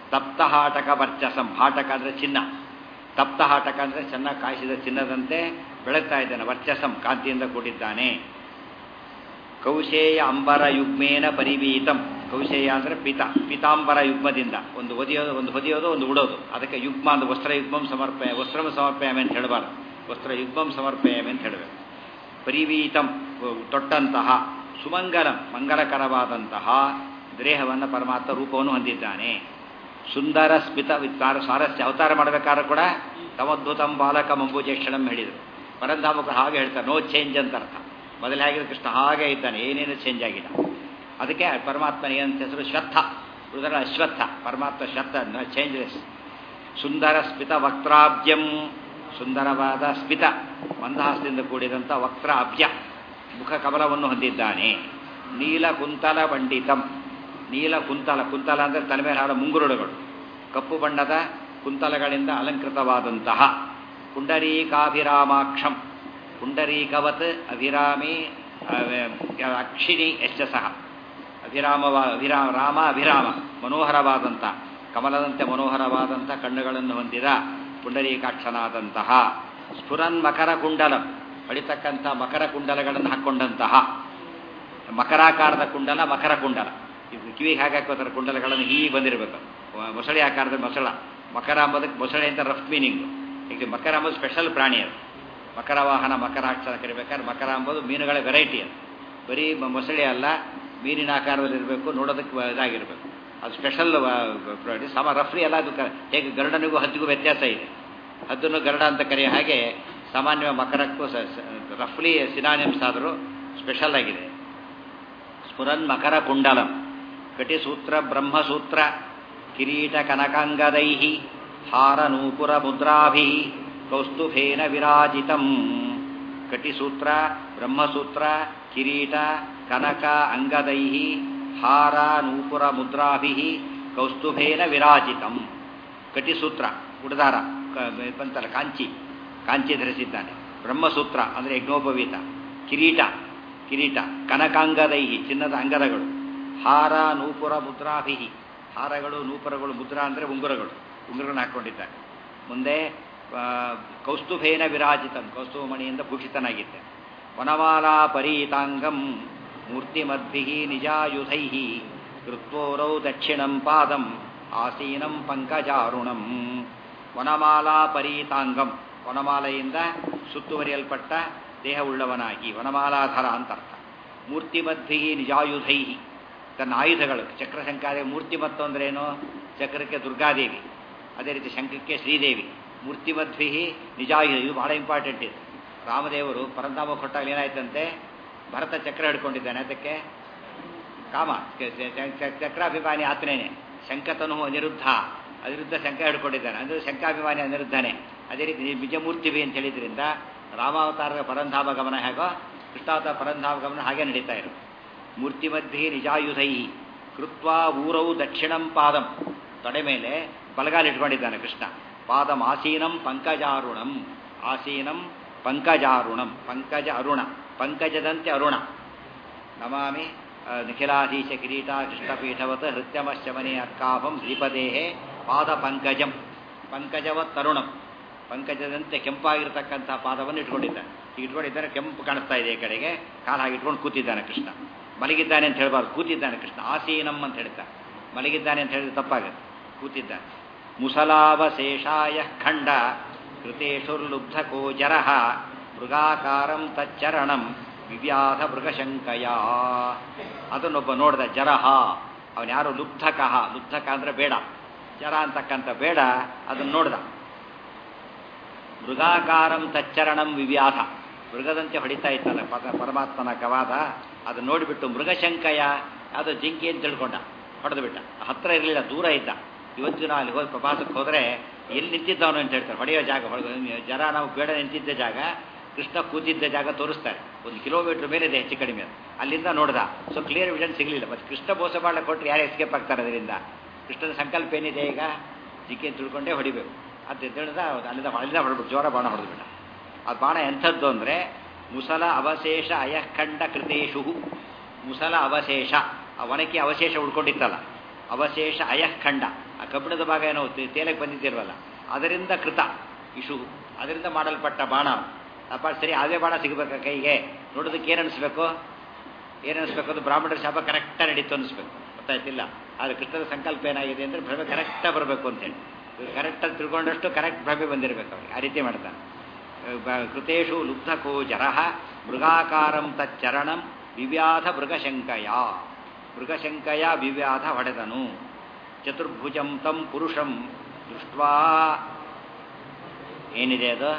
ತಪ್ತಹಾಟಕ ವರ್ಚಸಂ ಹಾಟಕ ಅಂದರೆ ಚಿನ್ನ ತಪ್ತಹಾಟಕ ಅಂದರೆ ಚೆನ್ನಾಗಿ ಕಾಯಿಸಿದ ಚಿನ್ನದಂತೆ ಬೆಳಗ್ತಾ ಇದ್ದಾನೆ ವರ್ಚಸಂ ಕಾಂತಿಯಿಂದ ಕೂಡಿದ್ದಾನೆ ಕೌಶೇಯ ಅಂಬರ ಯುಗ್ಮೇನ ಪರಿವೀತಂ ಕೌಶೇಯ ಅಂದರೆ ಪಿತ ಪಿತಾಂಬರ ಯುಗ್ಮದಿಂದ ಒಂದು ಒದಿಯೋದು ಒಂದು ಹೊದಿಯೋದು ಒಂದು ಉಡೋದು ಅದಕ್ಕೆ ಯುಗ್ಮ ಅಂದ್ರೆ ವಸ್ತ್ರ ಯುಗ್ಮಂ ಸಮರ್ಪಯ ವಸ್ತ್ರಂ ಸಮರ್ಪಯಾಮಿ ಅಂತ ಹೇಳಬಾರ್ದು ವಸ್ತ್ರ ಯುಗ್ಮಂ ಸಮರ್ಪಯಾಮಿ ಅಂತ ಹೇಳಬೇಕು ಪರಿವೀತಂ ತೊಟ್ಟಂತಹ ಸುಮಂಗಲಂ ಮಂಗಲಕರವಾದಂತಹ ದೇಹವನ್ನು ಪರಮಾತ್ಮ ರೂಪವನ್ನು ಹೊಂದಿದ್ದಾನೆ ಸುಂದರ ಸ್ಮಿತ ವಿಚಾರ ಸ್ವಾರಸ್ಯ ಅವತಾರ ಮಾಡಬೇಕಾದ್ರೂ ಕೂಡ ತಮದ್ಭುತಂ ಬಾಲಕ ಮಂಬುಜೇಕ್ಷಣಂ ಹೇಳಿದರು ಪರಂಧಾಮಕರು ಹಾಗೆ ಹೇಳ್ತಾರೆ ನೋ ಚೇಂಜ್ ಅಂತ ಅರ್ಥ ಮೊದಲೇ ಆಗಿರೋ ಕೃಷ್ಣ ಹಾಗೆ ಇದ್ದಾನೆ ಏನೇನು ಚೇಂಜ್ ಆಗಿಲ್ಲ ಅದಕ್ಕೆ ಪರಮಾತ್ಮನ ಏನಂತ ಹೆಸರು ಶ್ವತ್ಥ ಉಳಿದ್ರೆ ಅಶ್ವತ್ಥ ಪರಮಾತ್ಮ ಶ್ವತ್ಥ ಚೇಂಜ್ಲೆಸ್ ಸುಂದರ ಸ್ಮಿತ ವಕ್ರಾಬ್ಜಂ ಸುಂದರವಾದ ಸ್ಮಿತ ಮಂದಹಾಸದಿಂದ ಕೂಡಿದಂಥ ವಕ್ರಾಬ್ಜ ಮುಖ ಕಮಲವನ್ನು ಹೊಂದಿದ್ದಾನೆ ನೀಲ ಕುಂತಲ ಬಂಡಿತಂ ನೀಲ ಕುಂತಲ ಕುಂತಲ ಅಂದರೆ ತಲೆ ಮೇಲೆ ಹಾಡ ಮುಂಗುರುಳುಗಳು ಕಪ್ಪು ಬಣ್ಣದ ಕುಂತಲಗಳಿಂದ ಅಲಂಕೃತವಾದಂತಹ ಪುಂಡರೀಕಾಭಿರಾಮಾಕ್ಷಂ ಪುಂಡರೀಕವತ್ ಅಭಿರಾಮಿ ಅಕ್ಷಿಣಿ ಎಷ್ಟ ಸಹ ಅಭಿರಾಮವ ಅಭಿರಾಮ ರಾಮ ಅಭಿರಾಮ ಮನೋಹರವಾದಂಥ ಕಮಲದಂತೆ ಮನೋಹರವಾದಂಥ ಕಣ್ಣುಗಳನ್ನು ಹೊಂದಿದ ಪುಂಡರೀಕಾಕ್ಷನಾದಂತಹ ಸ್ಫುರನ್ ಮಕರ ಕುಂಡಲಂ ಹೊಳಿತಕ್ಕಂಥ ಮಕರ ಕುಂಡಲಗಳನ್ನು ಹಾಕ್ಕೊಂಡಂತಹ ಮಕರಾಕಾರದ ಕುಂಡಲ ಮಕರ ಕುಂಡಲ ಇದು ಕಿವಿಗೆ ಹಾಗೆ ಹಾಕೋತಾರೆ ಕುಂಡಲಗಳನ್ನು ಹೀಗೆ ಬಂದಿರಬೇಕು ಮೊಸಳೆ ಆಕಾರದ ಮೊಸಳ ಮಕರ ಅಂಬೋದಕ್ಕೆ ಮೊಸಳೆ ಅಂತ ರಫ್ ಮೀನಿಂಗು ಈಗ ಮಕರ ಅಂಬೋದು ಸ್ಪೆಷಲ್ ಪ್ರಾಣಿ ಅದು ಮಕರ ವಾಹನ ಮಕರಾಕ್ಷರ ಕರಿಬೇಕಾದ್ರೆ ಮಕರ ಅಂಬೋದು ಮೀನುಗಳ ವೆರೈಟಿ ಅದು ಬರೀ ಮೊಸಳೆ ಅಲ್ಲ ಮೀನಿನ ಆಕಾರದಲ್ಲಿರಬೇಕು ನೋಡೋದಕ್ಕೆ ಇದಾಗಿರಬೇಕು ಅದು ಸ್ಪೆಷಲ್ ಸಮ ರಫ್ಲಿ ಎಲ್ಲ ಅದು ಹೇಗೆ ಗರುಡನಿಗೂ ಹದ್ದಿಗೂ ವ್ಯತ್ಯಾಸ ಇದೆ ಹದ್ದನ್ನು ಗರುಡ ಅಂತ ಕರೆಯೋ ಹಾಗೆ ಸಾಮಾನ್ಯ ಮಕರಕ್ಕೂ ರಫ್ಲಿ ಸಿನಾನಿಮ್ಸ್ ಆದರೂ ಸ್ಪೆಷಲ್ ಆಗಿದೆ ಸ್ಫುರನ್ ಮಕರ ಕುಂಡಲಂ ಕಟಿಸೂತ್ರ ಬ್ರಹ್ಮಸೂತ್ರ ಕಿರೀಟ ಕನಕಾಂಗದೈ ಹಾರ ನೂಪುರ ಮುದ್ರಾಭಿ ಕೌಸ್ತುಭೇನ ವಿರಾಜಿತಂ ಕಟಿಸೂತ್ರ ಬ್ರಹ್ಮಸೂತ್ರ ಕಿರೀಟ ಕನಕ ಅಂಗದೈ ಹಾರ ನೂಪುರ ಮುದ್ರಾಭಿ ಕೌಸ್ತುಭೇನ ವಿರಾಜಿತಂ ಕಟಿಸೂತ್ರ ಉಡದಾರ ಬಂತಲ್ಲ ಕಾಂಚಿ ಕಾಂಚಿ ಧರಿಸಿದ್ದಾನೆ ಬ್ರಹ್ಮಸೂತ್ರ ಅಂದರೆ ಯಜ್ಞೋಪವೀತ ಕಿರೀಟ ಕಿರೀಟ ಕನಕಾಂಗದೈಹಿ ಚಿನ್ನದ ಅಂಗದಗಳು ಹಾರ ನೂಪುರ ಮುದ್ರಾಭಿ ಹಾರಗಳು ನೂಪುರಗಳು ಮುದ್ರಾ ಅಂದರೆ ಉಂಗುರಗಳು ಉಂಗುರಗಳನ್ನು ಹಾಕ್ಕೊಂಡಿದ್ದಾರೆ ಮುಂದೆ ಕೌಸ್ತುಭೇನ ವಿರಾಜಿತಂ ಕೌಸ್ತುಭಮಣಿಯಿಂದ ಭೂಷಿತನಾಗಿದ್ದೆ ವನಮಾಲಾ ಪರೀತಾಂಗಂ ಮೂರ್ತಿಮದ್ಭಿ ನಿಜಾಯುಧೈ ಕೃತ್ವೋರೌ ದಕ್ಷಿಣಂ ಪಾದಂ ಆಸೀನಂ ಪಂಕಜಾರುಣಂ ವನಮಾಲಾ ಪರೀತಾಂಗಂ ವನಮಾಲೆಯಿಂದ ಸುತ್ತುವರಿಯಲ್ಪಟ್ಟ ದೇಹವುಳ್ಳವನಾಗಿ ವನಮಾಲಾಧರ ಅಂತರ್ಥ ಮೂರ್ತಿಮದ್ಭಿ ನಿಜಾಯುಧೈ ತನ್ನ ಆಯುಧಗಳು ಚಕ್ರಶಂಕಾರಿ ಮೂರ್ತಿಮತ್ತು ಅಂದ್ರೇನು ಚಕ್ರಕ್ಕೆ ದುರ್ಗಾದೇವಿ ಅದೇ ರೀತಿ ಶಂಖಕ್ಕೆ ಶ್ರೀದೇವಿ ಮೂರ್ತಿಮದ್ಭಿ ನಿಜಾಯುಧ ಇದು ಬಹಳ ಇಂಪಾರ್ಟೆಂಟ್ ಇದು ರಾಮದೇವರು ಪರಂಧಾಮ ಕೊಟ್ಟಾಗ ಏನಾಯ್ತಂತೆ ಭರತ ಚಕ್ರ ಹಿಡ್ಕೊಂಡಿದ್ದಾನೆ ಅದಕ್ಕೆ ಕಾಮ ಚಕ್ರಾಭಿಮಾನಿ ಆತ್ನೇನೆ ಶಂಕತನು ಅನಿರುದ್ಧ ಅನಿರುದ್ಧ ಶಂಕ ಹಿಡ್ಕೊಂಡಿದ್ದಾನೆ ಅಂದರೆ ಶಂಕಾಭಿಮಾನಿ ಅನಿರುದ್ಧನೇ ಅದೇ ರೀತಿ ನಿಜಮೂರ್ತಿವಿ ಅಂತ ಹೇಳಿದ್ರಿಂದ ರಾಮಾವತಾರದ ಪರಂಧಾಮ ಗಮನ ಹೇಗೋ ಕೃಷ್ಣಾವತಾರ ಪರಂಧಾಮ ಗಮನ ಹಾಗೆ ನಡೀತಾ ಇರು ಮೂರ್ತಿಮಧ್ಯೆ ನಿಜಾಯುಧೈ ಕೃತ್ವ ಊರವು ದಕ್ಷಿಣಂ ಪಾದಂ ತೊಡೆ ಮೇಲೆ ಬಲಗಾಲ ಇಟ್ಕೊಂಡಿದ್ದಾನೆ ಕೃಷ್ಣ ಪಾದಂ ಆಸೀನಂ ಪಂಕಜಾರುಣಂ ಆಸೀನಂ ಪಂಕಜಾರುಣಂ ಪಂಕಜ ಅರುಣ ಪಂಕಜದಂತೆ ಅರುಣ ನಮಾಮಿ ನಿಖಿಲಾಧೀಶ ಕಿರೀಟ ಕೃಷ್ಣಪೀಠವತ್ ಹೃತ್ಯಮಶ್ಚಮನೆ ಅಕ್ಕಾಭಂ ಶ್ರೀಪದೇಹೆ ಪಾದ ಪಂಕಜಂ ಪಂಕಜವತ್ ತರುಣಂ ಪಂಕಜದಂತೆ ಕೆಂಪಾಗಿರ್ತಕ್ಕಂಥ ಪಾದವನ್ನು ಇಟ್ಕೊಂಡಿದ್ದಾನೆ ಇಟ್ಕೊಂಡಿದ್ದಾನೆ ಕೆಂಪು ಕಾಣಿಸ್ತಾ ಇದೆ ಈ ಕಡೆಗೆ ಕಾಲು ಹಾಗೆ ಇಟ್ಕೊಂಡು ಕೂತಿದ್ದಾನೆ ಕೃಷ್ಣ ಮಲಗಿದ್ದಾನೆ ಅಂತ ಹೇಳಬಾರ್ದು ಕೂತಿದ್ದಾನೆ ಕೃಷ್ಣ ಆಸೀನಂ ಅಂತ ಹೇಳ್ತಾನೆ ಮಲಗಿದ್ದಾನೆ ಅಂತ ಹೇಳಿದ್ರೆ ತಪ್ಪಾಗುತ್ತೆ ಕೂತಿದ್ದಾನೆ ಮುಸಲಾವಶೇಷಾಯ ಖಂಡ ಕೃತೇಶುರ್ಲುಬ್ಧಕೋಜರ ಮೃಗಾಕಾರಂ ತಚ್ಚರಣಂ ವಿವ್ಯಾಧ ಮೃಗಶಂಕಯ ಅದನ್ನೊಬ್ಬ ನೋಡಿದ ಜರಹ ಅವನ್ಯಾರು ಲುಬ್ಧಕಃ ಲುಬ್ಧಕ ಅಂದ್ರೆ ಬೇಡ ಜರ ಅಂತಕ್ಕಂಥ ಬೇಡ ಅದನ್ನು ನೋಡ್ದ ಮೃಗಾಕಾರಂ ತಚ್ಚರಣಂ ವಿವ್ಯಾಧ ಮೃಗದಂತೆ ಹೊಡಿತಾ ಇತ್ತಲ್ಲ ಪದ ಪರಮಾತ್ಮನ ಕವಾದ ಅದು ನೋಡಿಬಿಟ್ಟು ಮೃಗಶಂಕಯ ಯಾವುದೋ ಜಿಂಕಿ ಅಂತ ತಿಳ್ಕೊಂಡ ಹೊಡೆದು ಬಿಟ್ಟ ಹತ್ರ ಇರಲಿಲ್ಲ ದೂರ ಇದ್ದ ಇವತ್ತು ನಾವು ಅಲ್ಲಿ ಹೋಗಿ ಪ್ರವಾಸಕ್ಕೆ ಹೋದರೆ ಎಲ್ಲಿ ನಿಂತಿದ್ದವನು ಅಂತ ಹೇಳ್ತಾರೆ ಹೊಡೆಯೋ ಜಾಗ ಜರ ನಾವು ಬೇಡ ನಿಂತಿದ್ದ ಜಾಗ ಕೃಷ್ಣ ಕೂತಿದ್ದ ಜಾಗ ತೋರಿಸ್ತಾರೆ ಒಂದು ಕಿಲೋಮೀಟರ್ ಮೇಲೆ ಇದೆ ಹೆಚ್ಚು ಕಡಿಮೆ ಅಲ್ಲಿಂದ ನೋಡ್ದ ಸೊ ಕ್ಲಿಯರ್ ವಿಷನ್ ಸಿಗಲಿಲ್ಲ ಮತ್ತು ಕೃಷ್ಣ ಬೋಸ ಬಾಳ ಕೊಟ್ಟರೆ ಯಾರು ಎಸ್ಕೇಪ್ ಆಗ್ತಾರೆ ಅದರಿಂದ ಕೃಷ್ಣನ ಸಂಕಲ್ಪ ಏನಿದೆ ಈಗ ಜಿಂಕೆ ಅಂತ ತಿಳ್ಕೊಂಡೇ ಹೊಡಿಬೇಕು ಅದು ತಿಳಿದ ಅಲ್ಲಿಂದ ಅಲ್ಲಿಂದ ಹೊಡೆದ್ಬಿಟ್ಟು ಜೋರ ಬಾಣ ಹೊಡೆದ್ಬಿಟ್ಟ ಆ ಬಾಣ ಎಂಥದ್ದು ಅಂದರೆ ಮುಸಲ ಅವಶೇಷ ಅಯಃಖಂಡ ಕೃತೇಶು ಮುಸಲ ಅವಶೇಷ ಆ ಒನಕೆ ಅವಶೇಷ ಉಳ್ಕೊಂಡಿತ್ತಲ್ಲ ಅವಶೇಷ ಅಯಃಖಂಡ ಆ ಕಬ್ಬಿಣದ ಭಾಗ ಏನೋ ತೇ- ತೇಲಕ್ಕೆ ಬಂದಿದ್ದಿಲ್ವಲ್ಲ ಅದರಿಂದ ಕೃತ ಇಶು ಅದರಿಂದ ಮಾಡಲ್ಪಟ್ಟ ಬಾಣ ಅಪ್ಪ ಸರಿ ಅದೇ ಬಾಣ ಸಿಗಬೇಕ ಕೈಗೆ ನೋಡೋದಕ್ಕೆ ಏನು ಅನಿಸ್ಬೇಕು ಏನು ಅನಿಸ್ಬೇಕು ಅದು ಬ್ರಾಹ್ಮಣರ ಶಾಪ ಕರೆಕ್ಟಾಗಿ ನಡೀತು ಅನಿಸ್ಬೇಕು ಗೊತ್ತಾಯ್ತಿಲ್ಲ ಆದರೆ ಕೃಷ್ಣದ ಸಂಕಲ್ಪ ಏನಾಗಿದೆ ಅಂದರೆ ಭ್ರಮೆ ಕರೆಕ್ಟಾಗಿ ಬರಬೇಕು ಅಂತೇಳಿ ಕರೆಕ್ಟಾಗಿ ತಿಳ್ಕೊಂಡಷ್ಟು ಕರೆಕ್ಟ್ ಭ್ರಮೆ ಬಂದಿರಬೇಕು ಅವ್ರಿಗೆ ಆ ರೀತಿ ಮಾಡ್ತಾನೆ ಬ- ಕೃತೇಶು ಲುಬ್ಧಕೋ ಜರಃ ಮೃಗಾಕಾರಂ ತಚ್ಚರಣಂ ವಿವ್ಯಾಧ ಮೃಗಶಂಕಯ ಮೃಗಶಂಕಯ ವಿವ್ಯಾಧ ಹೊಡೆದನು ಚತುರ್ಭುಜಂ ತಂ ಪುರುಷಂ ದೃಷ್ಟ್ವಾ ಏನಿದೆ ಅದು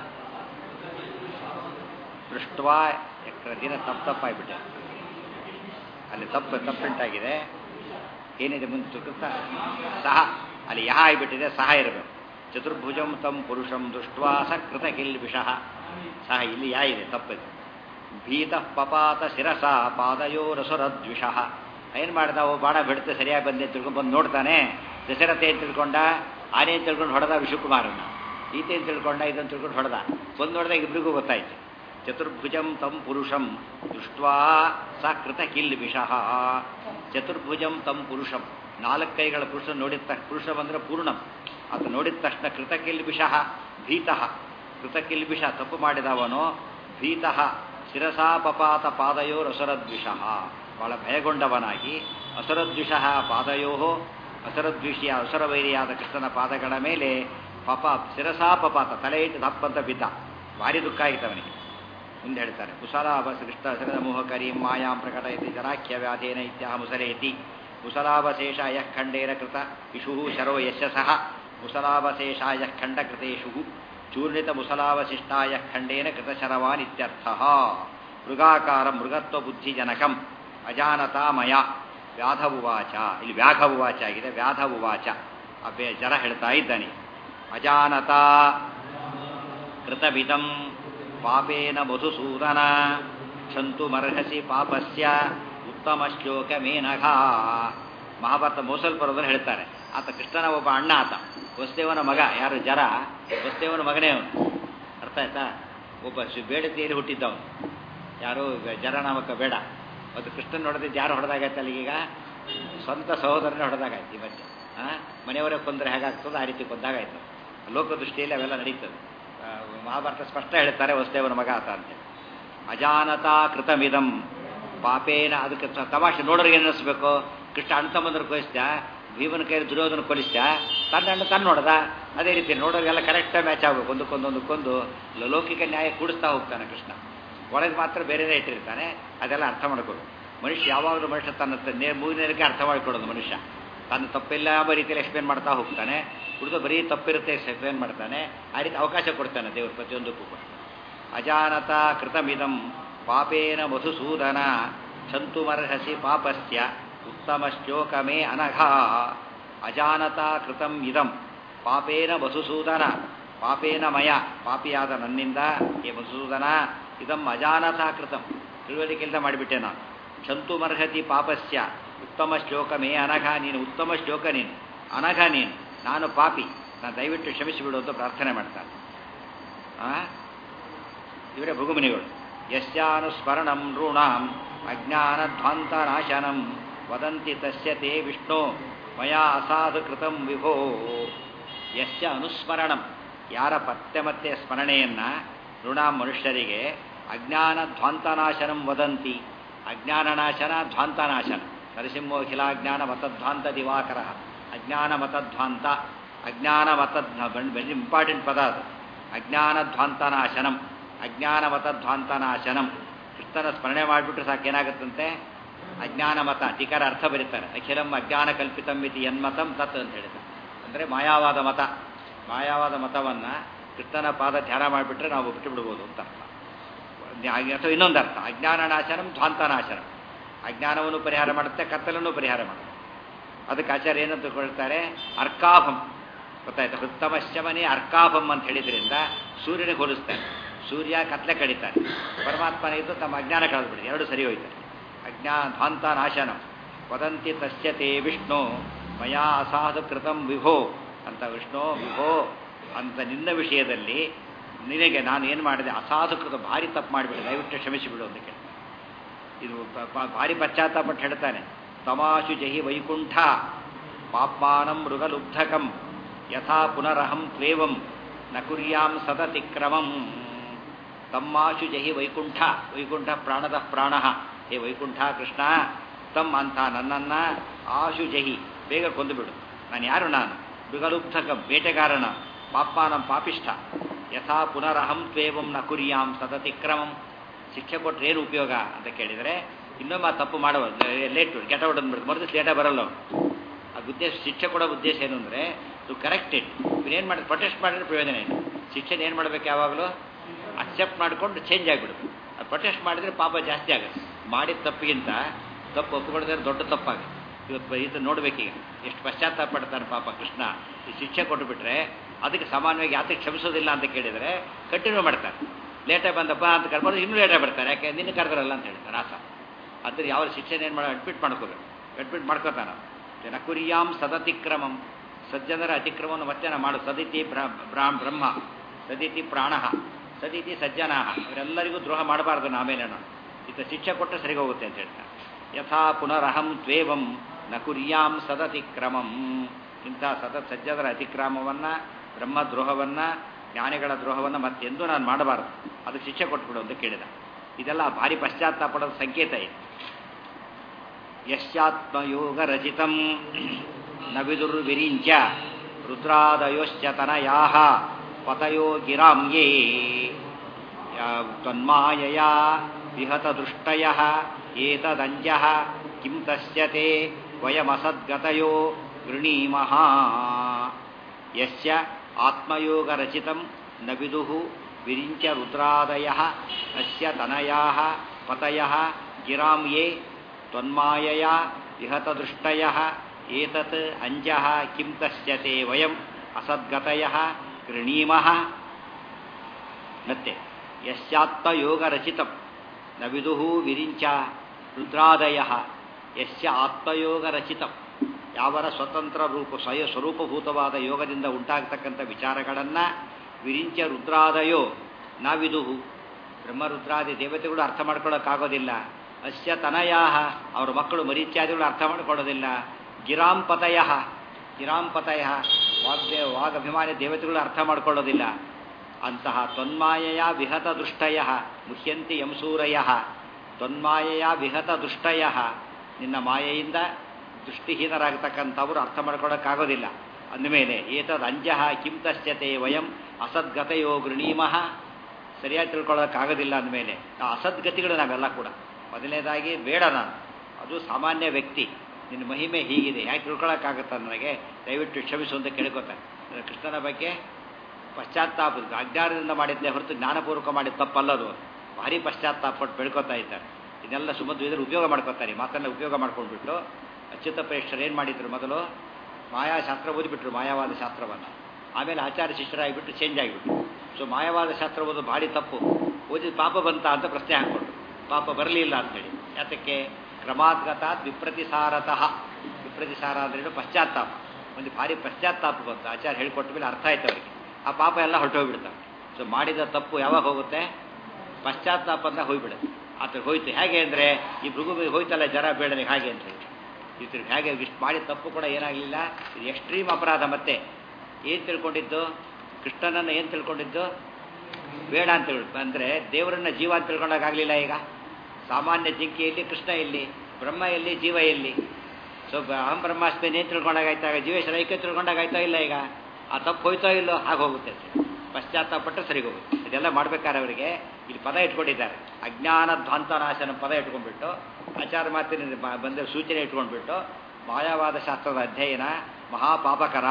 ದೃಷ್ಟ್ವಾ ಎಕ್ರ ದಿನ ತಪ್ಪು ತಪ್ಪಾಗ್ಬಿಟ್ಟೆ ಅಲ್ಲಿ ತಪ್ಪು ತಪ್ಪುಂಟಾಗಿದೆ ಏನಿದೆ ಮುಂದೆ ಕೃತ ಸಹ ಅಲ್ಲಿ ಯಹ ಆಗಿಬಿಟ್ಟಿದೆ ಸಹ ಇರಬೇಕು ಚತುರ್ಭುಜಂ ತಂ ಪುರುಷಂ ದೃಷ್ಟ್ವಾ ಸ ಕೃತ ಕಿಲ್ ವಿಷಃ ಸಹ ಇಲ್ಲಿ ಯಾ ಇದೆ ತಪ್ಪಿದೆ ಭೀತ ಪಪಾತ ಶಿರಸ ಪಾದಯೋ ರಸುರದ್ವಿಷಃ ಏನು ಮಾಡ್ದ ಅವು ಬಾಣ ಬಿಡುತ್ತೆ ಸರಿಯಾಗಿ ಬಂದೆ ತಿಳ್ಕೊಂಡು ಬಂದು ನೋಡ್ತಾನೆ ದಶರಥ ಏನು ತಿಳ್ಕೊಂಡ ಆನೆ ಅಂತ ತಿಳ್ಕೊಂಡು ಹೊಡೆದ ವಿಷುಕುಮಾರನ ಈತೆ ಅಂತ ತಿಳ್ಕೊಂಡ ಇದನ್ನು ತಿಳ್ಕೊಂಡು ಹೊಡೆದ ಬಂದು ನೋಡಿದಾಗ ಇಬ್ಬರಿಗೂ ಗೊತ್ತಾಯ್ತು ಚತುರ್ಭುಜಂ ತಂ ಪುರುಷಂ ದೃಷ್ಟ್ವಾ ಸ ಕೃತ ಕಿಲ್ ವಿಷಃ ಚತುರ್ಭುಜಂ ತಂ ಪುರುಷಂ ನಾಲ್ಕು ಕೈಗಳ ಪುರುಷ ನೋಡಿದ ತಕ್ಷಣ ಪುರುಷ ಬಂದರೆ ಪೂರ್ಣಂ ಅದು ನೋಡಿದ ತಕ್ಷಣ ಕೃತ ಕಿಲ್ ವಿಷಃ ಭೀತಃ ಕೃತ ಕಿಲ್ ವಿಷ ತಪ್ಪು ಮಾಡಿದವನು ಭೀತಃ ಶಿರಸಾಪಪಾತ ಪಾದಯೋ ರಸರದ್ವಿಷಃ ಬಹಳ ಭಯಗೊಂಡವನಾಗಿ ಅಸುರದ್ವಿಷಃ ಪಾದಯೋ ಅಸುರದ್ವಿಷಿಯ ಅಸುರವೈರಿಯಾದ ಕೃಷ್ಣನ ಪಾದಗಳ ಮೇಲೆ ಪಪ ಶಿರಸಾಪಪಾತ ತಲೆ ಇಟ್ಟು ದಪ್ಪಂತ ಬಿದ್ದ ಭಾರಿ ದುಃಖ ಆಗಿತ್ತು ಅವನಿಗೆ ಮುಂದೆ ಹೇಳ್ತಾರೆ ಕುಶಲಾಭ ಕೃಷ್ಣ ಸರದ ಮೋಹಕರಿ ಮಾಯಾಂ ಪ್ರಕಟಯತಿ ಜರಾಖ್ಯ ವ್ಯಾಧೇನ ಇತ್ಯಾಹ ಮುಸರೇತಿ ಕುಶಲಾವಶೇಷಾಯ ಖಂಡೇನ ಕೃತ ಇಷು ಶರೋ ಯಶಸಃ ಮುಸಲಾವಶೇಷಾಯ ಖಂಡಕೃತೇಷು ಚೂರ್ಣಿತ ಮುಸಲಾವಶಿಷ್ಟಾಯ ಖಂಡೇನ ಕೃತಶರವಾನ್ ಇತ್ಯರ್ಥ ಮೃಗಾಕಾರ ಮೃಗತ್ವ ಬುದ್ಧಿಜನಕಂ ಅಜಾನತಾಮಯ ವ್ಯಾಧವುವಾಚ ಇಲ್ಲಿ ವ್ಯಾಘವುವಾಚ ಆಗಿದೆ ವ್ಯಾಧವುವಾಚ ಅಬ್ಬೆ ಜರ ಹೇಳ್ತಾ ಇದ್ದಾನೆ ಅಜಾನತಾ ಕೃತವಿದಂ ಪಾಪೇನ ಮಧುಸೂದನ ಕ್ಷಂತುಮರ್ಹಸಿ ಪಾಪಸ್ಯ ಉತ್ತಮ ಶ್ಲೋಕ ಮೇನಘ ಮಹಾಭಾರತ ಮೋಸಲ್ಪುರದಲ್ಲಿ ಹೇಳ್ತಾರೆ ಆತ ಕೃಷ್ಣನ ಒಬ್ಬ ಅಣ್ಣ ಆತ ವಸುದೇವನ ಮಗ ಯಾರು ಜರ ವಸುದೇವನ ಮಗನೇ ಅವನು ಅರ್ಥ ಆಯ್ತಾ ಒಬ್ಬ ಶು- ಬೇಡತಿಯಲ್ಲಿ ಹುಟ್ಟಿದ್ದವನು ಯಾರು ಜರ ನಾಮಕ ಬೇಡ ಮತ್ತು ಕೃಷ್ಣನ್ ಹೊಡೆದಿದ್ದು ಯಾರು ಹೊಡೆದಾಗೈತೆ ಅಲ್ಲಿಗೀಗ ಸ್ವಂತ ಸಹೋದರನೇ ಹೊಡೆದಾಗಾಯ್ತು ಈ ಮಧ್ಯೆ ಆ? ಮನೆಯವರೇ ಕೊಂದರೆ ಹೇಗಾಗ್ತದೋ ಆ ರೀತಿ ಕೊಂದಾಗಾಯ್ತು ಲೋಕದೃಷ್ಟಿಯಲ್ಲಿ ಅವೆಲ್ಲ ನಡೀತದೆ ಆ, ಮಹಾಭಾರತ ಸ್ಪಷ್ಟ ಹೇಳ್ತಾರೆ ವಸುದೇವನ ಮಗ ಆತ ಅಂತೇಳಿ ಅಜಾನತಾ ಕೃತಮಿದಂ ಪಾಪೇನ ಅದಕ್ಕೆ ತ- ತಮಾಷೆ ನೋಡೋರಿಗೆ ಏನು ಅನ್ನಿಸ್ಬೇಕು ಕೃಷ್ಣ ಅಣ್ಣ ತಮ್ಮಂದ್ರ ಕೊಲಿಸ್ದ ಭೀಮನ ಕೈಯಲ್ಲಿ ದುರ್ಯೋಧನ ಕೊಲಿಸ್ದ ತನ್ನ ಅಣ್ಣ ತನ್ನ ನೋಡ್ದ ಅದೇ ರೀತಿ ನೋಡೋರಿಗೆಲ್ಲ ಕರೆಕ್ಟಾಗಿ ಮ್ಯಾಚ್ ಆಗಬೇಕು ಒಂದಕ್ಕೊಂದು ಒಂದಕ್ಕೊಂದು ಲ- ಲೌಕಿಕ ನ್ಯಾಯ ಕೂಡಿಸ್ತಾ ಹೋಗ್ತಾನೆ ಕೃಷ್ಣ ಒಳಗೆ ಮಾತ್ರ ಬೇರೆನೇ ಇಟ್ಟಿರ್ತಾನೆ ಅದೆಲ್ಲ ಅರ್ಥ ಮಾಡ್ಕೊಳ್ಳು ಮನುಷ್ಯ ಯಾವಾಗಲೂ ಮನುಷ್ಯ ತನ್ನ ತ- ನೇ ಮೂಗಿನರಿಗೆ ಅರ್ಥ ಮಾಡ್ಕೊಳ್ಳೋದು ಮನುಷ್ಯ ತನ್ನ ತಪ್ಪಿಲ್ಲ ಎಂಬ ರೀತಿಯಲ್ಲಿ ಎಕ್ಸ್ಪ್ಲೇನ್ ಮಾಡ್ತಾ ಹೋಗ್ತಾನೆ ಉಳಿದು ಬರೀ ತಪ್ಪಿರುತ್ತೆ ಎಕ್ಸ್ಪ್ಲೇನ್ ಮಾಡ್ತಾನೆ ಆ ರೀತಿ ಅವಕಾಶ ಕೊಡ್ತಾನೆ ದೇವರು ಪ್ರತಿಯೊಂದಕ್ಕೂ ಕೂಡ ಅಜಾನತ ಕೃತಮಿದಂ ಪಾಪೇನ ಮಧುಸೂದನ ಕ್ಷಂತುಮರ್ಹಸಿ ಪಾಪಸ್ಯ ಉತ್ತಮ ಶ್ಲೋಕಮೇ ಅನಘ ಅಜಾನತ ಕೃತಂ ಇದಂ ಪಾಪೇನ ಮಧುಸೂದನ ಪಾಪೇನ ಮಯ ಪಾಪಿಯಾದ ನನ್ನಿಂದ ಏ ಮಧುಸೂದನ ಇದಂ ಅಜಾನತ ಕೃತಂ ತಿಳುವಳಿಕೆಯಿಂದ ಮಾಡಿಬಿಟ್ಟೆ ನಾನು ಕ್ಷಂತುಮರ್ಹತಿ ಪಾಪಸ್ಯ ಉತ್ತಮ ಶ್ಲೋಕ ಮೇ ಅನಘ ನೀನು ಉತ್ತಮ ಶ್ಲೋಕ ನೀನು ಅನಘ ನೀನು ನಾನು ಪಾಪಿ ನಾನು ದಯವಿಟ್ಟು ಕ್ಷಮಿಸಿಬಿಡು ಅಂತ ಪ್ರಾರ್ಥನೆ ಮಾಡ್ತಾನೆ ಆ ಇವರೇ ಭೃಗುಮುನಿಗಳು ಯಸ್ಯಾನುಸ್ಮರಣಂ ನೃಣಾಂ ಅಜ್ಞಾನಧ್ವಾಂತನಾಶನಂ ವದಂತಿ ತಸ್ಯ ತೇ ವಿಷ್ಣು ಮಯಾ ಅಸಾಧು ಕೃತಂ ವಿಭೋ ಯಸ್ಯ ಅನುಸ್ಮರಣಂ ಯಾರ ಪತ್ತೆ ಮತ್ತೆ ಸ್ಮರಣೆಯನ್ನ ಋಣಾಂ ಮನುಷ್ಯರಿಗೆ ಅಜ್ಞಾನ ಧ್ವಾಂತನಾಶನಂ ವದಂತಿ ಅಜ್ಞಾನನಾಶನ ಧ್ವಾಂತನಾಶನ ನರಸಿಂಹೋಖಿಲಾಜ್ಞಾನ ಮತಧ್ವಾಂತ ದಿವಾಕರ ಅಜ್ಞಾನ ಮತಧ್ವಾಂತ ಅಜ್ಞಾನ ಮತ ವೆರಿ ಇಂಪಾರ್ಟೆಂಟ್ ಪದ ಅದು ಅಜ್ಞಾನಧ್ವಾಂತನಾಶನಂ ಅಜ್ಞಾನ ಮತಧ್ವಾಂತನಾಶನಂ ಕೃಷ್ಣನ ಸ್ಮರಣೆ ಮಾಡಿಬಿಟ್ರೆ ಸಾಕೇನಾಗುತ್ತಂತೆ ಅಜ್ಞಾನ ಮತ ಟೀಕಾರ ಅರ್ಥ ಬರೀತಾರೆ ಅಖಿಲಂ ಅಜ್ಞಾನ ಕಲ್ಪಿತಂ ಇತಿ ಯನ್ಮತಂ ತತ್ ಅಂತ ಹೇಳ್ತಾರೆ ಅಂದರೆ ಮಾಯಾವಾದ ಮತ ಮಾಯಾವಾದ ಮತವನ್ನು ಕೃಷ್ಣನ ಪಾದ ಧ್ಯಾನ ಮಾಡಿಬಿಟ್ರೆ ನಾವು ಬಿಟ್ಟು ಬಿಡ್ಬೋದು ಅಂತ ಅರ್ಥ ಹಾಗೆ ಅಥವಾ ಇನ್ನೊಂದು ಅರ್ಥ ಅಜ್ಞಾನನಾಶನಂ ಧ್ವಾಂತನಾಶನಂ ಅಜ್ಞಾನವನ್ನು ಪರಿಹಾರ ಮಾಡುತ್ತೆ ಕತ್ತಲನ್ನು ಪರಿಹಾರ ಮಾಡುತ್ತೆ ಅದಕ್ಕೆ ಆಚಾರ್ಯ ಏನಂತ ಕೊಳ್ತಾರೆ ಅರ್ಕಾಭಂ ಗೊತ್ತಾಯ್ತು ಉತ್ತಮ ಶಮನಿ ಅರ್ಕಾಭಂ ಅಂತ ಹೇಳಿದ್ರಿಂದ ಸೂರ್ಯನಿಗೆ ಹೋಲಿಸ್ತಾರೆ ಸೂರ್ಯ ಕತ್ಲೆ ಕಡಿತಾರೆ ಪರಮಾತ್ಮನ ಇದ್ದು ತಮ್ಮ ಅಜ್ಞಾನ ಕಳೆದ್ಬಿಡಿ ಎರಡು ಸರಿ ಹೋಯ್ತಾರೆ ಅಜ್ಞಾನ ಧ್ವಾಂತ ನಾಶನ ವದಂತಿ ತಸ್ಯತೆ ವಿಷ್ಣು ಮಯಾ ಅಸಾಧು ಕೃತಂ ವಿಭೋ ಅಂತ ವಿಷ್ಣು ವಿಭೋ ಅಂತ ನಿನ್ನ ವಿಷಯದಲ್ಲಿ ನಿನಗೆ ನಾನು ಏನು ಮಾಡಿದೆ ಅಸಾಧು ಕೃತ ಭಾರಿ ತಪ್ಪು ಮಾಡಿಬಿಡಿ ದಯವಿಟ್ಟು ಕ್ಷಮಿಸಿಬಿಡು ಅಂತ ಕೇಳಿ ಇದು ಪ- ಪ- ಭಾರಿ ಪಶ್ಚಾತ್ತಾಪಟ್ಟು ಹೇಳ್ತಾನೆ ತಮಾಶು ಜಹಿ ವೈಕುಂಠ ಪಾಪ್ಮಾನಂ ಮೃಗಲುಬ್ಧಕಂ ಯಥಾ ಪುನರಹಂ ತ್ವೇವಂ ನ ಕುರ್ಯಾಂ ಸದತಿಕ್ರಮಂ ತಮ್ಮಾಶು ಜಹಿ ವೈಕುಂಠ ವೈಕುಂಠ ಪ್ರಾಣದ ಪ್ರಾಣ ಹೇ ವೈಕುಂಠ ಕೃಷ್ಣ ತಮ್ ಅಂತ ನನ್ನನ್ನ ಆಶು ಜಹಿ ಬೇಗ ಕೊಂದುಬಿಡು ನಾನು ಯಾರು ನಾನು ಮೃಗಲುಬ್ಧಕಂ ಬೇಟೆಗಾರನ ಪಾಪ್ಮಾನಂ ಪಾಪಿಷ್ಠ ಯಥಾ ಪುನರಹಂ ತ್ವೇವಂ ನ ಕುರ್ಯಾಂ ಸದತಿಕ್ರಮಂ ಶಿಕ್ಷೆ ಕೊಟ್ಟರೆ ಏನು ಉಪಯೋಗ ಅಂತ ಕೇಳಿದರೆ ಇನ್ನೊಮ್ಮೆ ಆ ತಪ್ಪು ಮಾಡುವ ಲೇಟ್ ಕೆಟ್ಟ ಹೊಡೆದ್ಬಿಡ್ತು ಮರುದಿವ್ಸ ಲೇಟಾಗಿ ಬರಲ್ಲ ಅವ್ನು. ಆ ಉದ್ದೇಶ ಶಿಕ್ಷೆ ಕೊಡೋ ಉದ್ದೇಶ ಏನು ಅಂದರೆ ಟು ಕರೆಕ್ಟ್ ಇಟ್ ಇವನೇನು ಮಾಡಿ ಪ್ರೊಟೆಸ್ಟ್ ಮಾಡಿದ್ರೆ ಪ್ರಯೋಜನ ಇಲ್ಲ ಶಿಕ್ಷೆನ ಏನು ಮಾಡಬೇಕು ಯಾವಾಗಲೂ ಅಕ್ಸೆಪ್ಟ್ ಮಾಡಿಕೊಂಡು ಚೇಂಜ್ ಆಗಿಬಿಡುತ್ತೆ ಅದು ಪ್ರೊಟೆಸ್ಟ್ ಮಾಡಿದರೆ ಪಾಪ ಜಾಸ್ತಿ ಆಗುತ್ತೆ ಮಾಡಿದ ತಪ್ಪಿಗಿಂತ ತಪ್ಪು ಒಪ್ಪಿಕೊಳ್ಳೋದ್ರೆ ದೊಡ್ಡ ತಪ್ಪಾಗುತ್ತೆ ಇವತ್ತು ಇದು ನೋಡ್ಬೇಕೀಗ ಎಷ್ಟು ಪಶ್ಚಾತ್ತಾಪ ಪಡ್ತಾನೆ ಪಾಪ ಕೃಷ್ಣ ಈ ಶಿಕ್ಷೆ ಕೊಟ್ಟುಬಿಟ್ರೆ ಅದಕ್ಕೆ ಸಾಮಾನ್ಯವಾಗಿ ಯಾತಕ್ಕೆ ಕ್ಷಮಿಸೋದಿಲ್ಲ ಅಂತ ಕೇಳಿದರೆ ಕಂಟಿನ್ಯೂ ಮಾಡ್ತಾರೆ ಲೇಟಾಗಿ ಬಂದಪ್ಪ ಅಂತ ಕರ್ಕೊಂಡು ಇನ್ನೂ ಲೇಟಾಗಿ ಬರ್ತಾರೆ ಯಾಕೆ ನಿನ್ನ ಕರೆದ್ರಲ್ಲ ಅಂತ ಹೇಳ್ತಾರೆ ಆತ ಅದ್ರ ಯಾವ ಶಿಕ್ಷೆನ ಏನು ಮಾಡೋ ಅಡ್ಮಿಟ್ ಮಾಡ್ಕೋಬೇಕು ಅಡ್ಮಿಟ್ ಮಾಡ್ಕೋತಾನ ಜನ ಕುರಿಯಾಂ ಸದತಿಕ್ರಮಂ ಸಜ್ಜನರ ಅತಿಕ್ರಮವನ್ನು ಮತ್ತೆ ನಾ ಮಾಡು ಸದಿತಿ ಬ್ರಾ ಬ್ರಹ್ಮ ಸದಿತಿ ಪ್ರಾಣ ಸದಿತಿ ಸಜ್ಜನ ಇವರೆಲ್ಲರಿಗೂ ದ್ರೋಹ ಮಾಡಬಾರ್ದು ಆಮೇಲೆ ನಾನು ಇತ್ತ ಶಿಕ್ಷೆ ಕೊಟ್ಟರೆ ಸರಿ ಹೋಗುತ್ತೆ ಅಂತ ಹೇಳ್ತಾರೆ ಯಥಾ ಪುನರಹಂ ತ್ವೇವಂ ನ ಕುರ್ಯಾಂ ಸದತಿಕ್ರಮಂ ಇಂಥ ಸದ ಸಜ್ಜನರ ಅತಿಕ್ರಮವನ್ನು ಬ್ರಹ್ಮದ್ರೋಹವನ್ನು ಜ್ಞಾನಿಗಳ ದ್ರೋಹವನ್ನು ಮತ್ತೆಂದೂ ನಾನು ಮಾಡಬಾರ್ದು ಅದಕ್ಕೆ ಶಿಕ್ಷೆ ಕೊಟ್ಬಿಡು ಅಂತ ಕೇಳಿದ ಇದೆಲ್ಲ ಭಾರಿ ಪಶ್ಚಾತ್ತಾಪಡೋದ ಸಂಕೇತ ಇದೆ ಯಶ್ಚಾತ್ಮಯೋಗರಚಿತಂ ನ ವಿದುರ್ವಿರಿಂಚ ರುದ್ರಾದಯೋಶ್ಚ ತನಯಾಹ ಪತಯೋ ಗಿರಾಮ್ಯೇ ತನ್ಮಾಯಯ ವಿಹತದೃಷ್ಟಯ ಏತದಂಜಃ ಕಿಂ ತಸ್ಯ ತೇ ವಯಮಸದ್ಗತಯೋ ಗೃಣೀಮಃ ಯಸ್ಯ ಆತ್ಮಯೋಗರಚಿತಂ ನ ವಿದುಃ ವಿರಿಂಚ ರುದ್ರಾದಯಃ ಅಸ್ಯ ತನಯಾಃ ಪತಯಃ ಗಿರಾಂ ಯೇ ತ್ವನ್ಮಾಯಯ ವಿಹತದೃಷ್ಟಯಃ ಏತತ್ ಅಂಜಃ ಕಿಂ ತಸ್ಯ ತೇ ವಯಂ ಅಸದ್ಗತಯಃ ಗೃಣೀಮಃ ಮತ್ತೆ ಯಸ್ಯಾತ್ಮಯೋಗರಚಿತಂ ನ ವಿದುಃ ವಿರಿಂಚ ರುದ್ರಾದಯಃ ಯಸ್ಯ ಆತ್ಮಯೋಗರಚಿತಂ ಯಾವರ ಸ್ವತಂತ್ರ ರೂಪ ಸ್ವಯ ಸ್ವರೂಪಭೂತವಾದ ಯೋಗದಿಂದ ಉಂಟಾಗತಕ್ಕಂಥ ವಿಚಾರಗಳನ್ನು ವಿರಿಂಚ ರುದ್ರಾದಯೋ ನಾವಿದುಹು ಬ್ರಹ್ಮರುದ್ರಾದಿ ದೇವತೆಗಳು ಅರ್ಥ ಮಾಡ್ಕೊಳ್ಳೋಕ್ಕಾಗೋದಿಲ್ಲ ಅಸ್ಯ ತನಯಾಹ ಅವರ ಮಕ್ಕಳು ಮರೀತ್ಯಾದಿಗಳು ಅರ್ಥ ಮಾಡ್ಕೊಳ್ಳೋದಿಲ್ಲ ಗಿರಾಂಪತಯ ಗಿರಾಂಪತಯ ವಾಗ್ದೇ ವಾಗಭಿಮಾನಿ ದೇವತೆಗಳು ಅರ್ಥ ಮಾಡ್ಕೊಳ್ಳೋದಿಲ್ಲ ಅಂತಹ ತೊನ್ಮಾಯೆಯ ವಿಹತ ದುಷ್ಟಯ ಮುಹ್ಯಂತಿ ಯಂಸೂರಯ ತೊನ್ಮಾಯೆಯ ವಿಹತ ದುಷ್ಟಯ ನಿನ್ನ ಮಾಯೆಯಿಂದ ದೃಷ್ಟಿಹೀನರಾಗತಕ್ಕಂಥವ್ರು ಅರ್ಥ ಮಾಡ್ಕೊಳ್ಳೋಕ್ಕಾಗೋದಿಲ್ಲ ಅಂದಮೇಲೆ ಏತದ್ ಅಂಜಃ ಕಿಂ ತಶ್ಯತೆ ವಯಂ ಅಸದ್ಗತೆಯೋ ಗೃಣೀಮಃ ಸರಿಯಾಗಿ ತಿಳ್ಕೊಳ್ಳೋಕ್ಕಾಗೋದಿಲ್ಲ ಅಂದಮೇಲೆ ಆ ಅಸದ್ಗತಿಗಳು ನಾವೆಲ್ಲ ಕೂಡ ಮೊದಲನೇದಾಗಿ ಬೇಡ ನಾನು ಅದು ಸಾಮಾನ್ಯ ವ್ಯಕ್ತಿ ನಿನ್ನ ಮಹಿಮೆ ಹೀಗಿದೆ ಯಾಕೆ ತಿಳ್ಕೊಳ್ಳೋಕ್ಕಾಗುತ್ತ ನನಗೆ ದಯವಿಟ್ಟು ಕ್ಷಮಿಸು ಅಂತ ಕೇಳ್ಕೊತಾರೆ ಕೃಷ್ಣನ ಬಗ್ಗೆ ಪಶ್ಚಾತ್ತಾಪ ಅಜ್ಞಾನದಿಂದ ಮಾಡಿದ್ದೇ ಹೊರತು ಜ್ಞಾನಪೂರ್ವಕ ಮಾಡಿದ ತಪ್ಪಲ್ಲದು ಭಾರಿ ಪಶ್ಚಾತ್ತಾಪಟ್ಟು ಬೆಳ್ಕೊತಾ ಇದ್ದಾರೆ ಇದನ್ನೆಲ್ಲ ಸುಮಧ್ವ ಇದ್ರೆ ಉಪಯೋಗ ಮಾಡ್ಕೊತಾರೆ ಮಾತನ್ನ ಉಪಯೋಗ ಮಾಡ್ಕೊಂಡ್ಬಿಟ್ಟು ಅಚ್ಯುತ ಪ್ರೇಷ್ಠರು ಏನು ಮಾಡಿದ್ರು ಮೊದಲು ಮಾಯಾಶಾಸ್ತ್ರ ಓದಿಬಿಟ್ರು ಮಾಯಾವಾದ ಶಾಸ್ತ್ರವನ್ನು ಆಮೇಲೆ ಆಚಾರ್ಯ ಶಿಷ್ಯರಾಗಿಬಿಟ್ಟು ಚೇಂಜ್ ಆಗಿಬಿಟ್ರು ಸೊ ಮಾಯವಾದ ಶಾಸ್ತ್ರ ಓದೋದು ಭಾರಿ ತಪ್ಪು ಓದಿದ ಪಾಪ ಬಂತ ಅಂತ ಪ್ರಶ್ನೆ ಹಾಕ್ಕೊಂಡ್ರು ಪಾಪ ಬರಲಿಲ್ಲ ಅಂತೇಳಿ ಯಾತಕ್ಕೆ ಕ್ರಮಾದ್ಗತ ವಿಪ್ರತಿಸಾರತಃ ವಿಪ್ರತಿಸಾರ ಅಂದ್ರೆ ಪಶ್ಚಾತ್ತಾಪ ಒಂದು ಭಾರಿ ಪಶ್ಚಾತ್ತಾಪ ಬಂತು ಆಚಾರ್ಯ ಹೇಳ್ಕೊಟ್ಟ ಮೇಲೆ ಅರ್ಥ ಆಯ್ತು ಅವರಿಗೆ ಆ ಪಾಪ ಎಲ್ಲ ಹೊರಟೋಗ್ಬಿಡ್ತಾವೆ ಸೊ ಮಾಡಿದ ತಪ್ಪು ಯಾವಾಗ ಹೋಗುತ್ತೆ ಪಶ್ಚಾತ್ತಾಪ ಅಂತ ಹೋಗ್ಬಿಡುತ್ತೆ ಆತ ಹೋಯ್ತು ಹೇಗೆ ಅಂದರೆ ಈ ಮೃಗು ಹೋಯ್ತಲ್ಲ ಜರ ಬೇಡನಿಗೆ ಹಾಗೆ ಅಂತ ಹೇಳಿ ಇದ್ರ ಹೇಗೆ ಇಷ್ಟು ಮಾಡಿದ ತಪ್ಪು ಕೂಡ ಏನಾಗಲಿಲ್ಲ ಇದು ಎಕ್ಸ್ಟ್ರೀಮ್ ಅಪರಾಧ ಮತ್ತೆ ಏನು ತಿಳ್ಕೊಂಡಿದ್ದು ಕೃಷ್ಣನನ್ನು ಏನು ತಿಳ್ಕೊಂಡಿದ್ದು ಬೇಡ ಅಂತ ಹೇಳಿ ಅಂದರೆ ದೇವರನ್ನ ಜೀವ ಅಂತ ತಿಳ್ಕೊಂಡಾಗಲಿಲ್ಲ ಈಗ ಸಾಮಾನ್ಯ ಜಿಂಕೆಯಲ್ಲಿ ಕೃಷ್ಣ ಎಲ್ಲಿ ಬ್ರಹ್ಮ ಎಲ್ಲಿ ಜೀವ ಎಲ್ಲಿ ಸೊ ಅಹಂ ಬ್ರಹ್ಮಾಸ್ಮಿ ಏನು ತಿಳ್ಕೊಂಡಾಗಾಯ್ತಾಗ ಜೀವೇಶ್ವರ ಐಕ್ಯ ತಿಳ್ಕೊಂಡಾಗಾಯ್ತಾ ಇಲ್ಲ ಈಗ ಆ ತಪ್ಪು ಹೋಯ್ತೋ ಇಲ್ಲೋ ಹಾಗೆ ಹೋಗುತ್ತೆ ಪಶ್ಚಾತ್ತಾಪಟ್ಟರೆ ಸರಿಗೆ ಹೋಗುತ್ತೆ ಇದೆಲ್ಲ ಮಾಡ್ಬೇಕಾದ್ರೆ ಅವರಿಗೆ ಇಲ್ಲಿ ಪದ ಇಟ್ಕೊಂಡಿದ್ದಾರೆ ಅಜ್ಞಾನ ಧ್ವಾಂತನಾಶನ ಪದ ಇಟ್ಕೊಂಡ್ಬಿಟ್ಟು ಆಚಾರ ಮಾತಿನ ಬಂದ ಸೂಚನೆ ಇಟ್ಕೊಂಡ್ಬಿಟ್ಟು ಮಾಯಾವಾದ ಶಾಸ್ತ್ರದ ಅಧ್ಯಯನ ಮಹಾಪಾಪಕರ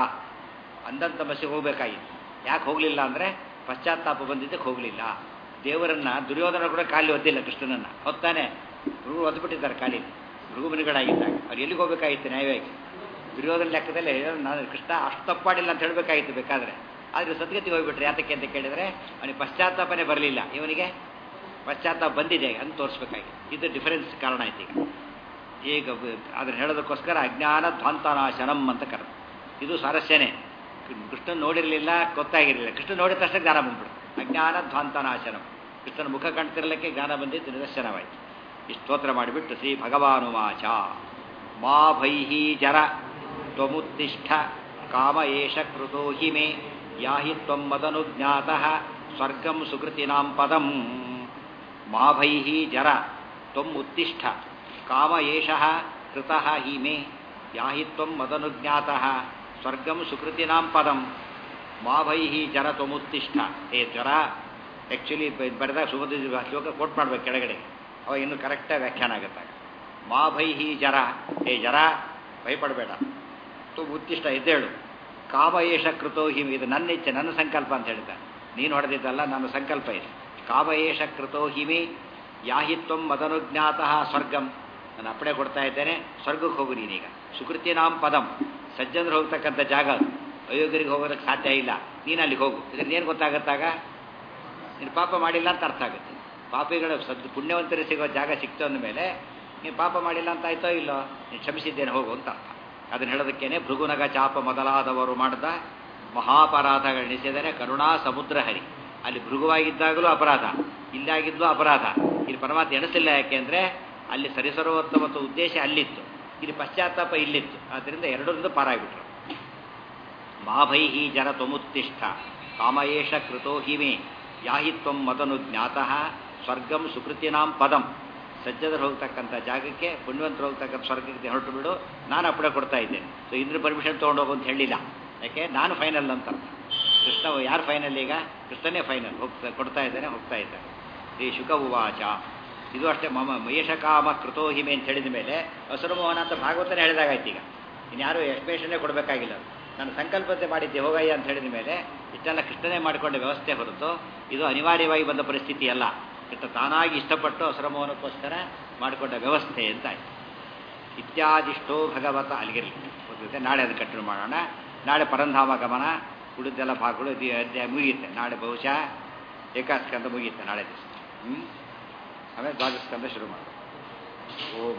ಅಂದಂತ ಮಸಿಗೆ ಹೋಗ್ಬೇಕಾಗಿತ್ತು ಯಾಕೆ ಹೋಗಲಿಲ್ಲ ಅಂದರೆ ಪಶ್ಚಾತ್ತಾಪ ಬಂದಿದ್ದಕ್ಕೆ ಹೋಗಲಿಲ್ಲ ದೇವರನ್ನ ದುರ್ಯೋಧನ ಕೂಡ ಖಾಲಿ ಒದ್ದಿಲ್ಲ ಕೃಷ್ಣನನ್ನ ಹೊತ್ತಾನೆ ಮೃಗು ಒದ್ಬಿಟ್ಟಿದ್ದಾರೆ ಖಾಲಿ ಮೃಗುಮನಿಗಳಾಗಿದ್ದಾಗ ಅವ್ರು ಎಲ್ಲಿಗೆ ಹೋಗ್ಬೇಕಾಗಿತ್ತು ನ್ಯಾಯವಾಗಿ ದುರ್ಯೋಧನ ಲೆಕ್ಕದಲ್ಲಿ ನಾನು ಕೃಷ್ಣ ಅಷ್ಟು ತಪ್ಪಾಡಿಲ್ಲ ಅಂತ ಹೇಳಬೇಕಾಗಿತ್ತು ಬೇಕಾದ್ರೆ ಆದರೆ ಸದ್ಗತಿಗೆ ಹೋಗ್ಬಿಟ್ರೆ ಯಾತಕ್ಕೆ ಅಂತ ಕೇಳಿದರೆ ಅವನಿಗೆ ಪಶ್ಚಾತ್ತಾಪನೇ ಬರಲಿಲ್ಲ ಇವನಿಗೆ ಪಶ್ಚಾತ್ತಾಪ ಬಂದಿದೆ ಅಂತ ತೋರಿಸ್ಬೇಕಾಗಿ ಇದು ಡಿಫರೆನ್ಸ್ ಕಾರಣ ಆಯ್ತು ಈಗ ಈಗ ಅದನ್ನು ಹೇಳೋದಕ್ಕೋಸ್ಕರ ಅಜ್ಞಾನ ಧ್ವಾಂತನಾಶನಂ ಅಂತ ಕರೆದು ಇದು ಸ್ವಾರಸ್ಯನೇ ಕೃಷ್ಣ ನೋಡಿರಲಿಲ್ಲ ಗೊತ್ತಾಗಿರಲಿಲ್ಲ ಕೃಷ್ಣ ನೋಡಿದ ತಕ್ಷಣ ಜ್ಞಾನ ಬಂದ್ಬಿಡು ಅಜ್ಞಾನ ಧ್ವಾಂತನಾಶನಂ ಕೃಷ್ಣನ ಮುಖ ಕಾಣ್ತಿರಲಿಕ್ಕೆ ಜ್ಞಾನ ಬಂದಿದ್ದು ನಿದರ್ಶನವಾಯಿತು ಇಷ್ಟು ಸ್ತೋತ್ರ ಮಾಡಿಬಿಟ್ಟು ಶ್ರೀ ಭಗವಾನುವಾಚ ಮಾ ಭೈಹಿ ಜರ ತ್ವಮುತ್ತಿಷ್ಠ ಕಾಮ ಏಷ ಕೃತೋ ಹಿ ಮೇ ಯಾಹಿ ತ್ವಂ ಮದನುಜ್ಞಾತಃ ಸ್ವರ್ಗಂ ಸುಕೃತಿನಾಂ ಪದಂ ಮಾಭೈಃ ಜರ ತ್ವಂ ಉತ್ತಿಷ್ಠ ಕಾಮ ಏಷಃ ಕೃತಃ ಹಿ ಮೇ ಯಾಹಿ ತ್ವಂ ಮದನುಜ್ಞಾತಃ ಸ್ವರ್ಗಂ ಸುಕೃತಿನಾಂ ಪದಂ ಮಾಭೈಃ ಜರ ತ್ವಮುತ್ತಿಷ್ಠ ಏ ಜ್ವರ ಆ್ಯಕ್ಚುಲಿ ಬರೆದಾಗ ಸುಭದ್ರ ಶ್ಲೋಕ ಕೋಟ್ ಮಾಡ್ಬೇಕು ಕೆಳಗಡೆ ಅವ ಇನ್ನು ಕರೆಕ್ಟಾಗಿ ವ್ಯಾಖ್ಯಾನ ಆಗುತ್ತೆ ಮಾಭೈಹಿ ಜರ ಏ ಜರ ಭಯಪಡಬೇಡ ತು ಉತ್ತಿಷ್ಟ ಎದ್ದೇಳು ಕಾಮ ಏಷ ಕೃತೋ ಹಿಂ ಇದು ನನ್ನ ಇಚ್ಛೆ ನನ್ನ ಸಂಕಲ್ಪ ಅಂತ ಹೇಳ್ತಾರೆ ನೀನು ಹೊಡೆದಿದ್ದಲ್ಲ ನನ್ನ ಸಂಕಲ್ಪ ಇದೆ ಕಾಮ ಏಷ ಕೃತೋ ಹಿಮಿ ಯಾಹಿತ್ವಂ ಮದನುಜ್ಞಾತಃ ಸ್ವರ್ಗಂ ನಾನು ಅಪ್ಪಣೆ ಕೊಡ್ತಾ ಇದ್ದೇನೆ ಸ್ವರ್ಗಕ್ಕೆ ಹೋಗು ನೀನೀಗ ಸುಕೃತಿನಾಂ ಪದಂ ಸಜ್ಜನರು ಹೋಗ್ತಕ್ಕಂಥ ಜಾಗ ಅದು ಅಯೋಗ್ಯರಿಗೆ ಹೋಗೋದಕ್ಕೆ ಸಾಧ್ಯ ಇಲ್ಲ ನೀನು ಅಲ್ಲಿಗೆ ಹೋಗು ಇದರಿಂದ ಏನು ಗೊತ್ತಾಗತ್ತಾಗ ನೀನು ಪಾಪ ಮಾಡಿಲ್ಲ ಅಂತ ಅರ್ಥ ಆಗುತ್ತೆ ಪಾಪಿಗಳು ಸದ್ ಪುಣ್ಯವಂತರು ಸಿಗೋ ಜಾಗ ಸಿಕ್ತು ಅಂದಮೇಲೆ ನೀನು ಪಾಪ ಮಾಡಿಲ್ಲ ಅಂತ ಆಯ್ತೋ ಇಲ್ಲೋ ನೀನು ಕ್ಷಮಿಸಿದ್ದೇನೆ ಹೋಗು ಅಂತ ಅರ್ಥ ಅದನ್ನು ಹೇಳೋದಕ್ಕೇನೆ ಭೃಗುನಗ ಚಾಪ ಮೊದಲಾದವರು ಮಾಡಿದ ಮಹಾಪರಾಧಗಳನ್ನಿಸಿದರೆ ಕರುಣಾ ಸಮುದ್ರ ಹರಿ ಅಲ್ಲಿ ಭೃಗುವಾಗಿದ್ದಾಗಲೂ ಅಪರಾಧ ಇಲ್ಲಾಗಿದ್ದು ಅಪರಾಧ ಇಲ್ಲಿ ಪರಮಾತ್ಮ ಎಣಿಸಿಲ್ಲ ಯಾಕೆಂದರೆ ಅಲ್ಲಿ ಸರಿಸರ್ವೋತ್ತಮತ್ವ ಉದ್ದೇಶ ಅಲ್ಲಿತ್ತು ಇಲ್ಲಿ ಪಶ್ಚಾತ್ತಾಪ ಇಲ್ಲಿತ್ತು ಆದ್ದರಿಂದ ಎರಡರಿಂದ ಪಾರಾಗ್ಬಿಟ್ರು ಮಾಭೈಹಿ ಜನ ತ್ವಮುತ್ತಿಷ್ಠ ಕಾಮಯೇಷ ಕೃತೋ ಹಿಮೆ ಯಾಹಿ ತ್ವಂ ಮದನು ಜ್ಞಾತಃ ಸ್ವರ್ಗಂ ಸುಕೃತಿನಾಂ ಪದಂ ಸಜ್ಜದರು ಹೋಗ್ತಕ್ಕಂಥ ಜಾಗಕ್ಕೆ ಪುಣ್ಯವಂತರು ಹೋಗ್ತಕ್ಕಂಥ ಸ್ವರ್ಗಕ್ಕೆ ಹೊರಟು ಬಿಡು ನಾನು ಅಪ್ಪಣೆ ಕೊಡ್ತಾ ಇದ್ದೇನೆ ಸೊ ಇಂದ್ರ ಪರ್ಮಿಷನ್ ತೊಗೊಂಡೋಗು ಅಂತ ಹೇಳಿಲ್ಲ ಯಾಕೆ ನಾನು ಫೈನಲ್ ಅಂತ ಕೃಷ್ಣ ಯಾರು ಫೈನಲ್ ಈಗ ಕೃಷ್ಣನೇ ಫೈನಲ್ ಹೋಗ್ತಾ ಕೊಡ್ತಾ ಇದ್ದಾನೆ ಹೋಗ್ತಾ ಇದ್ದಾನೆ ಶ್ರೀ ಶುಕ ಉವಾಚ ಇದು ಅಷ್ಟೇ ಮಮ ಮಹೇಶ ಕಾಮ ಕೃತೋ ಹಿಮೆ ಅಂತ ಹೇಳಿದ ಮೇಲೆ ಹಸುರಮೋಹನ ಅಂತ ಭಾಗವತನೇ ಹೇಳಿದಾಗಾಯ್ತು ಈಗ ಇನ್ಯಾರು ಎಕ್ಸ್ಪ್ಲೇಷನ್ನೇ ಕೊಡಬೇಕಾಗಿಲ್ಲ ನಾನು ಸಂಕಲ್ಪತೆ ಮಾಡಿದ್ದೆ ಹೋಗಯ್ಯ ಅಂತ ಹೇಳಿದ ಮೇಲೆ ಇಷ್ಟೆಲ್ಲ ಕೃಷ್ಣನೇ ಮಾಡಿಕೊಂಡ ವ್ಯವಸ್ಥೆ ಹೊರತು ಇದು ಅನಿವಾರ್ಯವಾಗಿ ಬಂದ ಪರಿಸ್ಥಿತಿ ಅಲ್ಲ ಕೃಷ್ಣ ತಾನಾಗಿ ಇಷ್ಟಪಟ್ಟು ಹಸುರಮೋಹನಕ್ಕೋಸ್ಕರ ಮಾಡಿಕೊಂಡ ವ್ಯವಸ್ಥೆ ಅಂತ ಆಯ್ತು ಇತ್ಯಾದಿಷ್ಟೋ ಭಗವತ ಅಲ್ಲಿಗಿರಲಿ ಗೊತ್ತಿರುತ್ತೆ ನಾಳೆ ಅದನ್ನು ಕಂಟಿನ್ಯೂ ಮಾಡೋಣ ನಾಳೆ ಪರಂಧಾಮ ಗಮನ ಉಳಿದೆಲ್ಲ ಭಾಗಗಳು ಇದು ಅಧ್ಯಾಯ ಮುಗಿಯುತ್ತೆ ನಾಳೆ ಬಹುಶಃ ಏಕಾಸ್ಕಂದ ಮುಗಿಯುತ್ತೆ ನಾಳೆ ದಿವಸ ಹ್ಞೂ ಆಮೇಲೆ ದ್ವಾದಸ್ಕಂದ ಶುರು ಮಾಡೋದು ಓಂ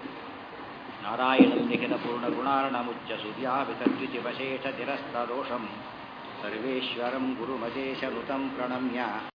ನಾರಾಯಣಂ ನಿಖಿಲ ಪೂರ್ಣ ಗುಣಾರ್ಣಮುಚ್ಚ ಸೂರ್ಯಾಭಿತದ್ವಿತಿವಶೇಷ ತಿರಸ್ತದೋಷಂ ಸರ್ವೇಶ್ವರಂ ಗುರುಮಜೇಶ ಋತಂ ಪ್ರಣಮ್ಯ